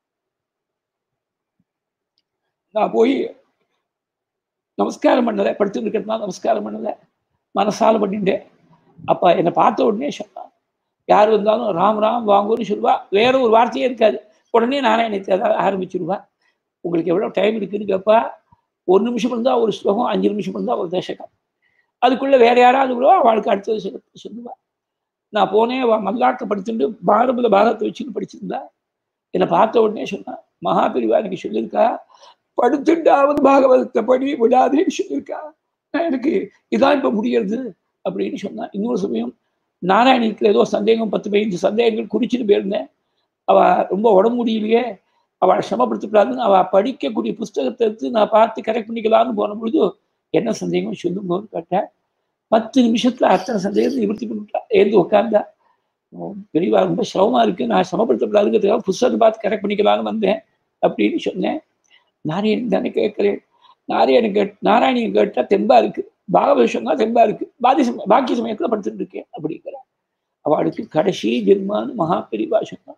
நான் போய் நமஸ்காரம் பண்ணல படுத்துட்டு இருக்கிறதுனால நமஸ்காரம் பண்ணல மனசால பண்ணிட்டேன் அப்பா என்னை பார்த்த உடனே சொன்னான் யார் வந்தாலும் ராம் ராம் வாங்குன்னு சொல்லுவா வேற ஒரு வார்த்தையே இருக்காது உடனே நாராயணத்தை ஏதாவது ஆரம்பிச்சிருவா உங்களுக்கு எவ்வளோ டைம் இருக்குன்னு கேட்பா ஒரு நிமிஷம் இருந்தால் ஒரு ஸ்லோகம் அஞ்சு நிமிஷம் இருந்தால் ஒரு தசகம் அதுக்குள்ள வேற யாராவது கூட அவளுக்கு அடுத்தது சொல்ல சொல்லுவா நான் போனேன் அவள் மல்லாட்டை படிச்சுட்டு பாரபுல பாரத்தை வச்சுன்னு படிச்சிருந்தா என்னை பார்த்த உடனே சொன்னா மகாபிரிவா எனக்கு சொல்லியிருக்கா படுத்துட்டாவது பாகவதத்தை படி விடாதேன்னு சொல்லியிருக்கா எனக்கு இதான் இப்போ முடியறது அப்படின்னு சொன்னா இன்னொரு சமயம் நாராயணிக்கு ஏதோ சந்தேகம் பத்து பதினஞ்சு சந்தேகங்கள் குறிச்சிட்டு போயிருந்தேன் அவள் ரொம்ப உடம்பு முடியலையே அவளை சிரமப்படுத்தக்கூடாதுன்னு அவள் படிக்கக்கூடிய புஸ்தகத்தை எடுத்து நான் பார்த்து கரெக்ட் பண்ணிக்கலாம்னு போன பொழுது என்ன சந்தேகம் சொல்லுங்கன்னு கேட்டேன் பத்து நிமிஷத்துல அத்தனை சந்தேகத்தை நிவர்த்தி பண்ணிட்டா எழுந்து உட்காந்தா பெரியவா ரொம்ப சிரமமா இருக்கு நான் சிரமப்படுத்தக்கூடாதுங்கிறதுக்காக புஸ்தகத்தை பார்த்து கரெக்ட் பண்ணிக்கலாம்னு வந்தேன் அப்படின்னு சொன்னேன் நாராயணன் தானே கேட்கிறேன் நாராயணன் கேட் நாராயணியன் கேட்டா தெம்பா இருக்கு பாகவதம் தான் தெம்பா இருக்கு பாதி சமயம் பாக்கி சமயத்துல படுத்துட்டு இருக்கேன் அப்படிங்கிற அவளுக்கு கடைசி ஜென்மான்னு மகா பெரியவா சொன்னான்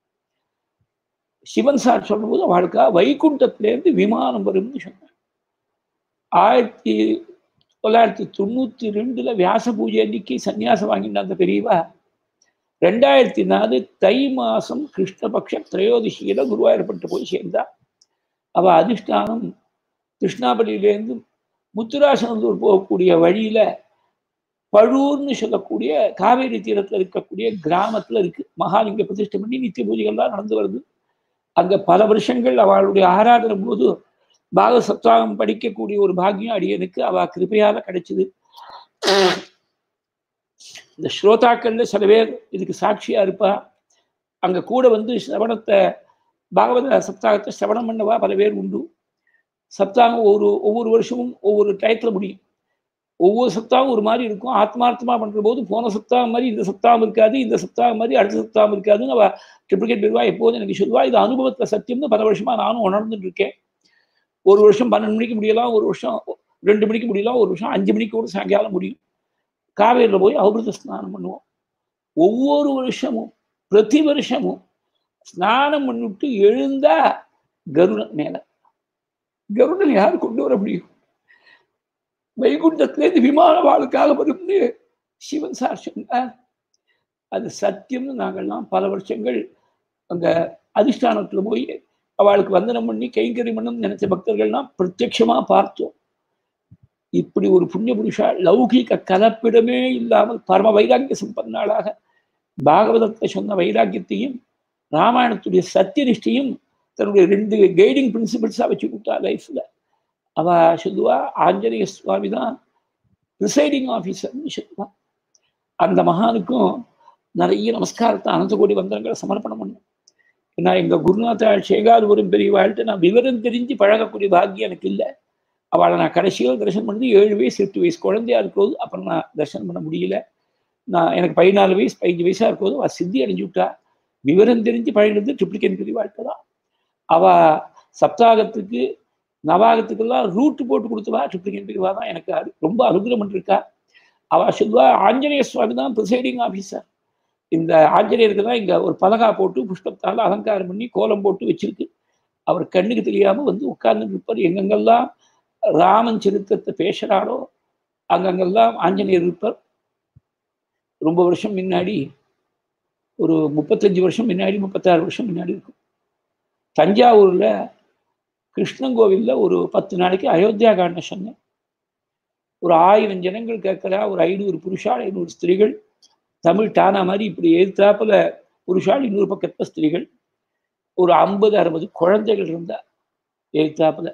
சிவன் சார் சொல்லும்போது அவளுக்கா வைகுண்டத்திலேருந்து விமானம் வரும்னு சொன்னான் ஆயிரத்தி தொள்ளாயிரத்தி தொண்ணூத்தி ரெண்டுல வியாச பூஜை அன்னைக்கு சன்னியாசம் வாங்கின அந்த பெரியவா ரெண்டாயிரத்தி நாலு தை மாசம் கிருஷ்ணபக்ஷ திரையோதிசியில குருவாயூர்பட்டு போய் சேர்ந்தா அவ அதிஷ்டானம் கிருஷ்ணாபலியிலேருந்து முத்துராசனந்தூர் போகக்கூடிய வழியில பழூர்னு சொல்லக்கூடிய காவேரி தீரத்துல இருக்கக்கூடிய கிராமத்துல இருக்கு மகாலிங்க பிரதிஷ்டை பண்ணி நித்திய பூஜைகள்லாம் நடந்து வருது அங்க பல வருஷங்கள் அவளுடைய ஆராதனை போது பாக சத்வாகம் படிக்கக்கூடிய ஒரு பாக்கியம் அடியனுக்கு அவ கிருப்பையால கிடைச்சது இந்த ஸ்ரோதாக்கள்ல சில பேர் இதுக்கு சாட்சியா இருப்பா அங்க கூட வந்து சிரவணத்தை பாகவத சப்தாகத்தை சிரவணம் பண்ணவா பல பேர் உண்டு சப்தாகம் ஒவ்வொரு ஒவ்வொரு வருஷமும் ஒவ்வொரு டயத்துல முடியும் ஒவ்வொரு சப்தாகம் ஒரு மாதிரி இருக்கும் ஆத்மார்த்தமா பண்ற போது போன சப்தாகம் மாதிரி இந்த சப்தாகம் இருக்காது இந்த சப்தாகம் மாதிரி அடுத்த சப்தாகம் இருக்காதுன்னு அவ ட்ரிபிகேட் பெறுவா எப்போதும் எனக்கு சொல்லுவா இது அனுபவத்துல சத்தியம்னு பல வருஷமா நானும் உணர்ந்துட்டு இருக்கேன் ஒரு வருஷம் பன்னெண்டு மணிக்கு முடியலாம் ஒரு வருஷம் ரெண்டு மணிக்கு முடியலாம் ஒரு வருஷம் அஞ்சு மணிக்கு கூட சாயங்காலம் முடியும் காவேரியில் போய் அமிர்த ஸ்நானம் பண்ணுவோம் ஒவ்வொரு வருஷமும் பிரதி வருஷமும் ஸ்நானம் பண்ணிவிட்டு எழுந்தா கருடன் மேல கருடன் யார் கொண்டு வர முடியும் வைகுண்டத்திலேருந்து விமான வாழ்க்காக வரும்னு சிவன் சார் சொன்னார் அது சத்தியம்னு நாங்கள்லாம் பல வருஷங்கள் அந்த அதிஷ்டானத்துல போய் அவளுக்கு வந்தனம் பண்ணி கைங்கறி பண்ணணும் நினைச்ச பக்தர்கள்லாம் பிரத்யட்சமா பார்த்தோம் இப்படி ஒரு புண்ணிய புருஷா லௌகீக கலப்பிடமே இல்லாமல் பரம வைராக்கிய சம்பன்னாளாக பாகவதத்தை சொன்ன வைராக்கியத்தையும் ராமாயணத்துடைய சத்தியனிஷ்டையும் தன்னுடைய ரெண்டு கைடிங் பிரின்சிபிள்ஸாக வச்சு கொடுத்தா லைஃப்ல அவ சொல்லுவா ஆஞ்சநேய சுவாமி தான் ப்ரிசைடிங் ஆஃபீஸர்னு சொல்லுவா அந்த மகானுக்கும் நிறைய நமஸ்காரத்தை அனந்த கோடி வந்தனங்களை சமர்ப்பணம் பண்ணும் நான் எங்கள் குருநாதா சேகாதுபுரம் பெரியவாழ்கிட்ட நான் விவரம் தெரிஞ்சு பழகக்கூடிய பாக்கியம் எனக்கு இல்லை அவளை நான் கடைசியில் தரிசனம் பண்ணி ஏழு வயசு எட்டு வயசு குழந்தையா இருக்கும்போது அப்புறம் நான் தரிசனம் பண்ண முடியல நான் எனக்கு பதினாலு வயசு பதினஞ்சு வயசாக இருக்கும்போது அவள் சித்தி அடைஞ்சு விட்டா விவரம் தெரிஞ்சு பழகினது ட்ரிப்ளிகேன் பெரியவாழ்க்கை தான் அவள் சப்தாகத்துக்கு நவாகத்துக்கெல்லாம் ரூட்டு போட்டு கொடுத்தவா ட்ரிப்ளிகேன் பெரியவா தான் எனக்கு ரொம்ப அனுகிரகம் பண்ணிருக்கா அவள் சொல்லுவா ஆஞ்சநேய சுவாமி தான் ப்ரிசைடிங் ஆஃபீஸர் இந்த ஆஞ்சநேயருக்கு தான் இங்கே ஒரு பலகா போட்டு புஷ்பத்தால் அலங்காரம் பண்ணி கோலம் போட்டு வச்சிருக்கு அவர் கண்ணுக்கு தெரியாமல் வந்து உட்கார்ந்து இருப்பார் எங்கெங்கெல்லாம் ராமன் சரித்திரத்தை பேசுகிறாரோ அங்கங்கெல்லாம் ஆஞ்சநேயர் இருப்பார் ரொம்ப வருஷம் முன்னாடி ஒரு முப்பத்தஞ்சு வருஷம் முன்னாடி முப்பத்தாறு வருஷம் முன்னாடி இருக்கும் தஞ்சாவூரில் கிருஷ்ணங்கோவிலில் ஒரு பத்து நாளைக்கு அயோத்தியா காண்ட சொன்னேன் ஒரு ஆயிரம் ஜனங்கள் கேட்குறா ஒரு ஐநூறு புருஷால் ஐநூறு ஸ்திரீகள் தமிழ் டானா மாதிரி இப்படி எதிர்த்தாப்புல புருஷால் இன்னொரு பக்கத்தில் ஸ்திரீகள் ஒரு ஐம்பது அறுபது குழந்தைகள் இருந்தா எதிர்த்தாப்புல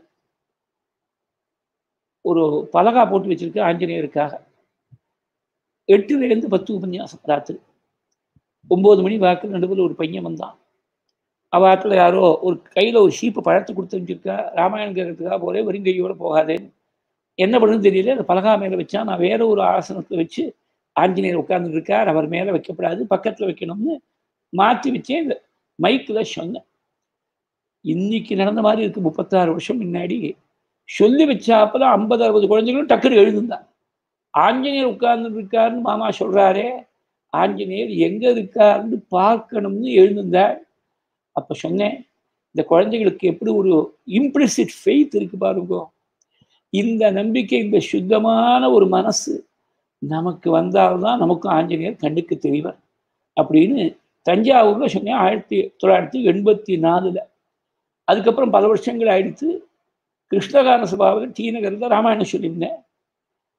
ஒரு பலகா போட்டு வச்சிருக்க ஆஞ்சநேயருக்காக எட்டுலேருந்து பத்து உபன்யாசம் ராத்திரி ஒம்பது மணி வாக்கில் நடுவில் ஒரு பையன் வந்தான் அவாத்தில் யாரோ ஒரு கையில் ஒரு ஷீப்பை பழத்தை கொடுத்து வச்சிருக்கா ராமாயணம் கேட்கறதுக்காக போரே வெறுங்கையோடு போகாதேன்னு என்ன பண்ணுன்னு தெரியல அந்த பலகா மேலே வச்சா நான் வேற ஒரு ஆசனத்தில் வச்சு ஆஞ்சநேயர் உட்கார்ந்துட்டு இருக்கார் அவர் மேலே வைக்கப்படாது பக்கத்தில் வைக்கணும்னு மாற்றி வச்சேன் இந்த மைக்கில் சொன்னேன் இன்னைக்கு நடந்த மாதிரி இருக்கு முப்பத்தாறு வருஷம் முன்னாடி சொல்லி வச்சாப்பல ஐம்பது அறுபது குழந்தைகளும் டக்குனு எழுதுந்தான் ஆஞ்சநேயர் உட்கார்ந்து இருக்காருன்னு மாமா சொல்றாரே ஆஞ்சநேயர் எங்க இருக்காருன்னு பார்க்கணும்னு எழுந்திருந்தாள் அப்ப சொன்னேன் இந்த குழந்தைகளுக்கு எப்படி ஒரு இம்ப்ளிசிட் ஃபெய்த் இருக்கு பாருங்க இந்த நம்பிக்கை இந்த சுத்தமான ஒரு மனசு நமக்கு வந்தால்தான் நமக்கும் ஆஞ்சநேயர் கண்ணுக்கு தெரிவார் அப்படின்னு தஞ்சாவூர்ல சொன்னேன் ஆயிரத்தி தொள்ளாயிரத்தி எண்பத்தி நாலுல அதுக்கப்புறம் பல வருஷங்கள் ஆயிடுத்து கிருஷ்ணகான சபாவில் டி நகரில் ராமாயணம் சொல்லியிருந்தேன்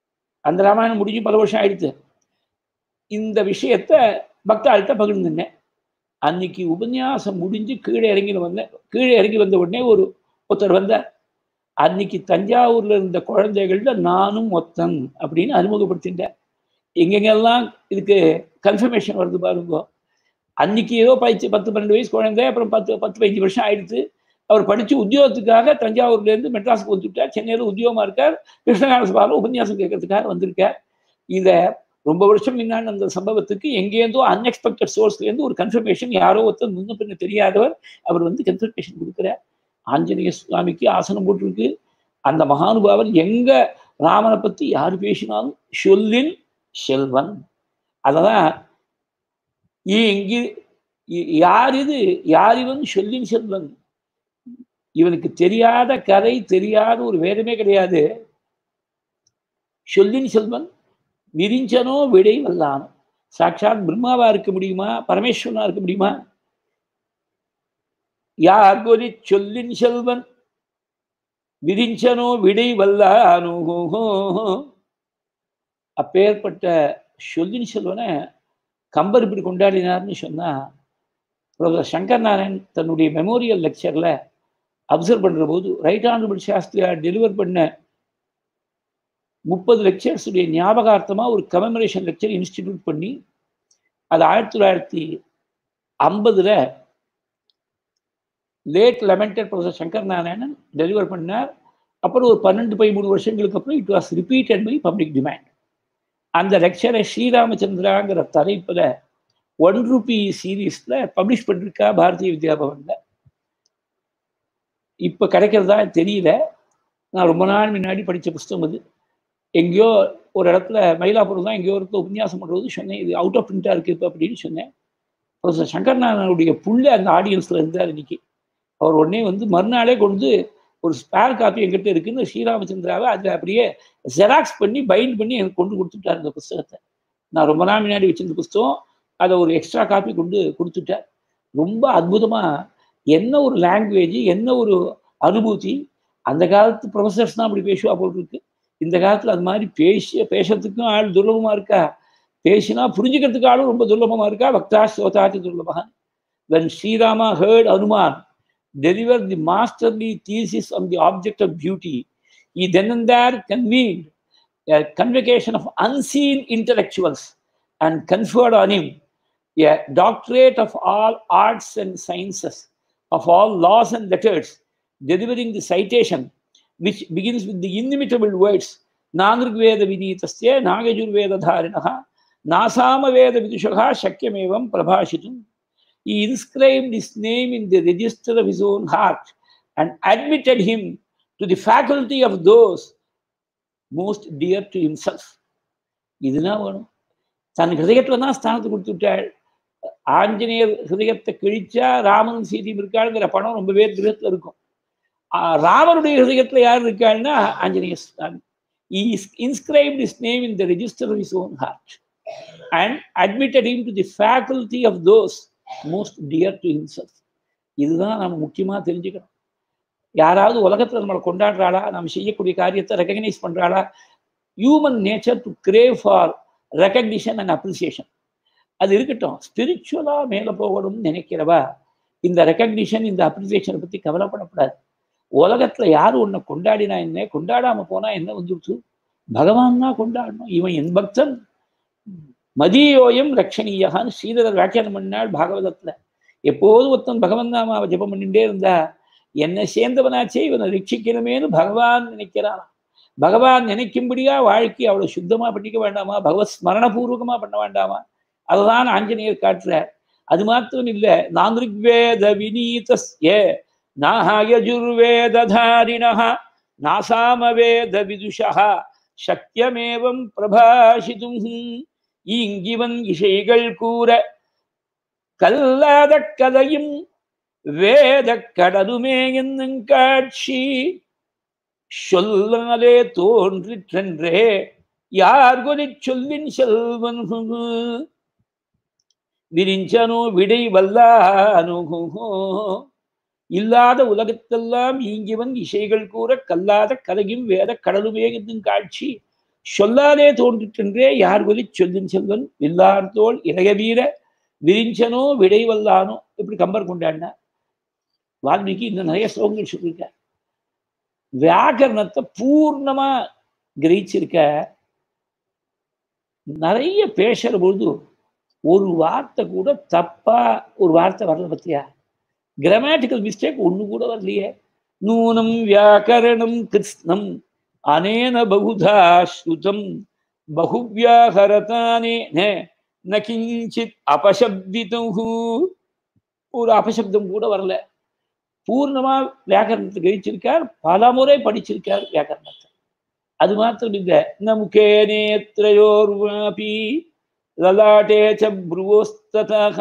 அந்த ராமாயணம் முடிஞ்சு பல வருஷம் ஆயிடுச்சு இந்த விஷயத்த பக்தாள்கிட்ட பகிர்ந்துனேன் அன்னைக்கு உபன்யாசம் முடிஞ்சு கீழே இறங்கி வந்தேன் கீழே இறங்கி வந்த உடனே ஒரு ஒருத்தர் வந்தார் அன்னைக்கு தஞ்சாவூர்ல இருந்த குழந்தைகள்ல நானும் ஒத்தன் அப்படின்னு அறிமுகப்படுத்திட்டேன் எங்கெங்கெல்லாம் இதுக்கு கன்ஃபர்மேஷன் வருது பாருங்க அன்னைக்கு ஏதோ பயிற்சி பத்து பன்னெண்டு வயசு குழந்தை அப்புறம் பத்து பத்து பதினஞ்சு வருஷம் ஆயிடுச்சு அவர் படிச்சு உத்தியோகத்துக்காக தஞ்சாவூர்ல இருந்து மெட்ராஸுக்கு வந்துட்டார் சென்னையில உத்தியோகமா இருக்கார் கிருஷ்ணகார சபாவில் உபன்யாசம் கேட்கறதுக்காக வந்திருக்கார் இத ரொம்ப வருஷம் முன்னாடி அந்த சம்பவத்துக்கு எங்கேருந்தோ அன்எக்ஸ்பெக்டட் சோர்ஸ்ல இருந்து ஒரு கன்ஃபர்மேஷன் யாரோ ஒருத்தர் முன்ன பின்ன தெரியாதவர் அவர் வந்து கன்ஃபர்மேஷன் கொடுக்குறார் ஆஞ்சநேய சுவாமிக்கு ஆசனம் போட்டிருக்கு அந்த மகானுபாவர் எங்க ராமனை பத்தி யார் பேசினாலும் சொல்லின் செல்வன் அததான் இங்கு யார் இது யார் இவன் சொல்லின் செல்வன் இவனுக்கு தெரியாத கதை தெரியாத ஒரு வேதமே கிடையாது சொல்லின் செல்வன் விரிஞ்சனோ விடை வல்லானோ சாட்சாத் பிரம்மாவா இருக்க முடியுமா பரமேஸ்வரனா இருக்க முடியுமா யார் கொரி சொல்லின் செல்வன் விரிஞ்சனோ விடை வல்லானோ அப்பேற்பட்ட சொல்லின் செல்வனை கம்பர் இப்படி கொண்டாடினார்னு சொன்னா ப்ரொஃபசர் சங்கர் நாராயண் தன்னுடைய மெமோரியல் லெக்சர்ல அப்சர்வ் பண்ற போது ரைட் ஆனபிள் சாஸ்திரியார் டெலிவர் பண்ண முப்பது லெக்சர்ஸுடைய ஞாபகார்த்தமாக ஒரு கமெமரேஷன் லெக்சர் இன்ஸ்டிடியூட் பண்ணி அது ஆயிரத்தி தொள்ளாயிரத்தி ஐம்பதுல late lamented professor Shankar Narayanan deliver பண்ணார் அப்புறம் ஒரு பன்னெண்டு பதிமூணு வருஷங்களுக்கு அப்புறம் it was repeated by public demand அந்த லெக்சரை ஸ்ரீராமச்சந்திராங்கிற தலைப்பில் ஒன் ருபி சீரீஸில் பப்ளிஷ் பண்ணிருக்கா பாரதிய வித்யா பவனில் இப்போ கிடைக்கிறதா தெரியல நான் ரொம்ப நாள் முன்னாடி படித்த புஸ்தகம் அது எங்கேயோ ஒரு இடத்துல மயிலாப்பூர் தான் எங்கேயோ ஒருத்தர் உபன்யாசம் பண்ணுறது சொன்னேன் இது அவுட் ஆஃப் பிரிண்டாக இருக்குது இப்போ அப்படின்னு சொன்னேன் ப்ரொஃபஸர் சங்கர் நாராயணனுடைய புள்ள அந்த ஆடியன்ஸில் இருந்தார் இன்னைக்கு அவர் உடனே வந்து மறுநாளே கொண்டு ஒரு ஸ்பேர் காப்பி எங்கிட்ட இருக்குன்னு ஸ்ரீராமச்சந்திராவை அதில் அப்படியே ஜெராக்ஸ் பண்ணி பைண்ட் பண்ணி எனக்கு கொண்டு கொடுத்துட்டார் இந்த புஸ்தகத்தை நான் ரொம்ப நாள் முன்னாடி வச்சிருந்த புஸ்தகம் அதை ஒரு எக்ஸ்ட்ரா காப்பி கொண்டு கொடுத்துட்டார் ரொம்ப அற்புதமாக என்ன ஒரு லாங்குவேஜ் என்ன ஒரு அனுபூதி அந்த காலத்து ப்ரொஃபஸர்ஸ் தான் அப்படி பேசுவா போல் இருக்கு இந்த காலத்தில் அது மாதிரி பேசிய பேசுறதுக்கும் ஆள் துர்லபமாக இருக்கா பேசினா புரிஞ்சுக்கிறதுக்கு ஆளும் ரொம்ப துர்லபமாக இருக்கா பக்தா ஸ்ரோதாதி துர்லபகான் when Sri Rama heard Hanuman deliver the masterly thesis on the object of beauty, he then and there convened a convocation of unseen intellectuals and conferred on him a doctorate of all arts and sciences, of all laws and letters, delivering the citation which begins with the inimitable words Nangrigveda Viditasya Nagajurveda Dharinaha Nasama Veda Vidushaha Shakyamevam Prabhashitum he inscribed his name in the register of his own heart and admitted him to the faculty of those most dear to himself. இதுதான் வேணும் தன் ஹிருதயத்துல தான் ஸ்தானத்தை கொடுத்துட்டாள் ஆஞ்சநேயர் ஹிருதயத்தை கிழிச்சா ராமன் சீதையும் இருக்காளுங்கிற பணம் ரொம்ப பேர் கிரகத்துல இருக்கும் ராமனுடைய ஹிருதயத்துல யார் இருக்காள்னா Anjaneya Swami inscribed his name in the register of his own heart and admitted him to the faculty of those most dear to himself இதுதான் நம்ம முக்கியமாக தெரிஞ்சுக்கணும் யாராவது உலகத்தில் நம்மளை கொண்டாடுறாளா நம்ம செய்யக்கூடிய காரியத்தை ரெக்கக்னைஸ் பண்ணுறாளா human nature to crave for recognition and appreciation அது இருக்கட்டும் ஸ்பிரிச்சுவலாக மேலே போகணும்னு நினைக்கிறவா இந்த ரெக்கக்னிஷன் இந்த அப்ரிசியேஷனை பற்றி கவலைப்படக்கூடாது உலகத்தில் யார் உன்னை கொண்டாடினா என்ன கொண்டாடாமல் போனால் என்ன வந்துடுச்சு பகவான் தான் கொண்டாடணும் இவன் என் பக்தன் மதியோயம் ரட்சணீயகான்னு ஸ்ரீதரர் வியாக்கியானம் பண்ணாள் பாகவதத்துல எப்போதும் ஒருத்தன் பகவன் நாமாவை ஜபம் பண்ணிட்டே இருந்தா என்னை சேர்ந்தவனாச்சே இவனை ரட்சிக்கணுமேனு பகவான் நினைக்கிறான் பகவான் நினைக்கும்படியா வாழ்க்கை அவ்வளவு சுத்தமா பண்ணிக்க வேண்டாமா பகவத் ஸ்மரணபூர்வகமா பண்ண வேண்டாமா அதுதான் ஆஞ்சநேயர் காட்டுறார் அது மாத்திரம் இல்ல நாங்கிருக்வேத வினீதஸ்ய நாகயஜுர்வேதாரிணः நாசாமவேத விதுஷா சக்கியமேவம் பிரபாஷிதும் இங்கிவன் இசைகள் கூற கல்லாத கதையும் வேத கடலுமே என்னும் காட்சி சொல்லாலே தோன்றிற்றென்றே யார் கொலி சொல்லின் செல்வன் விரிஞ்சனோ விடை வல்லானோ இல்லாத உலகத்தெல்லாம் ஈங்கிவன் இசைகள் கூற கல்லாத கதையும் வேத கடலுமே என்னும் காட்சி சொல்லாதே தோன்றிற்றென்றே யார் ஒலி சொல்லும் செல்வன் வில்லார்த்தோள் இளைய வீர விரிஞ்சனோ விடை வல்லானோ இப்படி கம்பர் கொண்டாடினா வால்மீகி இன்னும் நிறைய ஸ்லோகங்கள் சொல்லியிருக்கார் வியாக்கரணத்தை பூர்ணமா கிரகிச்சிருக்க நிறைய பேசுற பொழுது ஒரு வார்த்தை கூட தப்பா ஒரு வார்த்தை வரல பத்தியா கிராமட்டிக்கல் மிஸ்டேக் ஒண்ணு கூட வரலையே நூனம் வியாக்கரணம் கிருஷ்ணம் அனேன பகுதா ஸ்ருதம் பகுவியாகரதானே ந கிஞ்சித் அபசப்திதம் ஒரு அபசப்தம் கூட வரல பூர்ணமா வியாக்கரணத்தை கிரகிச்சிருக்கார் பல முறை படிச்சிருக்கார் வியாக்கரணத்தை அது மாத்திரம் இல்லை நமுகே நேத்ரயோர்வாபி லலாட்டே ச ப்ருவோஸ்ததः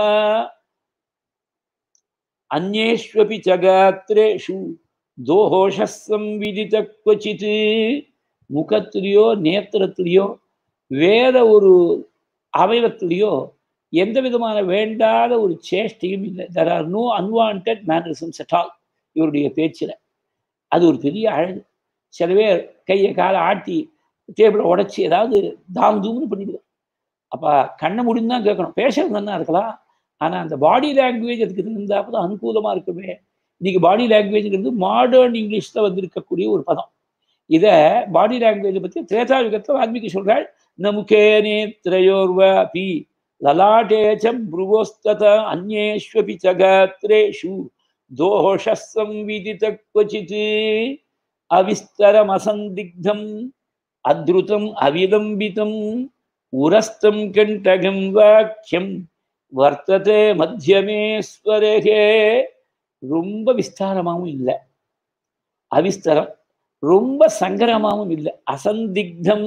அந்நேஷ்வபி ச காத்ரேஷு தோஷம் சம்விதித क्वचित् முகத்திலேயோ நேத்திரத்திலேயோ வேற ஒரு அவயவத்திலேயோ எந்த விதமான வேண்டாத ஒரு சேஷ்டையும் இல்லை there are no unwanted mannerisms at all இவருடைய பேச்சில் அது ஒரு பெரிய அழகு சில பேர் கையை காலை ஆட்டி டேபிளை உடச்சி ஏதாவது தாம் தூம்னு பண்ணிடுவார் அப்போ கண்ணை முடிந்து தான் கேட்கணும் பேசுறது நல்லா இருக்கலாம் ஆனால் அந்த பாடி லாங்குவேஜ் அதுக்கு இருந்தால் தான் அனுகூலமாக இருக்குமே இன்னைக்கு பாடி லாங்குவேஜ்ங்கிறது மாடர்ன் இங்கிலீஷில் வந்திருக்கக்கூடிய ஒரு பதம் இதை பாடி லாங்குவேஜை பற்றி திரேதாயுகத்தில் வால்மீகி சொல்கிறாள் நமுகே நேத்ரயோர்வ பி லலாட்டே ச ப்ருவோஸ்தத அந்நேஷ்வபி ச காத்ரேஷு தோஷம் சம்விதித क्वचित् அவிஸ்தரமசந்திக்தம் அத்ருதம் அவிலம்பிதம் உரஸ்தம் கண்டகம் வாக்கியம் வர்த்ததே மத்தியமேஸ்வரகே ரொம்ப விஸ்தாரமாகவும் இல்லை அவிஸ்தரம் ரொம்ப சங்கரமாகவும் இல்லை அசந்திக்தம்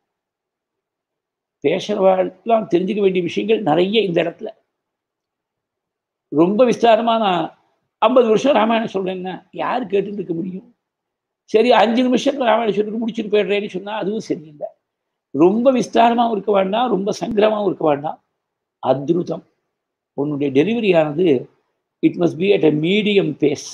பேசுறவாழ்லாம் தெரிஞ்சுக்க வேண்டிய விஷயங்கள் நிறைய இந்த இடத்துல ரொம்ப விஸ்தாரமா நான் ஐம்பது வருஷம் ராமாயணம் சொல்றேன்னா யார் கேட்டுட்டு இருக்க முடியும் சரி அஞ்சு நிமிஷத்துல ராமாயணம் சொல்லிட்டு முடிச்சுட்டு போயிடுறேன்னு சொன்னா அதுவும் சரியில்லை ரொம்ப விஸ்தாரமாகவும் இருக்க வேண்டாம் ரொம்ப சங்கரமாகவும் இருக்க வேண்டாம் அத்ருதம் உன்னுடைய டெலிவரி ஆனது it must be at a medium pace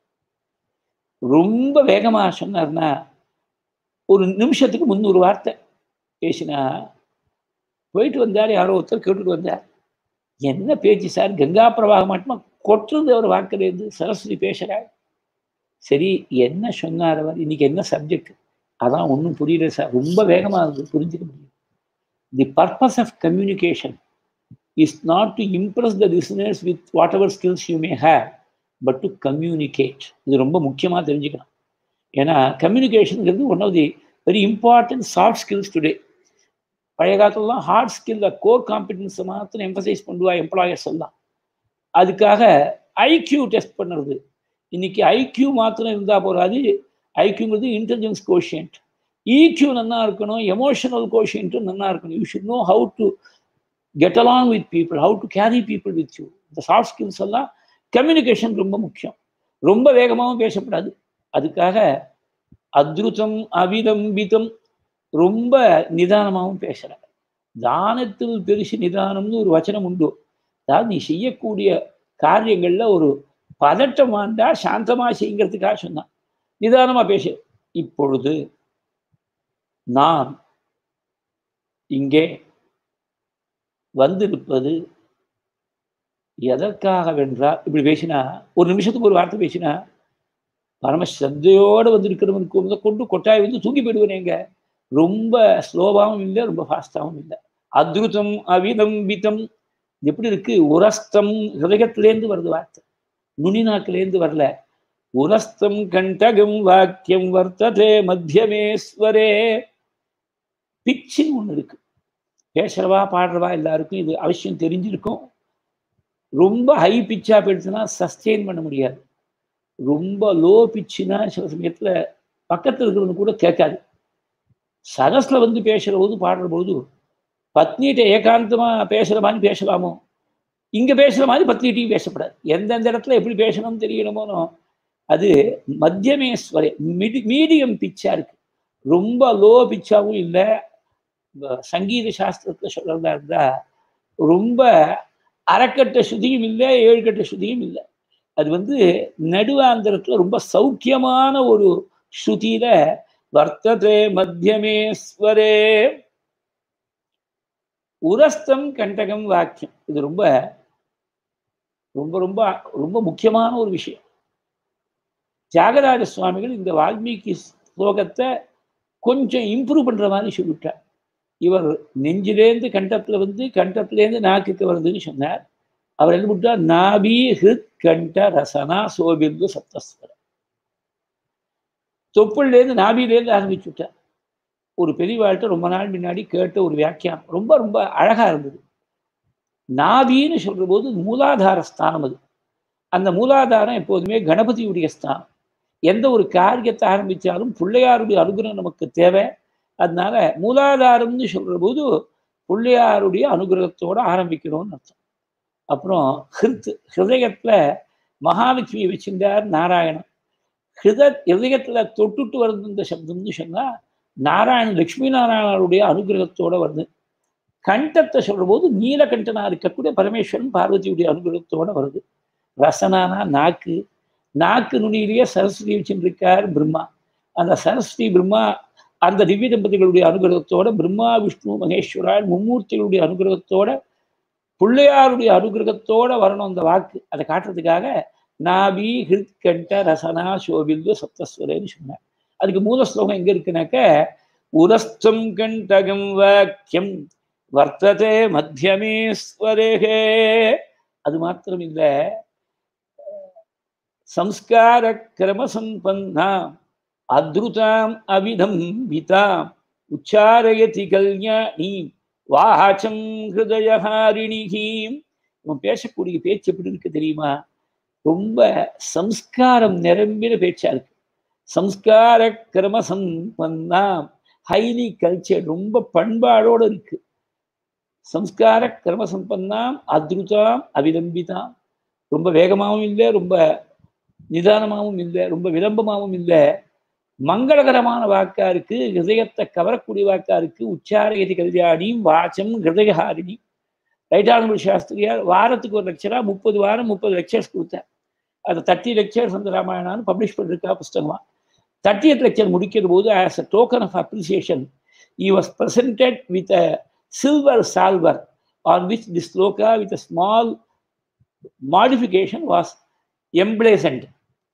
ரொம்ப வேகமாக சொன்னார்னா ஒரு நிமிஷத்துக்கு முந்நூறு வார்த்தை பேசினா போயிட்டு வந்தார் யாரோ ஒருத்தர் கேட்டுட்டு வந்தார் என்ன பேச்சு சார் கங்கா பிரவாகம் மட்டுமா கொட்டுறது அவர் வாக்குறது சரஸ்வதி பேசுகிறார் சரி என்ன சொன்னார் அவர் இன்னைக்கு என்ன சப்ஜெக்ட் அதான் ஒன்றும் புரியல சார் ரொம்ப வேகமாக இருக்குது புரிஞ்சுக்க முடியும் the purpose of communication is not to impress the listeners with what skills you may have but to communicate இது ரொம்ப முக்கியமாக தெரிஞ்சுக்கணும் ஏன்னா கம்யூனிகேஷனுங்கிறது one of the very important soft skills today பழைய காலத்துலலாம் ஹார்ட் ஸ்கில்ல கோர் காம்பிடன்ஸை மாத்திரம் எம்பசைஸ் பண்ணுவா எம்ப்ளாயர்ஸ் எல்லாம் அதுக்காக ஐக்யூ டெஸ்ட் பண்ணுறது இன்னைக்கு ஐக்யூ மாத்திரம் இருந்தால் போகாது ஐக்யூங்கிறது இன்டெலிஜென்ஸ் கோஷியன்ட் ஈக்யூ நல்லா இருக்கணும் எமோஷனல் கோஷியன்ட்டும் நல்லா இருக்கணும் you should know how to get along with people how to carry people with you இந்த சாஃப்ட் ஸ்கில்ஸ் எல்லாம் கம்யூனிகேஷன் ரொம்ப முக்கியம் ரொம்ப வேகமாகவும் பேசப்படாது அதுக்காக அத்ருதம் அவிலம்பிதம் ரொம்ப நிதானமாகவும் பேசுகிறார் தானத்தில் பெருசு நிதானம்னு ஒரு வச்சனம் உண்டு அதாவது நீ செய்யக்கூடிய காரியங்களில் ஒரு பதட்டம் ஆண்டா சாந்தமாக செய்யுங்கிறதுக்காக சொன்னான் நிதானமாக பேசு இப்பொழுது நான் இங்கே வந்திருப்பது எதற்காக வென்றால் இப்படி பேசினா ஒரு நிமிஷத்துக்கு ஒரு வார்த்தை பேசினா பரம ஸ்ரத்தையோடு வந்திருக்கிறவனுக்கு வந்து கொண்டு கொட்டாய் வந்து தூங்கி போயிடுவேனேங்க ரொம்ப ஸ்லோவாகவும் இல்லை ரொம்ப ஃபாஸ்டாகவும் இல்லை அத்ருதம் அவிதம்பிதம் எப்படி இருக்கு உரஸ்தம் ஹிருதயத்திலேருந்து வருது வார்த்தை நுனிநாக்கிலேருந்து வரல உரஸ்தம் கண்டகம் வாக்கியம் வர்த்ததே மத்தியமேஸ்வரே பிச்சின்னு ஒன்று இருக்கு பேசுறவா பாடுறவா எல்லாருக்கும் இது அவசியம் தெரிஞ்சிருக்கும் ரொம்ப ஹை பிச்சா போயிடுச்சுன்னா சஸ்டெயின் பண்ண முடியாது ரொம்ப லோ பிச்சுனா சில சமயத்துல பக்கத்தில் இருக்கிறவங்க கூட கேட்காது சரஸ்ல வந்து பேசுற போது பாடுற பொழுது பத்னிகிட்ட ஏகாந்தமா பேசுற மாதிரி பேசலாமோ இங்க பேசுற மாதிரி பத்னிகிட்டையும் பேசப்படாது எந்தெந்த இடத்துல எப்படி பேசணும்னு தெரியணுமோனோ அது மத்தியமேஸ்வரே மிடி மீடியம் பிச்சா இருக்கு ரொம்ப லோ பிச்சாவும் இல்லை சங்கீத சாஸ்திரத்துல சொல்றதா இருந்தா ரொம்ப அறக்கட்ட சுதியும் இல்லை ஏழுக்கட்ட சுதியும் இல்லை அது வந்து நடுவாந்திரத்துல ரொம்ப சௌக்கியமான ஒரு ஸ்ருதியில வர்த்ததே மத்தியமே ஸ்வரே உரஸ்தம் கண்டகம் வாக்கியம் இது ரொம்ப ரொம்ப ரொம்ப ரொம்ப முக்கியமான ஒரு விஷயம் தியாகராஜ சுவாமிகள் இந்த வால்மீகி ஸ்லோகத்தை கொஞ்சம் இம்ப்ரூவ் பண்ற மாதிரி சொல்லிவிட்டார் இவர் நெஞ்சிலேருந்து கண்டத்துல வந்து கண்டத்திலேருந்து நாக்குக்கு வருதுன்னு சொன்னார் அவர் என்ன பண்ணிட்டார் நாபி ஹிருத் கண்ட ரசனா சோபிந்து சப்தஸ்வரம் தொப்புள்லேருந்து நாபிலேருந்து ஆரம்பிச்சு விட்டார் ஒரு பெரியவாழ்கிட்ட ரொம்ப நாள் முன்னாடி கேட்ட ஒரு வியாக்கியானம் ரொம்ப ரொம்ப அழகா இருந்தது நாபின்னு சொல்ற போது மூலாதார ஸ்தானம் அது அந்த மூலாதாரம் எப்போதுமே கணபதியுடைய ஸ்தானம் எந்த ஒரு காரியத்தை ஆரம்பித்தாலும் பிள்ளையாருடைய அனுகிரகம் நமக்கு தேவை அதனால மூலாதாரம்னு சொல்ற போது பிள்ளையாருடைய அனுகிரகத்தோட ஆரம்பிக்கணும்னு அர்த்தம் அப்புறம் ஹிருத் ஹிருதயத்துல மகாலட்சுமி வச்சிருந்தார் நாராயணன் ஹிருத ஹிருதயத்துல தொட்டுட்டு வருது இந்த சப்தம்னு சொன்னா நாராயணன் லட்சுமி நாராயணனுடைய அனுகிரகத்தோட வருது கண்டத்தை சொல்ற போது நீலகண்டனா இருக்கக்கூடிய பரமேஸ்வரன் பார்வதியுடைய அனுகிரகத்தோட வருது ரசனானா நாக்கு நாக்கு நுனியிலேயே சரஸ்வதி வச்சுருக்கார் பிரம்மா அந்த சரஸ்வதி பிரம்மா அந்த திவ்ய தம்பதிகளுடைய அனுகிரகத்தோட பிரம்மா விஷ்ணு மகேஸ்வரால் மும்மூர்த்திகளுடைய அனுகிரகத்தோட பிள்ளையாருடைய அனுகிரகத்தோட வரணும் அந்த வாக்கு அதை காட்டுறதுக்காக நாபி ஹிருத் கண்ட ரசனா சோபிந்து சப்தஸ்வரேன்னு சொன்னார் அதுக்கு மூல ஸ்லோகம் எங்க இருக்குனாக்க உரஸ்தம் கண்டகம் வாக்கியம் வர்த்ததே மத்தியமே ஸ்வரேகே அது மாத்திரம் இல்லை சம்ஸ்கார கிரமசம்பன்னாம் அத்ருதாம் அவிதம் விதாம் உச்சாரயதி கல்யாணீம் வாச்சம் ஹிருதயஹாரிணிகீம் இவன் பேசக்கூடிய பேச்சு எப்படி இருக்கு தெரியுமா ரொம்ப சம்ஸ்காரம் நிரம்பின பேச்சா இருக்கு சம்ஸ்கார கிரம சம்பன்னாம் ஹைலி கல்ச்சர் ரொம்ப பண்பாடோட இருக்கு சம்ஸ்கார கிரம சம்பன்னாம் அத்ருதாம் அவிலம்பிதாம் ரொம்ப வேகமாகவும் இல்லை ரொம்ப நிதானமாகவும் இல்லை ரொம்ப விளம்பமாகவும் இல்லை மங்களகரமான வாக்கா இருக்கு ஹிருதயத்தை கவரக்கூடிய வாக்கா இருக்கு உச்சாரகதி கல்யாணியும் வாச்சம் ஹிருதயஹாரிணி ரைட்டானபுரி சாஸ்திரியார் வாரத்துக்கு ஒரு லெக்சரா முப்பது வாரம் முப்பது லெக்சர்ஸ் கொடுத்தார் அது தேர்ட்டி லெக்சர்ஸ் அந்த ராமாயணான்னு பப்ளிஷ் பண்ணிருக்கா புஸ்தகமா தேர்ட்டியத் லெக்சர் முடிக்கிற போது as a token of appreciation he was presented with a silver salver on which the sloka with a small modification was emblazoned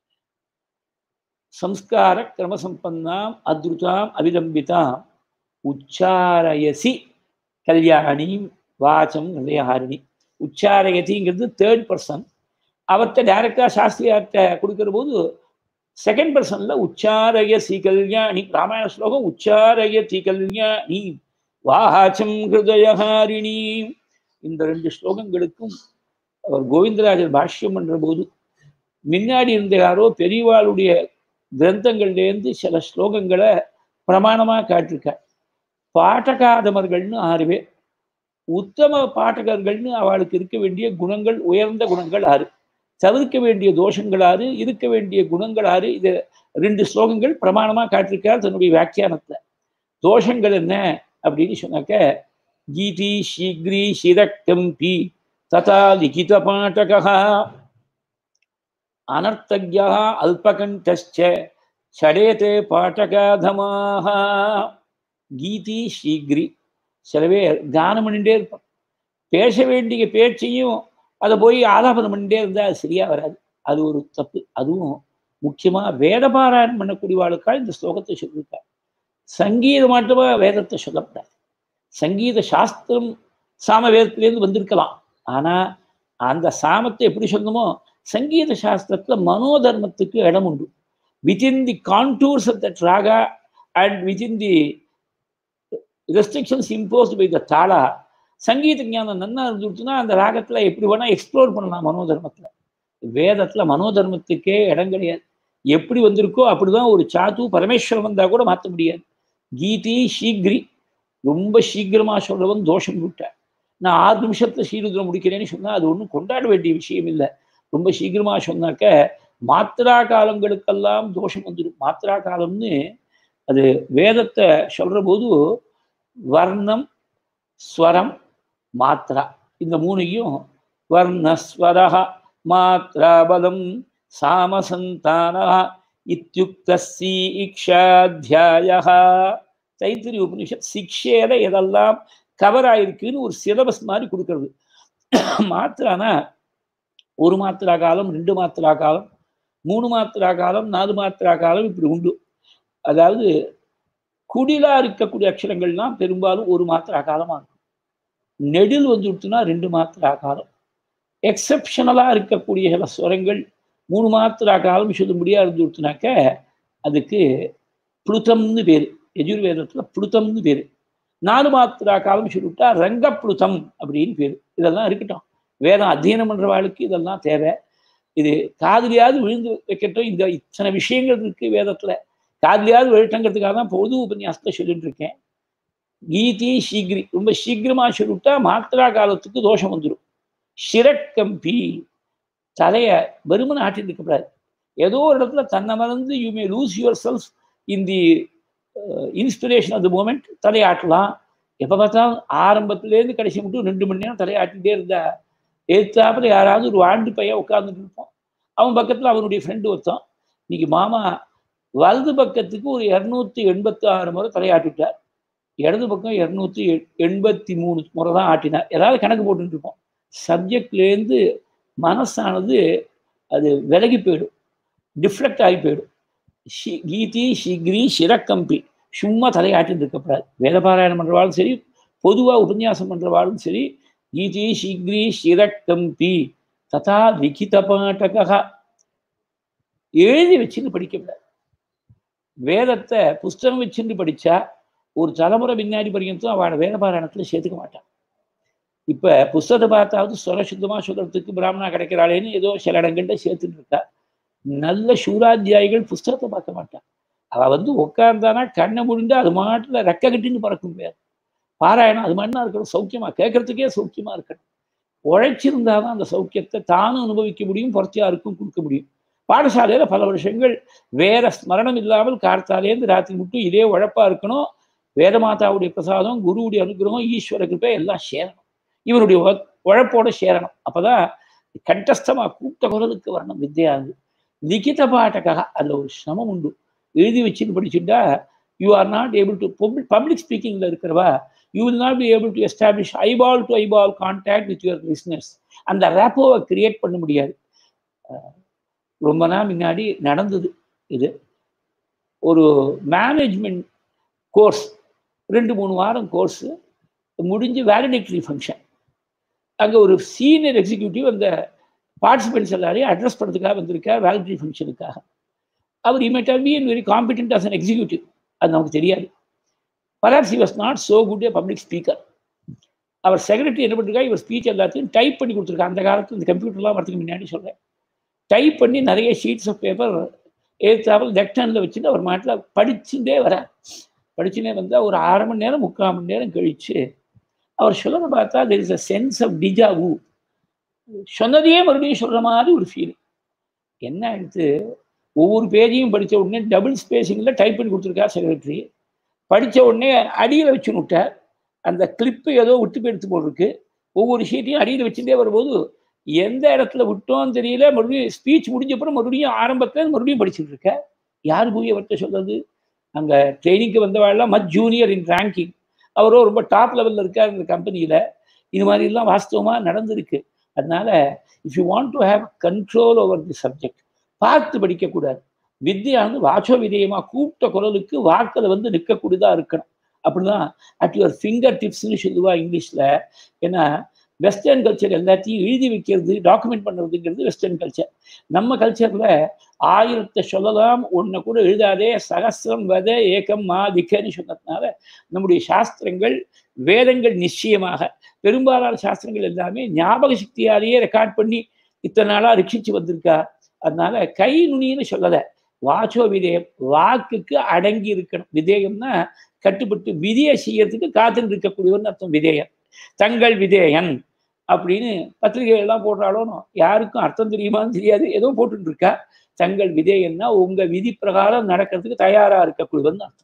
ಸಂಸ್ಕಾರ ಕ್ರಮಸಂಪನ್ನಾಂ ಅದೃತಾಂ ಅವಿಲಂಬಿತಾಂ உச்சாரயசி கல்யாணி வாச்சம் ஹிருதயஹாரிணி உச்சாரயதிங்கிறது தேர்ட் பர்சன் அவர்கிட்ட டைரக்டாக சாஸ்திரியார்கிட்ட கொடுக்கிற போது செகண்ட் பர்சன்ல உச்சாரயசி கல்யாணி ராமாயண ஸ்லோகம் உச்சாரயதி கல்யாணி வாச்சம் ஹிருதயஹாரிணி இந்த ரெண்டு ஸ்லோகங்களுக்கும் அவர் கோவிந்தராஜர் பாஷ்யம் பண்ற போது முன்னாடி இருந்த யாரோ பெரியவாளுடைய கிரந்தங்கள்லேருந்து சில ஸ்லோகங்களை பிரமாணமாக காட்டிருக்கார் பாட்டகாதமர்கள்னு ஆறு பேர் உத்தம பாட்டகர்கள்னு அவளுக்கு இருக்க வேண்டிய குணங்கள் உயர்ந்த குணங்கள் ஆறு தவிர்க்க வேண்டிய தோஷங்கள் ஆறு இருக்க வேண்டிய குணங்கள் ஆறு இது ரெண்டு ஸ்லோகங்கள் பிரமாணமாக காட்டிருக்கார் தன்னுடைய வியாக்கியானத்தில் தோஷங்கள் என்ன அப்படின்னு சொன்னாக்க கீதி சீக்ரி சிரக்டம்பி ததா லிகித பாட்டகா அனர்த்தஜா அல்பகண்டச்ச சடேதே பாட்டகாதமாக கீதி சீக்ரி சில பேர் கானம் பண்ணிட்டே இருப்பான் பேச வேண்டிய பேச்சையும் அதை போய் ஆலாபனம் பண்ணிட்டே இருந்தால் அது சரியா வராது அது ஒரு தப்பு அதுவும் முக்கியமா வேத பாராயணம் பண்ணக்கூடியவாளுக்கால் இந்த ஸ்லோகத்தை சொல்லியிருக்கார் சங்கீதம் மட்டுமா வேதத்தை சொல்லப்படாது சங்கீத சாஸ்திரம் சாம வேதத்திலேருந்து வந்திருக்கலாம் ஆனா அந்த சாமத்தை எப்படி சொல்லணுமோ சங்கீத சாஸ்திரத்துல மனோதர்மத்துக்கு இடம் உண்டு within the contours of that raga and within the restrictions imposed by the tala சங்கீத ஞானம் நன்னா இருந்துச்சுன்னா அந்த ராகத்துல எப்படி வேணா எக்ஸ்ப்ளோர் பண்ணலாம் மனோதர்மத்துல வேதத்துல மனோதர்மத்துக்கே இடம் கிடையாது எப்படி வந்திருக்கோ அப்படிதான் ஒரு சாத்து பரமேஸ்வரன் வந்தா கூட மாற்ற முடியாது கீதி சீக்ரி ரொம்ப சீக்கிரமா சொல்றவன் தோஷம் விட்டார் நான் ஆறு நிமிஷத்துல ஸ்ரீருத்ரம் முடிக்கிறேன்னு சொன்னா அது ஒன்றும் கொண்டாட வேண்டிய விஷயம் இல்லை ரொம்ப சீக்கிரமா சொன்னாக்க மாத்திரா காலங்களுக்கெல்லாம் தோஷம் வந்துடும் மாத்திரா காலம்னு அது வேதத்தை சொல்ற போது வர்ணம் ஸ்வரம் மாத்ரா இந்த மூணையும் வர்ணஸ்வரா மாத்ரா பலம் சாமசந்தானா இத்தியுக்த சீக்ஷாத்தியாய தைத்திரி உபனிஷத் சிக்ஷையில எதெல்லாம் கவர் ஆயிருக்குன்னு ஒரு சிலபஸ் மாதிரி கொடுக்கறது மாத்திரானா ஒரு மாத்திரா காலம் ரெண்டு மாத்திரா காலம் மூணு மாத்திரா காலம் நாலு மாத்திரா காலம் இப்படி உண்டு அதாவது குடிலா இருக்கக்கூடிய அக்ஷரங்கள்லாம் பெரும்பாலும் ஒரு மாத்திரா காலமா இருக்கும் நெடில் வந்துடுச்சுன்னா ரெண்டு மாத்திரா காலம் எக்ஸப்ஷனலா இருக்கக்கூடிய சில ஸ்வரங்கள் மூணு மாத்திரா காலம் சொல்லும்படியா இருந்துடுச்சுனாக்க அதுக்கு புளுத்தம்னு பேரு எஜுர்வேதத்துல புளுத்தம்னு பேரு நாலு மாத்திரா காலம் சொல்லிவிட்டா ரங்கப்புளுத்தம் அப்படின்னு பேரு இதெல்லாம் இருக்கட்டும் வேதம் அத்தியனம் பண்றவாளுக்கு இதெல்லாம் தேவை இது காதலியாவது விழுந்து வைக்கட்டும் இந்த இத்தனை விஷயங்கள் இருக்கு வேதத்துல காதலியாவது விழட்டங்கிறதுக்காக தான் பொது உபன்யாசத்தை சொல்லிட்டு இருக்கேன் கீதி சீக்கிரி ரொம்ப சீக்கிரமா சொல்லிவிட்டா மாத்திரா காலத்துக்கு தோஷம் வந்துடும் சிரக்கம்பி தலைய வெறுமனை ஆட்டிட்டு இருக்கக்கூடாது ஏதோ ஒரு இடத்துல தன்னை மறந்து you may lose your self in the inspiration of the moment தலையாட்டலாம் எப்போ பார்த்தாலும் ஆரம்பத்துலேருந்து கடைசி மட்டும் ரெண்டு மணி நேரம் தலையாட்டிகிட்டே இருந்தா எதிர்த்தாப்புல யாராவது ஒரு ஆண்டு பையன் உட்காந்துட்டு இருப்போம் அவன் பக்கத்தில் அவனுடைய ஃப்ரெண்டு ஒருத்தன் இன்னைக்கு மாமா வலது பக்கத்துக்கு ஒரு இரநூத்தி எண்பத்தி ஆறு முறை தலையாட்டிட்டார் இடது பக்கம் இரநூத்தி எண்பத்தி மூணு முறை தான் ஆட்டினார் ஏதாவது கணக்கு போட்டுட்டு இருப்போம் சப்ஜெக்ட்லேருந்து மனசானது அது விலகி போயிடும் டிஃப்ளெக்ட் ஆகி போயிடும் ஷி கீதி ஷிக்ரி சிரக்கம்பி சும்மா தலையாட்டின்னு இருக்கக்கூடாது வேதபாராயணம் பண்ணுறவாளும் சரி பொதுவாக உபன்யாசம் பண்ணுறவாளும் சரி கீதி ஷிக்ரி சிரக்கம்பி ததா லிகித பாட்டகா எழுதி வச்சுன்னு படிக்கப்படாது வேதத்தை புஸ்தகம் வச்சுட்டு படித்தா ஒரு தலைமுறை பின்னாடி படிக்கிறதும் அவளை வேதபாராயணத்தில் சேர்த்துக்க மாட்டான் இப்போ புஸ்தகத்தை பார்த்தாவது சொர சுத்தமாக சொல்கிறதுக்கு பிராமணா கிடைக்கிறாளேன்னு ஏதோ சில இடங்கள்ல சேர்த்துட்டு இருக்கா நல்ல சூராத்தியாயிகள் புஸ்தகத்தை பார்க்க மாட்டான் அவள் வந்து உட்கார்ந்தானா கண்ணை முடிந்து அது மாட்டில் ரெக்க கட்டின்னு பறக்கும் பேர் பாராயணம் அது மாதிரி இருக்கணும் சௌக்கியமா கேட்கறதுக்கே சௌக்கியமா இருக்கணும் உழைச்சிருந்தாதான் அந்த சௌக்கியத்தை தானும் அனுபவிக்க முடியும் புரட்சியாருக்கும் கொடுக்க முடியும் பாடசாலையில பல வருஷங்கள் வேற ஸ்மரணம் இல்லாமல் கார்த்தாலேருந்து ராத்திரி மட்டும் இதே உழைப்பா இருக்கணும் வேதமாதாவுடைய பிரசாதம் குருவுடைய அனுகிரகம் ஈஸ்வர கிருப்பை எல்லாம் சேரணும் இவருடைய உழைப்போட சேரணும் அப்பதான் கண்டஸ்தமா கூட்ட குரலுக்கு வரணும் வித்யாது லிகித பாட்டக்காக அதுல ஒரு சிரமம் உண்டு எழுதி வச்சுன்னு படிச்சுட்டா you are not able to public ஸ்பீக்கிங்ல இருக்கிறவா you will not be able to establish eyeball to eyeball contact with your listeners அந்த ரேப்போவை கிரியேட் பண்ண முடியாது ரொம்ப நாள் முன்னாடி நடந்தது இது ஒரு மேனேஜ்மெண்ட் கோர்ஸ் ரெண்டு மூணு வாரம் கோர்ஸு முடிஞ்சு வேலிடேட்டரி ஃபங்க்ஷன் அங்கே ஒரு சீனியர் எக்ஸிக்யூட்டிவ் அந்த பார்ட்டிசிபென்ட்ஸ் எல்லாரையும் அட்ரஸ் பண்ணுறதுக்காக வந்திருக்கா வேலிடரி ஃபங்க்ஷனுக்காக அவர் he might be and very competent as an executive அது நமக்கு தெரியாது perhaps he was not so good a public speaker அவர் செக்ரட்டரி என்ன பண்ணிருக்கா இவர் ஸ்பீச் எல்லாத்தையும் டைப் பண்ணி கொடுத்துருக்கா அந்த காலத்தில் இந்த கம்ப்யூட்டர்லாம் வரதுக்கு முன்னாடி சொல்கிறேன் டைப் பண்ணி நிறைய ஷீட்ஸ் ஆஃப் பேப்பர் ஏற்றாமல் லெஃப்ட் வச்சுட்டு அவர் மாட்டில் படிச்சுட்டே வர படிச்சுனே வந்தால் ஒரு அரை மணி நேரம் முக்கால் மணி நேரம் கழிச்சு அவர் சொல்றதை பார்த்தா there is a sense of deja vu சொன்னதையே மறுபடியும் சொல்ற மாதிரி ஒரு ஃபீல் என்ன ஆயிடுத்து ஒவ்வொரு பேஜையும் படித்த உடனே டபுள் ஸ்பேசிங்கில் டைப் பண்ணி கொடுத்துருக்கா செக்ரட்டரி படித்த உடனே அடியில் வச்சு விட்டார் அந்த கிளிப்பு ஏதோ விட்டு போய் எடுத்து போட்டிருக்கு ஒவ்வொரு ஷீட்டையும் அடியில் வச்சுட்டே வரும்போது எந்த இடத்துல விட்டோம் தெரியல மறுபடியும் ஸ்பீச் முடிஞ்சப்பறம் மறுபடியும் ஆரம்பத்தில் மறுபடியும் படிச்சுட்டு இருக்க யார் போய் அவர்கிட்ட சொல்றது அங்கே ட்ரைனிங்க்கு வந்தவாழ்லாம் மச் ஜூனியர் இன் ரேங்கிங் அவரோ ரொம்ப டாப் லெவலில் இருக்கார் இந்த கம்பெனியில் இது மாதிரிலாம் வாஸ்தவமாக நடந்திருக்கு அதனால if you want to have control over the subject பார்த்து படிக்கக்கூடாது வித்தியானது வாச்சோ விதயமாக கூப்பிட்ட குரலுக்கு வாக்கில் வந்து நிற்கக்கூடியதாக இருக்கணும் அப்படிதான் அட் யுவர் ஃபிங்கர் டிப்ஸ்னு சொல்லுவா இங்கிலீஷில் ஏன்னா வெஸ்டர்ன் கல்ச்சர் எல்லாத்தையும் எழுதி வைக்கிறது டாக்குமெண்ட் பண்ணுறதுங்கிறது வெஸ்டர்ன் கல்ச்சர் நம்ம கல்ச்சரில் ஆயிரத்தை சொல்லலாம் ஒன்றை கூட எழுதாதே சகசிரம் வத ஏகம் மா திக்கன்னு சொன்னதுனால நம்முடைய சாஸ்திரங்கள் வேதங்கள் நிச்சயமாக பெரும்பாலான சாஸ்திரங்கள் எல்லாமே ஞாபக சக்தியாலேயே ரெக்கார்ட் பண்ணி இத்தனை நாளாக ரட்சிச்சு வந்திருக்கா அதனால கை நுனின்னு சொல்லலை வாச்சோ விதேயம் வாக்குக்கு அடங்கி இருக்கணும் விதேயம்னா கட்டுப்பட்டு விதியை செய்யறதுக்கு காத்துட்டு இருக்கக்கூடியவர்னு அர்த்தம் விதேயன் தங்கள் விதேயன் அப்படின்னு பத்திரிகை எல்லாம் போடுறாலும் யாருக்கும் அர்த்தம் தெரியுமான்னு தெரியாது ஏதோ போட்டுட்டு இருக்கா தங்கள் விதேயன்னா உங்க விதி பிரகாரம் நடக்கிறதுக்கு தயாரா இருக்கக்கூடியவர்னு அர்த்தம்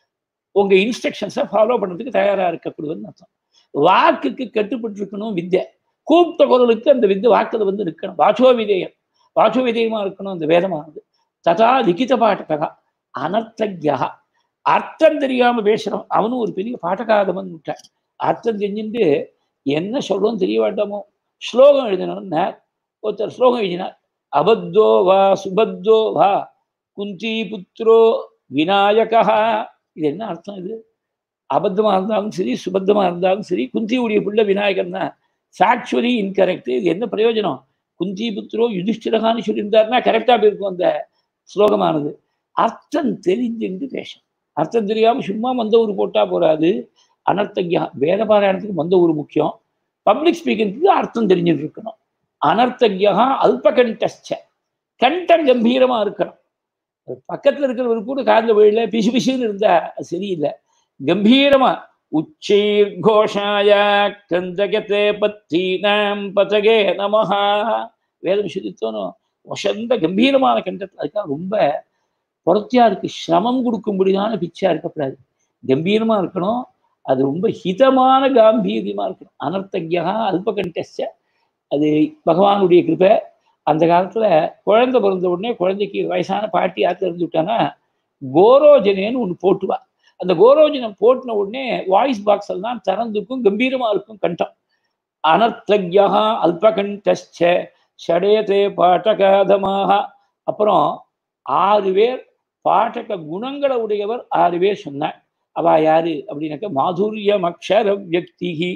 உங்க இன்ஸ்ட்ரக்ஷன்ஸை ஃபாலோ பண்றதுக்கு தயாரா இருக்கக்கூடியவர்னு அர்த்தம் வாக்குக்கு கட்டுப்பட்டு இருக்கணும் வித்யை கூப்பிட்ட குரலுக்கு அந்த வித்து வாக்குல வந்து நிற்கணும் வாச்சோ விதேயம் வாச்சோ விதேயமா இருக்கணும் அந்த வேதமானது ததா லிகித பாட்டகா அனர்த்தஜா அர்த்தம் தெரியாம பேசுறோம் அவனும் ஒரு பெரிய பாட்டகாதமன் விட்டான் அர்த்தம் தெரிஞ்சுட்டு என்ன சொல்றோம் தெரிய வேண்டாமோ ஸ்லோகம் எழுதினோம்னா ஒருத்தர் ஸ்லோகம் எழுதினார் அபத்தோ வா சுபத்தோ வா குந்தி புத்திரோ விநாயகா இது என்ன அர்த்தம் இது அபத்தமா இருந்தாலும் சரி சுபத்தமா இருந்தாலும் சரி குந்தியுடைய பிள்ளை விநாயகன் தான் ஃபேக்சுவலி இன்கரெக்ட் இது என்ன பிரயோஜனம் குந்தி புத்திரோ யுதிஷ்டிரகான்னு சொல்லியிருந்தாருன்னா கரெக்டா போயிருக்கும் அந்த ஸ்லோகமானது அர்த்தம் தெரிஞ்சுட்டு பேசும் அர்த்தம் தெரியாம சும்மா மந்த ஊர் போட்டா போறாது அனர்த்தஜா வேத பாராயணத்துக்கு மந்த ஊர் முக்கியம் பப்ளிக் ஸ்பீக்கிங்க்கு அர்த்தம் தெரிஞ்சுட்டு இருக்கணும் அனர்த்தஜா அல்பகண்டஸ்ட கண்டம் கம்பீரமா இருக்கணும் பக்கத்துல இருக்கிறவர் கூட காதில் வழியில பிசு பிசுன்னு இருந்தா அது சரியில்லை கம்பீரமா உச்சைர் கோஷாய கந்தகத்தே பத்தீனாம் பதகே நமஹா வேதம் சுதித்தோனும் வசந்த கம்பீரமான கண்டத்தில் அதுக்காக ரொம்ப புறத்தியாருக்கு சிரமம் கொடுக்கும்படியான பிச்சா இருக்கக்கூடாது கம்பீரமா இருக்கணும் அது ரொம்ப ஹிதமான காம்பீரியமா இருக்கணும் அனர்த்தஜா அல்பகண்டஸ்ட அது பகவானுடைய கிருப்பை அந்த காலத்துல குழந்தை பிறந்த உடனே குழந்தைக்கு வயசான பாட்டி ஆத்து இருந்து விட்டானா கோரோஜனேன்னு ஒன்று போட்டுவா அந்த கோரோஜனம் போட்டின உடனே வாய்ஸ் பாக்ஸ் எல்லாம் திறந்துக்கும் கம்பீரமா இருக்கும் கண்டம் அனர்த்தஜா அல்பகண்டஸ்ச ஷடேதே பாட்டகாதமாக அப்புறம் ஆறு பேர் பாட்டக குணங்களை உடையவர் ஆறு பேர் சொன்னார் அவ யாரு அப்படின்னாக்க மாதுரியம் அக்ஷர வியக்திகி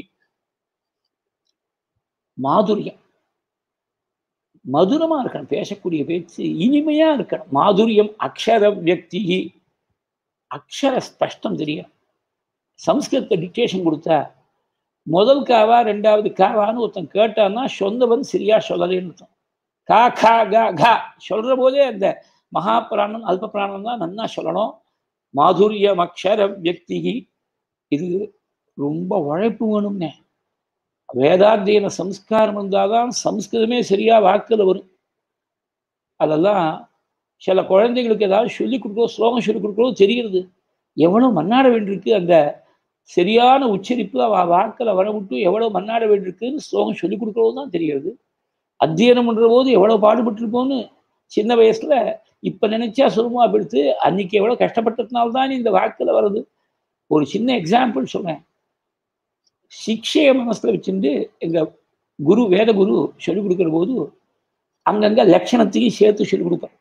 மாதுரியம் மதுரமா இருக்கணும் பேசக்கூடிய பேச்சு இனிமையா இருக்கணும் மாதுரியம் அக்ஷர வியக்திகி அக்ஷர ஸ்பஷ்டம் தெரியும் சம்ஸ்கிருத டிக்டேஷன் கொடுத்தா முதல் காவா ரெண்டாவது காவான்னு ஒருத்தன் கேட்டான்னா சொந்தவன் சரியா சொல்லலேன்னு அர்த்தம் கா கா கா கா சொல்ற போதே அந்த மகா பிராணம் அல்ப பிராணம் தான் நன்னா சொல்லணும் மாதுரியம் அக்ஷர வியக்திகி இது ரொம்ப உழைப்பு வேணும்னே வேதாத்தியன சம்ஸ்காரம் இருந்தாதான் சம்ஸ்கிருதமே சரியா வாக்குல வரும் அதெல்லாம் சில குழந்தைகளுக்கு ஏதாவது சொல்லிக் கொடுக்குறோம் ஸ்லோகம் சொல்லிக் கொடுக்குறோம் தெரிகிறது எவ்வளவு மன்னாட வேண்டியிருக்கு அந்த சரியான உச்சரிப்பு அவ வாக்கில் வர விட்டு எவ்வளவு மன்னாட வேண்டியிருக்குன்னு ஸ்லோகம் சொல்லிக் கொடுக்குறது தான் தெரிகிறது அத்தியனம் பண்ற போது எவ்வளவு பாடுபட்டிருப்போம்னு சின்ன வயசுல இப்ப நினைச்சா சுருமா பிடித்து அன்னைக்கு எவ்வளவு கஷ்டப்பட்டதுனால்தான் இந்த வாக்குல வருது ஒரு சின்ன எக்ஸாம்பிள் சொன்னேன் சிக்ஷையை மனசுல வச்சுட்டு எங்க குரு வேத குரு சொல்லிக் கொடுக்குற போது அங்கங்க லட்சணத்தையும் சேர்த்து சொல்லிக் கொடுப்பார்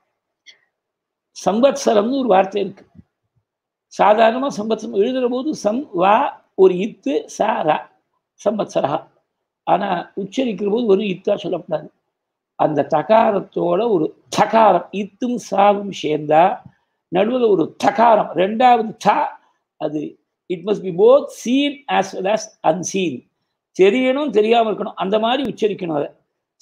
சம்பத்சரம்னு ஒரு வார்த்தை இருக்கு சாதாரணமா சம்பத்சரம் எழுதுற போது சம் வா ஒரு இத்து சா ரா சம்பத்சரா ஆனா உச்சரிக்கிற போது ஒரு இத்தா சொல்லக்கூடாது அந்த தகாரத்தோட ஒரு தகாரம் இத்தும் சாவும் சேர்ந்தா நடுவில் ஒரு தகாரம் ரெண்டாவது த அது it must be both seen as well as unseen தெரியணும் தெரியாம இருக்கணும் அந்த மாதிரி உச்சரிக்கணும் அதை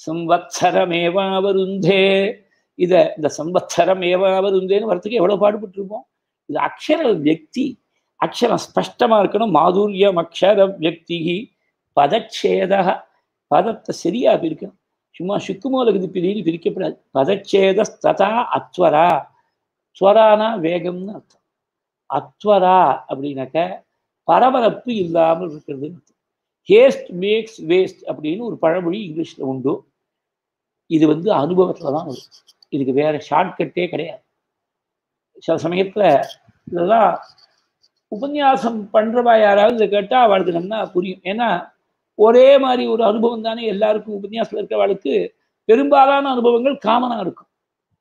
சம்வத்சரமேவாவருந்தே இத இந்த சம்பத்சரம் ஏவாவருந்தேன்னு வரத்துக்கு எவ்வளவு பாடுபட்டிருப்போம் இது அக்ஷர வியக்தி அக்ஷரம் ஸ்பஷ்டமா இருக்கணும் மாதுரியம் அக்ஷர வியக்தி பதச்சேத பதத்தை சரியா பிரிக்கணும் சும்மா சுக்குமோலகுதி பிரின்னு பிரிக்கப்படாது பதச்சேத ததா அத்வரா ஸ்வரானா வேகம்னு அர்த்தம் அத்வரா அப்படின்னாக்க பரபரப்பு இல்லாமல் இருக்கிறது ஹேஸ்ட் மேக்ஸ் வேஸ்ட் அப்படின்னு ஒரு பழமொழி இங்கிலீஷ்ல உண்டு இது வந்து அனுபவத்துல தான் வரும் இதுக்கு வேற ஷார்ட்கட்டே கிடையாது சில சமயத்துல இதெல்லாம் உபன்யாசம் பண்றவா யாராவது இதை கேட்டா அவளுக்கு நல்லா புரியும் ஏன்னா ஒரே மாதிரி ஒரு அனுபவம் தானே எல்லாருக்கும் உபன்யாசத்துல இருக்கிறவளுக்கு பெரும்பாலான அனுபவங்கள் காமனா இருக்கும்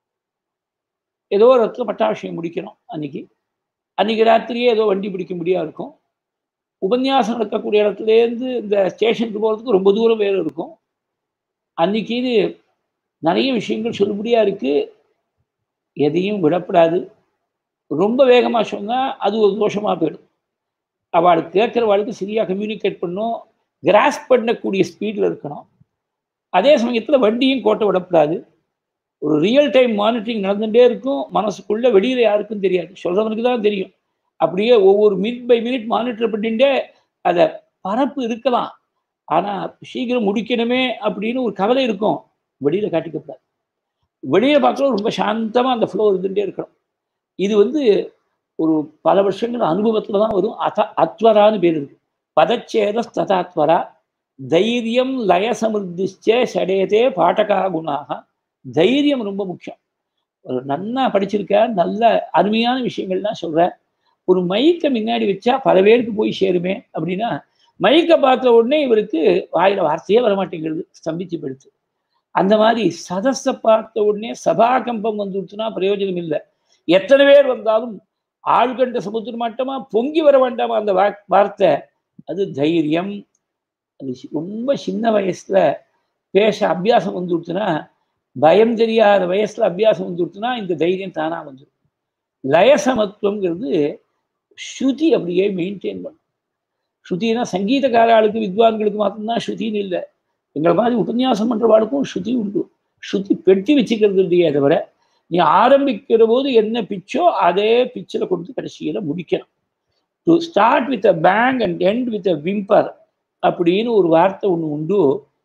ஏதோ ஒரு இடத்துல பட்டாபிஷேகம் முடிக்கணும் அன்னைக்கு அன்னைக்கு ராத்திரியே ஏதோ வண்டி பிடிக்க முடியா இருக்கும் உபன்யாசம் நடக்கக்கூடிய இடத்துலேருந்து இந்த ஸ்டேஷனுக்கு போகிறதுக்கு ரொம்ப தூரம் வேறு இருக்கும் அன்னைக்கு இது நிறைய விஷயங்கள் சொல்லுபடியா இருக்கு எதையும் விடப்படாது ரொம்ப வேகமாக சொன்னால் அது ஒரு தோஷமாக போயிடும் அவளுக்கு கேட்குறவாளுக்கு சரியாக கம்யூனிகேட் பண்ணும் கிராஸ் பண்ணக்கூடிய ஸ்பீடில் இருக்கணும் அதே சமயத்தில் வண்டியும் கோட்டை விடப்படாது ஒரு ரியல் டைம் மானிட்டரிங் நடந்துகிட்டே இருக்கும் மனசுக்குள்ள வெளியில யாருக்கும் தெரியாது சொல்றவனுக்கு தான் தெரியும் அப்படியே ஒவ்வொரு மினிட் பை மினிட் மானிட்டர் பண்ணிட்டே அதை பரப்பு இருக்கலாம் ஆனா சீக்கிரம் முடிக்கணுமே அப்படின்னு ஒரு கவலை இருக்கும் வெளியில காட்டிக்கப்படாது வெளியில பார்க்கலாம் ரொம்ப சாந்தமா அந்த ஃப்ளோ இருந்துகிட்டே இருக்கணும் இது வந்து ஒரு பல வருஷங்கள் அனுபவத்துல தான் வரும் அத அத்வரான்னு பேர் இருக்கு பதச்சேத ததாத்வரா தைரியம் லய சமிருத்திச்சே சடேதே பாட்டகா குணாக தைரியம் ரொம்ப முக்கியம் ஒரு நன்னா படிச்சிருக்கார் நல்ல அருமையான விஷயங்கள்லாம் சொல்றார் ஒரு மைக்கை முன்னாடி வச்சா பல பேருக்கு போய் சேருமே அப்படின்னா மைக்கை பார்த்த உடனே இவருக்கு வாயில வார்த்தையே வரமாட்டேங்கிறது ஸ்தம்பிச்சு படுத்து அந்த மாதிரி சதஸை பார்த்த உடனே சபா கம்பம் வந்துடுச்சுன்னா பிரயோஜனம் இல்லை எத்தனை பேர் வந்தாலும் ஆழ்கண்ட சமுத்திர மட்டமா பொங்கி வர வேண்டாமா அந்த வார்த்தை அது தைரியம் அது ரொம்ப சின்ன வயசுல பேச அபியாசம் வந்துடுச்சுன்னா பயம் தெரியாத வயசுல அபியாசம் வந்துடுச்சுன்னா இந்த தைரியம் தானா வந்துடும் லயசமத்துவங்கிறது ஸ்ருதி அப்படியே மெயின்டைன் பண்ணும் ஸ்ருதினா சங்கீதக்காராளுக்கு வித்வான்களுக்கு மாத்திரம்தான் ஸ்ருதின்னு இல்லை எங்களை மாதிரி உபன்யாசம் பண்றவாளுக்கும் ஸ்ருதி உண்டு ஸ்ருதி பெட்டி வச்சுக்கிறது இல்லையே தவிர நீ ஆரம்பிக்கிற போது என்ன பிச்சோ அதே பிச்சில் கொடுத்து கடைசியில முடிக்கணும் to start with a bang and end with a whimper அப்படின்னு ஒரு வார்த்தை ஒன்று உண்டு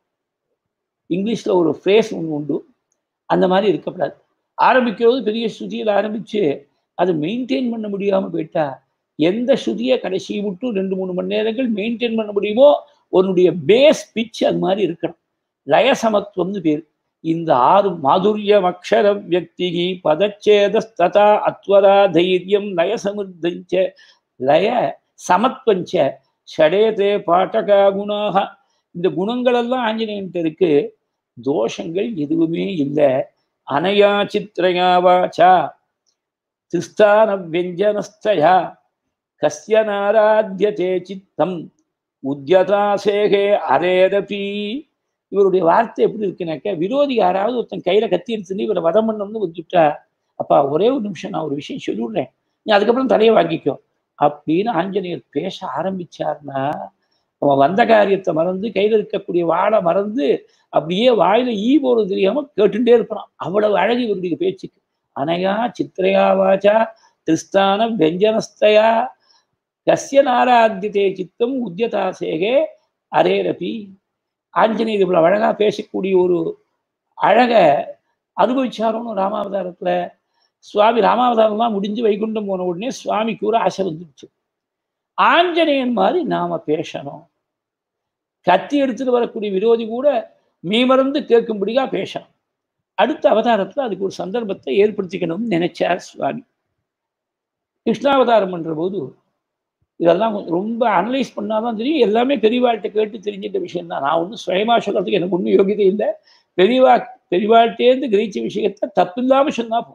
இங்கிலீஷ்ல ஒரு ஃப்ரேஸ் ஒன்று உண்டு அந்த மாதிரி இருக்கக்கூடாது ஆரம்பிக்கிறது பெரிய ஸ்ருதியில் ஆரம்பிச்சு அதை மெயின்டைன் பண்ண முடியாமல் போயிட்டா எந்த ஸ்ருதியை கடைசி விட்டு ரெண்டு மூணு மணி நேரங்கள் மெயின்டைன் பண்ண முடியுமோ உன்னுடைய பேஸ் பிச் அது மாதிரி இருக்கணும் லயசமத்துவம்னு பேர் இந்த ஆறு மாதுரியம் அக்ஷர வியக்திகி பதச்சேதஸ்ததா அத்வரா தைரியம் லயசமுர்தஞ்ச லய சமத்வஞ்ச ஷடேதே பாட்டகா குணாக இந்த குணங்கள் எல்லாம் ஆஞ்சநேயன்ட்டு இருக்கு தோஷங்கள் எதுவுமே இல்லை அனயா சித்திரையா வாச்சா திஸ்தான வியஞ்சனஸ்தயா கஸ்ய நாராத்தியதே சித்தம் உத்தியதாசேகே அரேரபி இவருடைய வார்த்தை எப்படி இருக்குனாக்க விரோதி யாராவது ஒருத்தன் கையில கத்தி எடுத்துன்னு இவரை வதம் பண்ணணும்னு வந்துட்டா அப்பா ஒரே ஒரு நிமிஷம் நான் ஒரு விஷயம் சொல்லிவிடுறேன் நீ அதுக்கப்புறம் தலையை வாங்கிக்கோ அப்படின்னு ஆஞ்சநேயர் பேச ஆரம்பிச்சார்னா அவன் வந்த காரியத்தை மறந்து கையில இருக்கக்கூடிய வாழை மறந்து அப்படியே வாயில ஈ போறது தெரியாம கேட்டுட்டே இருப்பான் அவ்வளவு அழகு இவருடைய பேச்சுக்கு அனையா சித்திரையா வாச்சா திரிஸ்தான வெஞ்சனஸ்தயா கசிய நாராத்தியதே சித்தம் உத்தியதாசேகே அரேரபி ஆஞ்சநேயர் இவ்வளவு அழகா பேசக்கூடிய ஒரு அழக அனுபவிச்சாரோன்னு ராமாவதாரத்துல சுவாமி ராமாவதாரம்லாம் முடிஞ்சு வைகுண்டம் போன உடனே சுவாமிக்கு ஒரு ஆசை வந்துடுச்சு ஆஞ்சநேயன் மாதிரி நாம பேசணும் கத்தி எடுத்துட்டு வரக்கூடிய விரோதி கூட மீமறந்து கேட்கும்படியா பேசணும் அடுத்த அவதாரத்துல அதுக்கு ஒரு சந்தர்ப்பத்தை ஏற்படுத்திக்கணும்னு நினைச்சார் சுவாமி கிருஷ்ணாவதாரம் பண்ற போது இதெல்லாம் ரொம்ப அனலைஸ் பண்ணாதான் தெரியும் எல்லாமே பெரியவாழ்கிட்ட கேட்டு தெரிஞ்சிட்ட விஷயம் தான் நான் ஒன்றும் சுயமா சொல்றதுக்கு எனக்கு ஒன்றும் யோகியதை இல்லை பெரியவா பெரியவாழ்கிட்டேருந்து கிரகிச்ச விஷயத்த தப்பில்லாம சொன்னா போதும்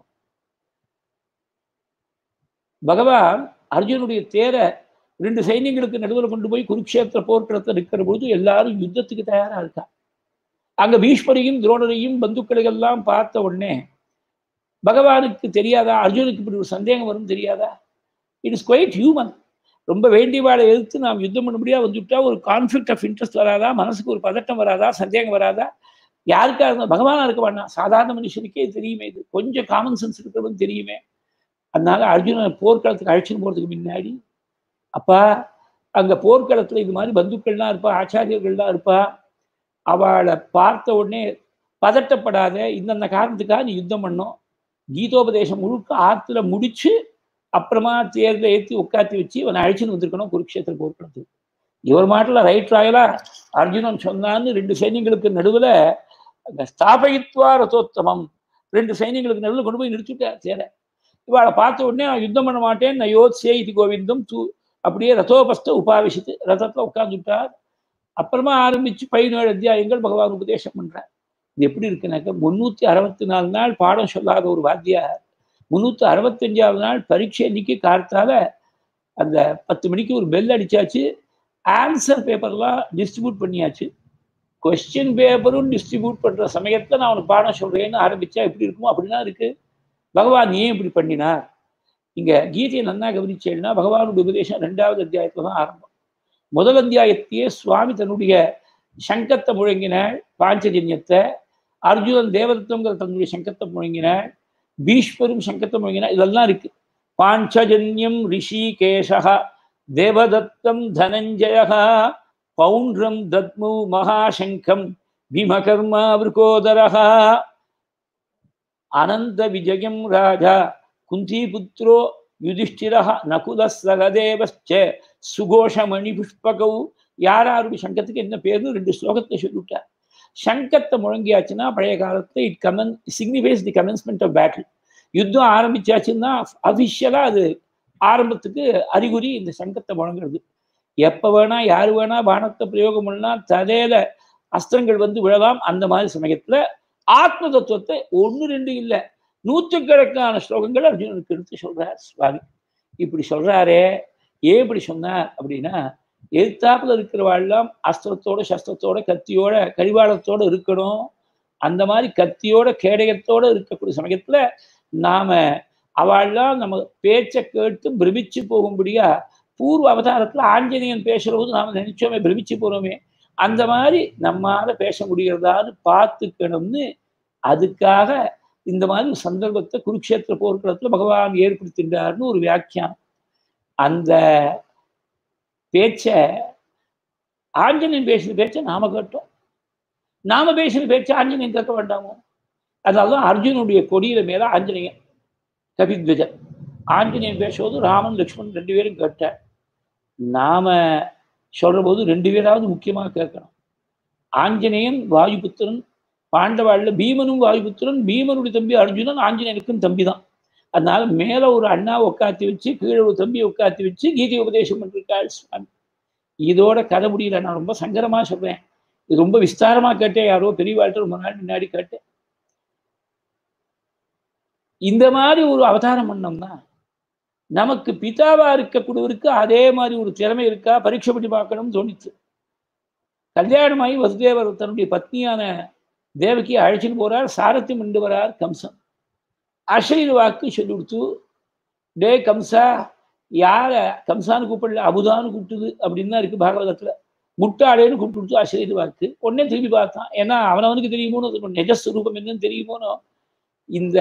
பகவான் அர்ஜுனுடைய தேரை ரெண்டு சைன்யங்களுக்கு நடுவில் கொண்டு போய் குருக்ஷேத்திர போர்க்களத்தை நிற்கிற பொழுது எல்லாரும் யுத்தத்துக்கு தயாரா இருக்கா அங்க பீஷ்மரையும் துரோணரையும் பந்துக்களை எல்லாம் பார்த்த உடனே பகவானுக்கு தெரியாதா அர்ஜுனுக்கு இப்படி ஒரு சந்தேகம் வரும் தெரியாதா இட் இஸ் குவைட் ஹியூமன் ரொம்ப வேண்டியவாளை எதிர்த்து நாம் யுத்தம் பண்ணபடியா வந்துவிட்டா ஒரு கான்ஃபிளிக் ஆஃப் இன்ட்ரெஸ்ட் வராதா மனசுக்கு ஒரு பதட்டம் வராதா சந்தேகம் வராதா யாருக்கா இருந்தால் பகவானா இருக்க வேண்டாம் சாதாரண மனுஷனுக்கே தெரியுமே இது கொஞ்சம் காமன் சென்ஸ் இருக்கிறவன் தெரியுமே அதனால அர்ஜுனனை போர்க்களத்துக்கு அழைச்சின்னு போறதுக்கு முன்னாடி அப்பா அங்க போர்க்களத்துல இது மாதிரி பந்துக்கள்லாம் இருப்பா ஆச்சாரியர்கள்லாம் இருப்பா அவளை பார்த்த உடனே பதட்டப்படாத இந்தந்த காரணத்துக்காக நீ யுத்தம் பண்ணோம் கீதோபதேசம் முழுக்க ஆத்துல முடிச்சு அப்புறமா தேர்தலை ஏற்றி உட்காத்தி வச்சு இவனை அழைச்சின்னு வந்திருக்கணும் குருக்ஷேத்திர போர்க்களத்துக்கு இவர் மாட்டில் ரைட் ராயலா அர்ஜுனன் சொன்னான்னு ரெண்டு சைன்யங்களுக்கு நடுவில் அந்த ஸ்தாபயித்வா ரதோத்தமம் ரெண்டு சைன்யங்களுக்கு நடுவில் கொண்டு போய் நிறுத்திட்டார் தேர இவாளை பார்த்த உடனே நான் யுத்தம் பண்ண மாட்டேன் நான் யோத்சே இது கோவிந்தம் தூ அப்படியே ரதோபஸ்த உபாவிஷத்து ரதத்தில் உட்கார்ந்துட்டார் அப்புறமா ஆரம்பிச்சு பதினேழு அத்தியாயங்கள் பகவான் உபதேசம் பண்றார் இது எப்படி இருக்குனாக்க முன்னூத்தி அறுபத்தி நாலு நாள் பாடம் சொல்லாத ஒரு வாத்தியார் முந்நூற்றி அறுபத்தஞ்சாவது நாள் பரீட்சை அன்னைக்கு கார்த்தால அந்த பத்து மணிக்கு ஒரு பெல் அடிச்சாச்சு ஆன்சர் பேப்பர்லாம் டிஸ்ட்ரிபியூட் பண்ணியாச்சு கொஸ்டின் பேப்பரும் டிஸ்ட்ரிபியூட் பண்ற சமயத்துல நான் அவனுக்கு பாடம் சொல்றேன்னு ஆரம்பிச்சா எப்படி இருக்குமோ அப்படின்னா இருக்கு பகவான் ஏன் இப்படி பண்ணினார் இங்க கீதையை நன்னா கவனிச்சேன்னா பகவானுடைய உபதேசம் ரெண்டாவது அத்தியாயத்துல தான் ஆரம்பம் முதல் அத்தியாயத்தையே சுவாமி தன்னுடைய சங்கத்தை முழங்கினாள் பாஞ்சஜன்யத்தை அர்ஜுனன் தேவதத்தங்கிற தன்னுடைய சங்கத்தை முழங்கினாள் பீஷ்மரும் சங்கத்தை முழங்கினார் இதெல்லாம் இருக்கு பாஞ்சஜன்யம் ரிஷிகேஷா தேவதத்தம் தனஞ்சய பௌண்ட்ரம் தத்மு மகாசங்கம் பீமகர்மா விருகோதரா அனந்த விஜயம் ராஜா குந்திபுத்திரோ யுதிஷ்டிர நகுல சகதேவச்ச சுகோஷமணி புஷ்பகௌ யார் யாருடைய சங்கத்துக்கு என்ன பேர்னு ரெண்டு ஸ்லோகத்தை சொல்லிவிட்டார் சங்கத்தை முழங்கியாச்சுன்னா பழைய காலத்துல it common signifies the commencement of battle யுத்தம் ஆரம்பிச்சாச்சுன்னா அபிஷியலா அது ஆரம்பத்துக்கு அறிகுறி இந்த சங்கத்தை முழங்குறது எப்ப வேணா யாரு வேணா பானத்தை பிரயோகம் பண்ணா தலையில அஸ்திரங்கள் வந்து விழலாம் அந்த மாதிரி சமயத்துல ஆத்ம தத்துவத்தை ஒன்று ரெண்டு இல்லை நூற்றுக்கணக்கான ஸ்லோகங்கள் அர்ஜுனனுக்கு எடுத்து சொல்றார் சுவாமி இப்படி சொல்றாரே ஏன் இப்படி சொன்னார் அப்படின்னா எதிர்த்தாப்புல இருக்கிறவாள்லாம் அஸ்திரத்தோட சஸ்திரத்தோட கத்தியோட கடிவாளத்தோட இருக்கணும் அந்த மாதிரி கத்தியோட கேடயத்தோட இருக்கக்கூடிய சமயத்துல நாம அவள்லாம் நம்ம பேச்சை கேட்டு பிரமிச்சு போகும்படியா பூர்வ அவதாரத்துல ஆஞ்சநேயன் பேசுறபோது நாம நினைச்சோமே பிரமிச்சு போறோமே அந்த மாதிரி நம்மால பேச முடிகிறதான்னு பார்த்துக்கணும்னு அதுக்காக இந்த மாதிரி சந்தர்ப்பத்தை குருக்ஷேத்திர போர்க்களத்துல பகவான் ஏற்படுத்தின்றார்னு ஒரு வியாக்கியானம் அந்த பேச்ச ஆஞ்சநேயன் பேசின பேச்சை நாம கேட்டோம் நாம பேசின பேச்சை ஆஞ்சநேயன் கேட்க வேண்டாமோ அதனால்தான் அர்ஜுனுடைய கொடியில மேல ஆஞ்சநேயன் கபித்வஜன் ஆஞ்சநேயன் பேசுவது ராமன் லக்ஷ்மணன் ரெண்டு பேரும் கேட்டார் நாம சொல்ற போது ரெண்டு பேராவது முக்கியமாக கேட்கணும் ஆஞ்சநேயன் வாயுபுத்திரன் பாண்டவாள்ல பீமனும் வாயுபுத்திரன் பீமனுடைய தம்பி அர்ஜுனன் ஆஞ்சநேயனுக்கும் தம்பி தான் அதனால மேல ஒரு அண்ணா உட்காத்தி வச்சு கீழே ஒரு தம்பி உட்காத்தி வச்சு கீதை உபதேசம் பண்ணிருக்காள் சுவாமி இதோட கதை முடியல நான் ரொம்ப சங்கரமா சொல்றேன் இது ரொம்ப விஸ்தாரமா கேட்டேன் யாரோ பெரியவாழ்கிட்ட ரொம்ப நாள் முன்னாடி கேட்டேன் இந்த மாதிரி ஒரு அவதாரம் பண்ணோம்னா நமக்கு பிதாவா இருக்கக்கூடியவருக்கு அதே மாதிரி ஒரு திறமை இருக்கா பரீட்சை பண்ணி பார்க்கணும்னு தோணிச்சு கல்யாணமாகி வசுதேவர் தன்னுடைய பத்னியான தேவகி அழைச்சிட்டு போறார் சாரத்தி மிண்டு வரார் கம்சன் அசைது வாக்கு சொல்லி கொடுத்து டே கம்சா யார கம்சான்னு கூப்பிடல அபுதான்னு கூப்பிட்டுது அப்படின்னு தான் இருக்கு பாகவதத்துல முட்டாளேன்னு கூப்பிட்டு கொடுத்து அசைது வாக்கு உடனே திரும்பி பார்த்தான் ஏன்னா அவனவனுக்கு தெரியுமோன்னு நிஜஸ்வரூபம் என்னன்னு தெரியுமோனோ இந்த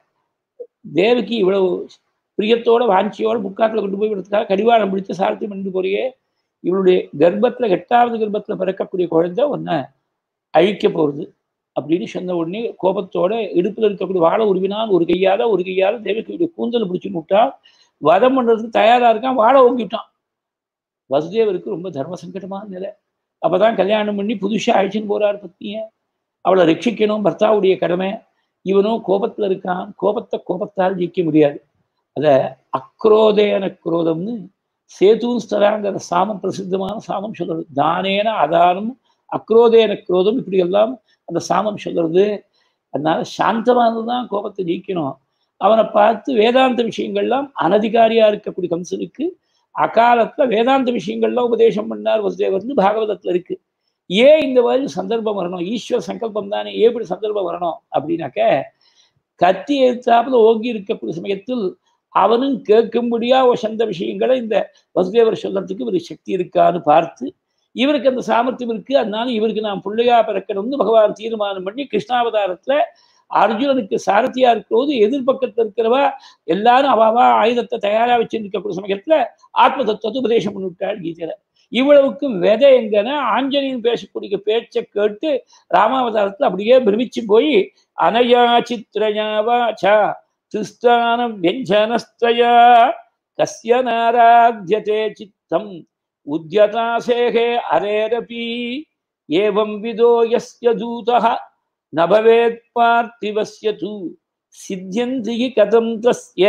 தேவகி இவ்வளவு பிரியத்தோட வாஞ்சியோட முக்காட்டில் கொண்டு போய் விடுறதுக்காக கடிவாளம் பிடித்து சாரத்தி பண்ணிட்டு போறியே இவளுடைய கர்ப்பத்துல எட்டாவது கர்ப்பத்துல பிறக்கக்கூடிய குழந்தை ஒன்ன அழிக்க போறது அப்படின்னு சொன்ன உடனே கோபத்தோட இடுப்புல இருக்கக்கூடிய வாழை உருவினால் ஒரு கையால ஒரு கையால தேவகியுடைய கூந்தல் பிடிச்சு விட்டா வதம் பண்றதுக்கு தயாரா இருக்கான் வாழை ஓங்கிட்டான் வசுதேவருக்கு ரொம்ப தர்ம சங்கடமான நிலை அப்பதான் கல்யாணம் பண்ணி புதுசா அழிச்சுன்னு போறார் பத்னிய அவளை ரட்சிக்கணும் பர்த்தாவுடைய கடமை இவனும் கோபத்துல இருக்கான் கோபத்தை கோபத்தால் ஜெயிக்க முடியாது அத அக்ரோதேன குரோதம்னு சேதுவும் ஸ்தலாங்கிற சாமம் பிரசித்தமான சாமம் சொல்றது தானேன அதானம் அக்ரோதேன குரோதம் இப்படி எல்லாம் அந்த சாமம் சொல்றது அதனால சாந்தமானது தான் கோபத்தை ஜெயிக்கணும் அவனை பார்த்து வேதாந்த விஷயங்கள்லாம் அனதிகாரியா இருக்கக்கூடிய கம்சனுக்கு அகாலத்துல வேதாந்த விஷயங்கள்லாம் உபதேசம் பண்ணார் வசுதேவர்னு பாகவதத்துல இருக்கு ஏன் இந்த மாதிரி சந்தர்ப்பம் வரணும் ஈஸ்வர சங்கல்பம் தானே ஏன் இப்படி சந்தர்ப்பம் வரணும் அப்படின்னாக்க கத்தி எழுத்தாப்புல ஓங்கி இருக்கக்கூடிய சமயத்தில் அவனும் கேட்கும்படியா வசந்த விஷயங்களை இந்த வசுதேவர் சொல்றதுக்கு ஒரு சக்தி இருக்கான்னு பார்த்து இவருக்கு அந்த சாமர்த்தியம் இருக்கு அதனால இவருக்கு நான் பிள்ளையா பிறக்கணும்னு பகவான் தீர்மானம் பண்ணி கிருஷ்ணாவதாரத்துல அர்ஜுனனுக்கு சாரதியா இருக்கிறபோது எதிர்பக்கத்துல இருக்கிறவா எல்லாரும் அவாவா ஆயுதத்தை தயாரா வச்சிருக்கக்கூடிய சமயத்துல ஆத்ம தத்துவத்தை உபதேசம் பண்ணிவிட்டாள் கீதையில இவ்வளவுக்கும் விதை எங்கன்னா ஆஞ்சநேயன் பேசக்கூடிய பேச்சை கேட்டு ராமாவதாரத்துல அப்படியே பிரமிச்சு போய் அனயா சித்ரயா வாச்சா திஸ்தானம் வியஞ்சனஸ்தயா கஸ்ய நாராத்யதே சித்தம் உத்யதாசேகே அரேரபி ஏவம் விதோ யஸ்ய தூதः ந பவேத் பார்த்திவஸ்ய தூ சித்தியந்தி கதம் தஸ்ய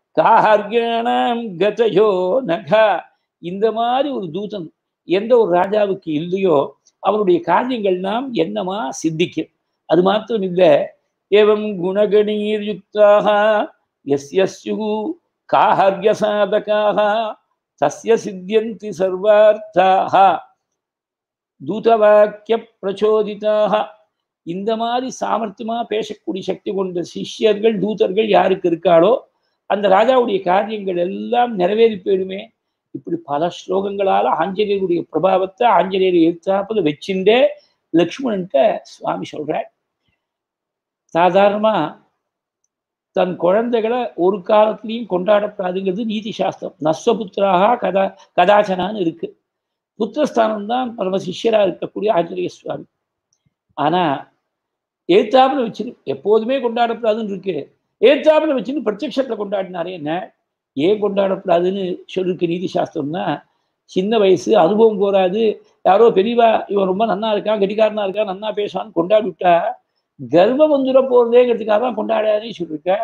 காஹர்யாணாம் கதயோ நகா இந்த மாதிரி ஒரு தூதன் எந்த ஒரு ராஜாவுக்கு இல்லையோ அவருடைய காரியங்கள்லாம் என்னமா சித்திக்கும் அது மாத்திரம் இல்லை ஏவம் குணகணீர்யுக்தாக எஸ்ய ஸ்யு காஹர்ய சாதகாக தஸ்ய சித்தியந்தி சர்வார்த்தாக தூதவாக்கிய பிரச்சோதிதாக இந்த மாதிரி சாமர்த்தியமா பேசக்கூடிய சக்தி கொண்ட சிஷ்யர்கள் தூதர்கள் யாருக்கு இருக்காளோ அந்த ராஜாவுடைய காரியங்கள் எல்லாம் நிறைவேறி போயிடுமே இப்படி பல ஸ்லோகங்களால ஆஞ்சநேயருடைய பிரபாவத்தை ஆஞ்சநேயர் எழுத்தாப்புல வச்சுட்டே லக்ஷ்மணன்ட்ட சுவாமி சொல்றார் சாதாரணமா தன் குழந்தைகளை ஒரு காலத்திலையும் கொண்டாடப்படாதுங்கிறது நீதி சாஸ்திரம் நஸ்வபுத்திராக கதா கதாச்சனான்னு இருக்கு புத்திரஸ்தானம் தான் பரம சிஷ்யரா இருக்கக்கூடிய ஆஞ்சநேய சுவாமி ஆனா ஏத்தாப்புல வச்சுன்னு எப்போதுமே கொண்டாடப்படாதுன்னு இருக்கு ஏத்தாப்புல வச்சுன்னு பிரத்யக்ஷத்துல கொண்டாடினாரே என்ன ஏன் கொண்டாடப்படாதுன்னு சொல்லிருக்கு நீதி சாஸ்திரம்னா சின்ன வயசு அனுபவம் போறாது யாரோ பெரியவா இவன் ரொம்ப நன்னா இருக்கான் கெட்டிக்காரனா இருக்கான் நன்னா பேசுவான்னு கொண்டாடி விட்டா கர்ப்பம் வந்துட போறதேங்கிறதுக்காக தான் கொண்டாடாதே சொல்லியிருக்க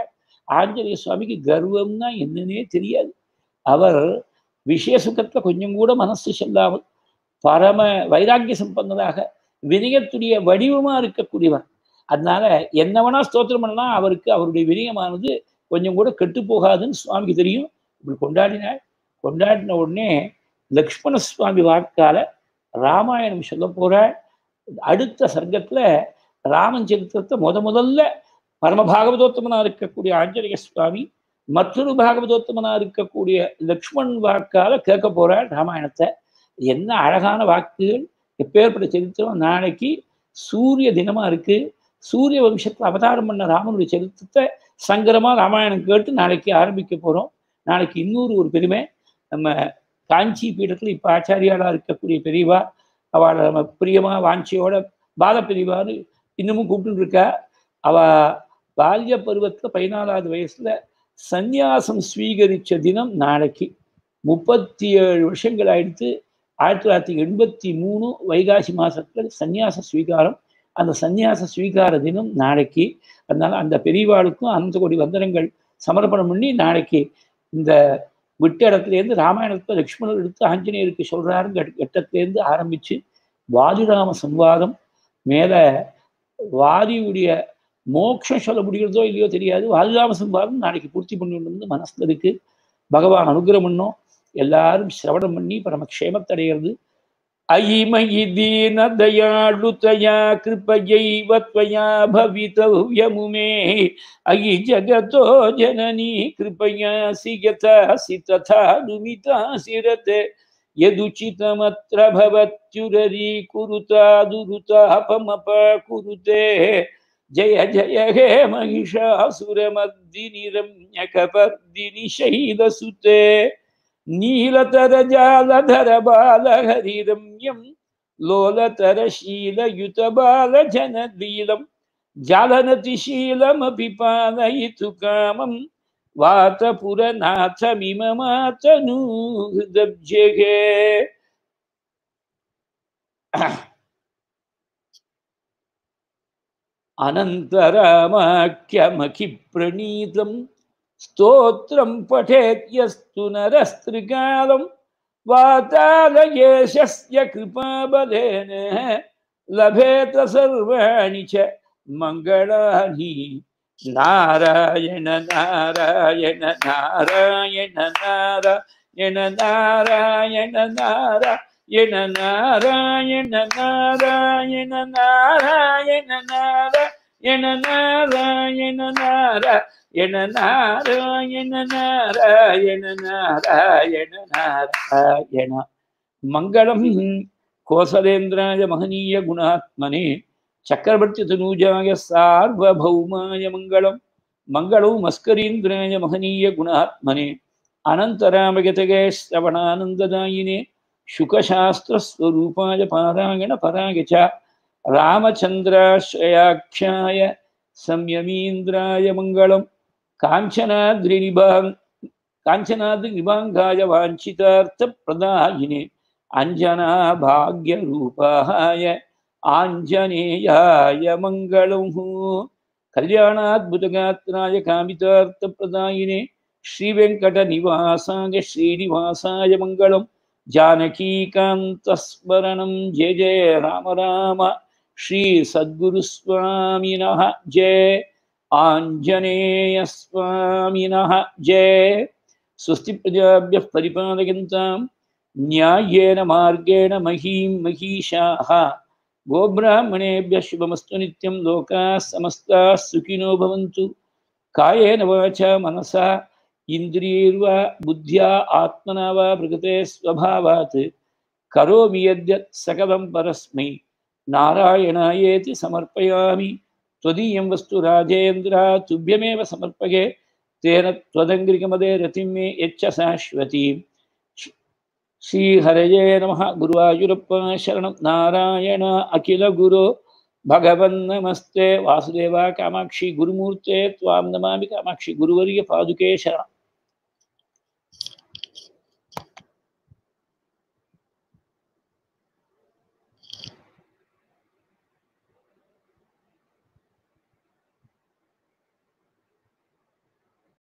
ஆஞ்சநேய சுவாமிக்கு கர்வம்னா என்னன்னே தெரியாது அவர் விஷய சுகத்தை கொஞ்சம் கூட மனசு செல்லாமல் பரம வைராக்கிய சம்பந்ததாக வினயத்துடைய வடிவமா இருக்கக்கூடியவர் அதனால என்ன வேணா ஸ்தோத்திரம் பண்ணலாம் அவருக்கு அவருடைய வினயமானது கொஞ்சம் கூட கெட்டு போகாதுன்னு சுவாமிக்கு தெரியும் இப்படி கொண்டாடினார் கொண்டாடின உடனே லக்ஷ்மண சுவாமி வாக்கால ராமாயணம் சொல்ல போறார் அடுத்த சர்க்கத்துல ராமன் சரித்திரத்தை முத முதல்ல பரம பாகவதோத்தமனா இருக்கக்கூடிய ஆஞ்சநேய சுவாமி மற்றொரு பாகவதோத்தமனா இருக்கக்கூடிய லக்ஷ்மண் வாக்கால கேட்க போறார் ராமாயணத்தை என்ன அழகான வாக்குகள் எப்பேற்பட்ட சரித்திரம் நாளைக்கு சூரிய தினமா இருக்கு சூரிய வம்சத்துல அவதாரம் பண்ண ராமனுடைய சரித்திரத்தை சங்கரமா ராமாயணம் கேட்டு நாளைக்கு ஆரம்பிக்க போறோம் நாளைக்கு இன்னொரு ஒரு பெருமை நம்ம காஞ்சி பீடத்துல இப்ப ஆச்சாரியாளா இருக்கக்கூடிய பெரியவா அவளை நம்ம பிரியமா வாஞ்சியோட பால பெரியவான்னு இன்னமும் கூப்பிட்டு இருக்கா அவ பால்ய பருவத்துல பதினாலாவது வயசுல சந்நியாசம் ஸ்வீகரிச்ச தினம் நாளைக்கு முப்பத்தி ஏழு வருஷங்கள் ஆயிடுத்து ஆயிரத்தி தொள்ளாயிரத்தி எண்பத்தி மூணு வைகாசி மாசத்துல சந்நியாச ஸ்வீகாரம் அந்த சந்நியாச ஸ்வீகார தினம் நாளைக்கு அதனால அந்த பெரியவாளுக்கும் அனந்த கோடி வந்தனங்கள் சமர்ப்பணம் பண்ணி நாளைக்கு இந்த விட்ட இடத்துலேருந்து ராமாயணத்தை லக்ஷ்மணர் எடுத்து ஆஞ்சநேயருக்கு சொல்றாருங்க கட்டத்திலேருந்து ஆரம்பிச்சு வாதிராம சம்வாதம் மேல வாதியுடைய மோட்சம் சொல்ல முடிகிறதோ இல்லையோ தெரியாது வாதிராம சம்வாதம் நாளைக்கு பூர்த்தி பண்ணணும்னு மனசுல இருக்கு பகவான் அனுகிரகம் பண்ணும் எல்லாரும் சிரவணம் பண்ணி பரமக்ஷேமத்தடைகிறது अयिमयि दीनदयाळुतया कृपयैव त्वया भवितव्यमुमे अयि जगतो जननी कृपयासि यथासि तथा दुमितासि रते यदुचितमत्र भवत्युररीकुरुता दुरुतापमपकुरुते जय जय हे महिषासुरमर्दिनि रम्यकपर्दिनि शैलसुते नीलतरजालधर बालहरिरम्यं लोलतरशीलयुतबालजनलीलं जालनतिशीलमपि पालयितु कामं वातपुरनाथमिममातनूहृदब्जेगे अनन्तरामाख्यमखिप्रणीतं स्तोत्रं पठेत्यस्तु नरस्त्रिकालं वातालयेशस्य कृपाबलेन लभेत सर्वाणि च मङ्गलानि नारायण नारायण नारायण नारायण नारायण नारायण नारायण नारायण नारायण नारायण नारायण नारायण என நாராயண நாராயண நாராயண நாராயண மங்களம் கோசலேந்திராய மகனீய குணாத்மனே சக்கரவர்த்தி தனூஜாய சார்வபௌமாய மங்களம் மங்களம் மஸ்கரீந்திராய மகனீய குணாத்மனே அனந்தராமகதகே ஸ்ரவணானந்ததாயினே சுகசாஸ்திரஸ்வரூபாய பாராயண பராய ச ராமச்சந்திராஸ்ரயாட்சாய संयमीन्द्राय मङ्गलं काञ्चनाद्रिनिभाङ् काञ्चनाद्रिनिभाङ्गाय वाञ्छितार्थप्रदायिने अञ्जनाभाग्यरूपाय आञ्जनेयाय मङ्गलं कल्याणाद्भुतगात्राय कामितार्थप्रदायिने श्रीवेङ्कटनिवासाय श्रीनिवासाय मङ्गलं जानकीकान्तस्मरणं जय जय राम राम श्री सद्गुरुस्वामिनः जय आञ्जनेयस्वामिनः जय स्वस्ति प्रजाभ्यः परिपालयन्तां न्याय्येन मार्गेण महीं महिषाः गोब्राह्मणेभ्यः शुभमस्तु नित्यं लोकाः समस्ताः सुखिनो भवन्तु कायेन वाचा मनसा इन्द्रियैर्वा बुद्ध्या आत्मना वा प्रकृते स्वभावात् करोमि यद्यत् सकलं परस्मै नारायणायेति समर्पयामि त्वदीयं वस्तु राजेन्द्र तुभ्यमेव समर्पये तेन त्वदङ्घ्रिकमदे रतिं मे यच्च शाश्वतीं श्रीहरये नमः गुरुवायुरप्प शरणं नारायण अखिलगुरो भगवन्नमस्ते वासुदेवा कामाक्षि गुरुमूर्ते त्वां नमामि कामाक्षि गुरुवर्य पादुके शरणम्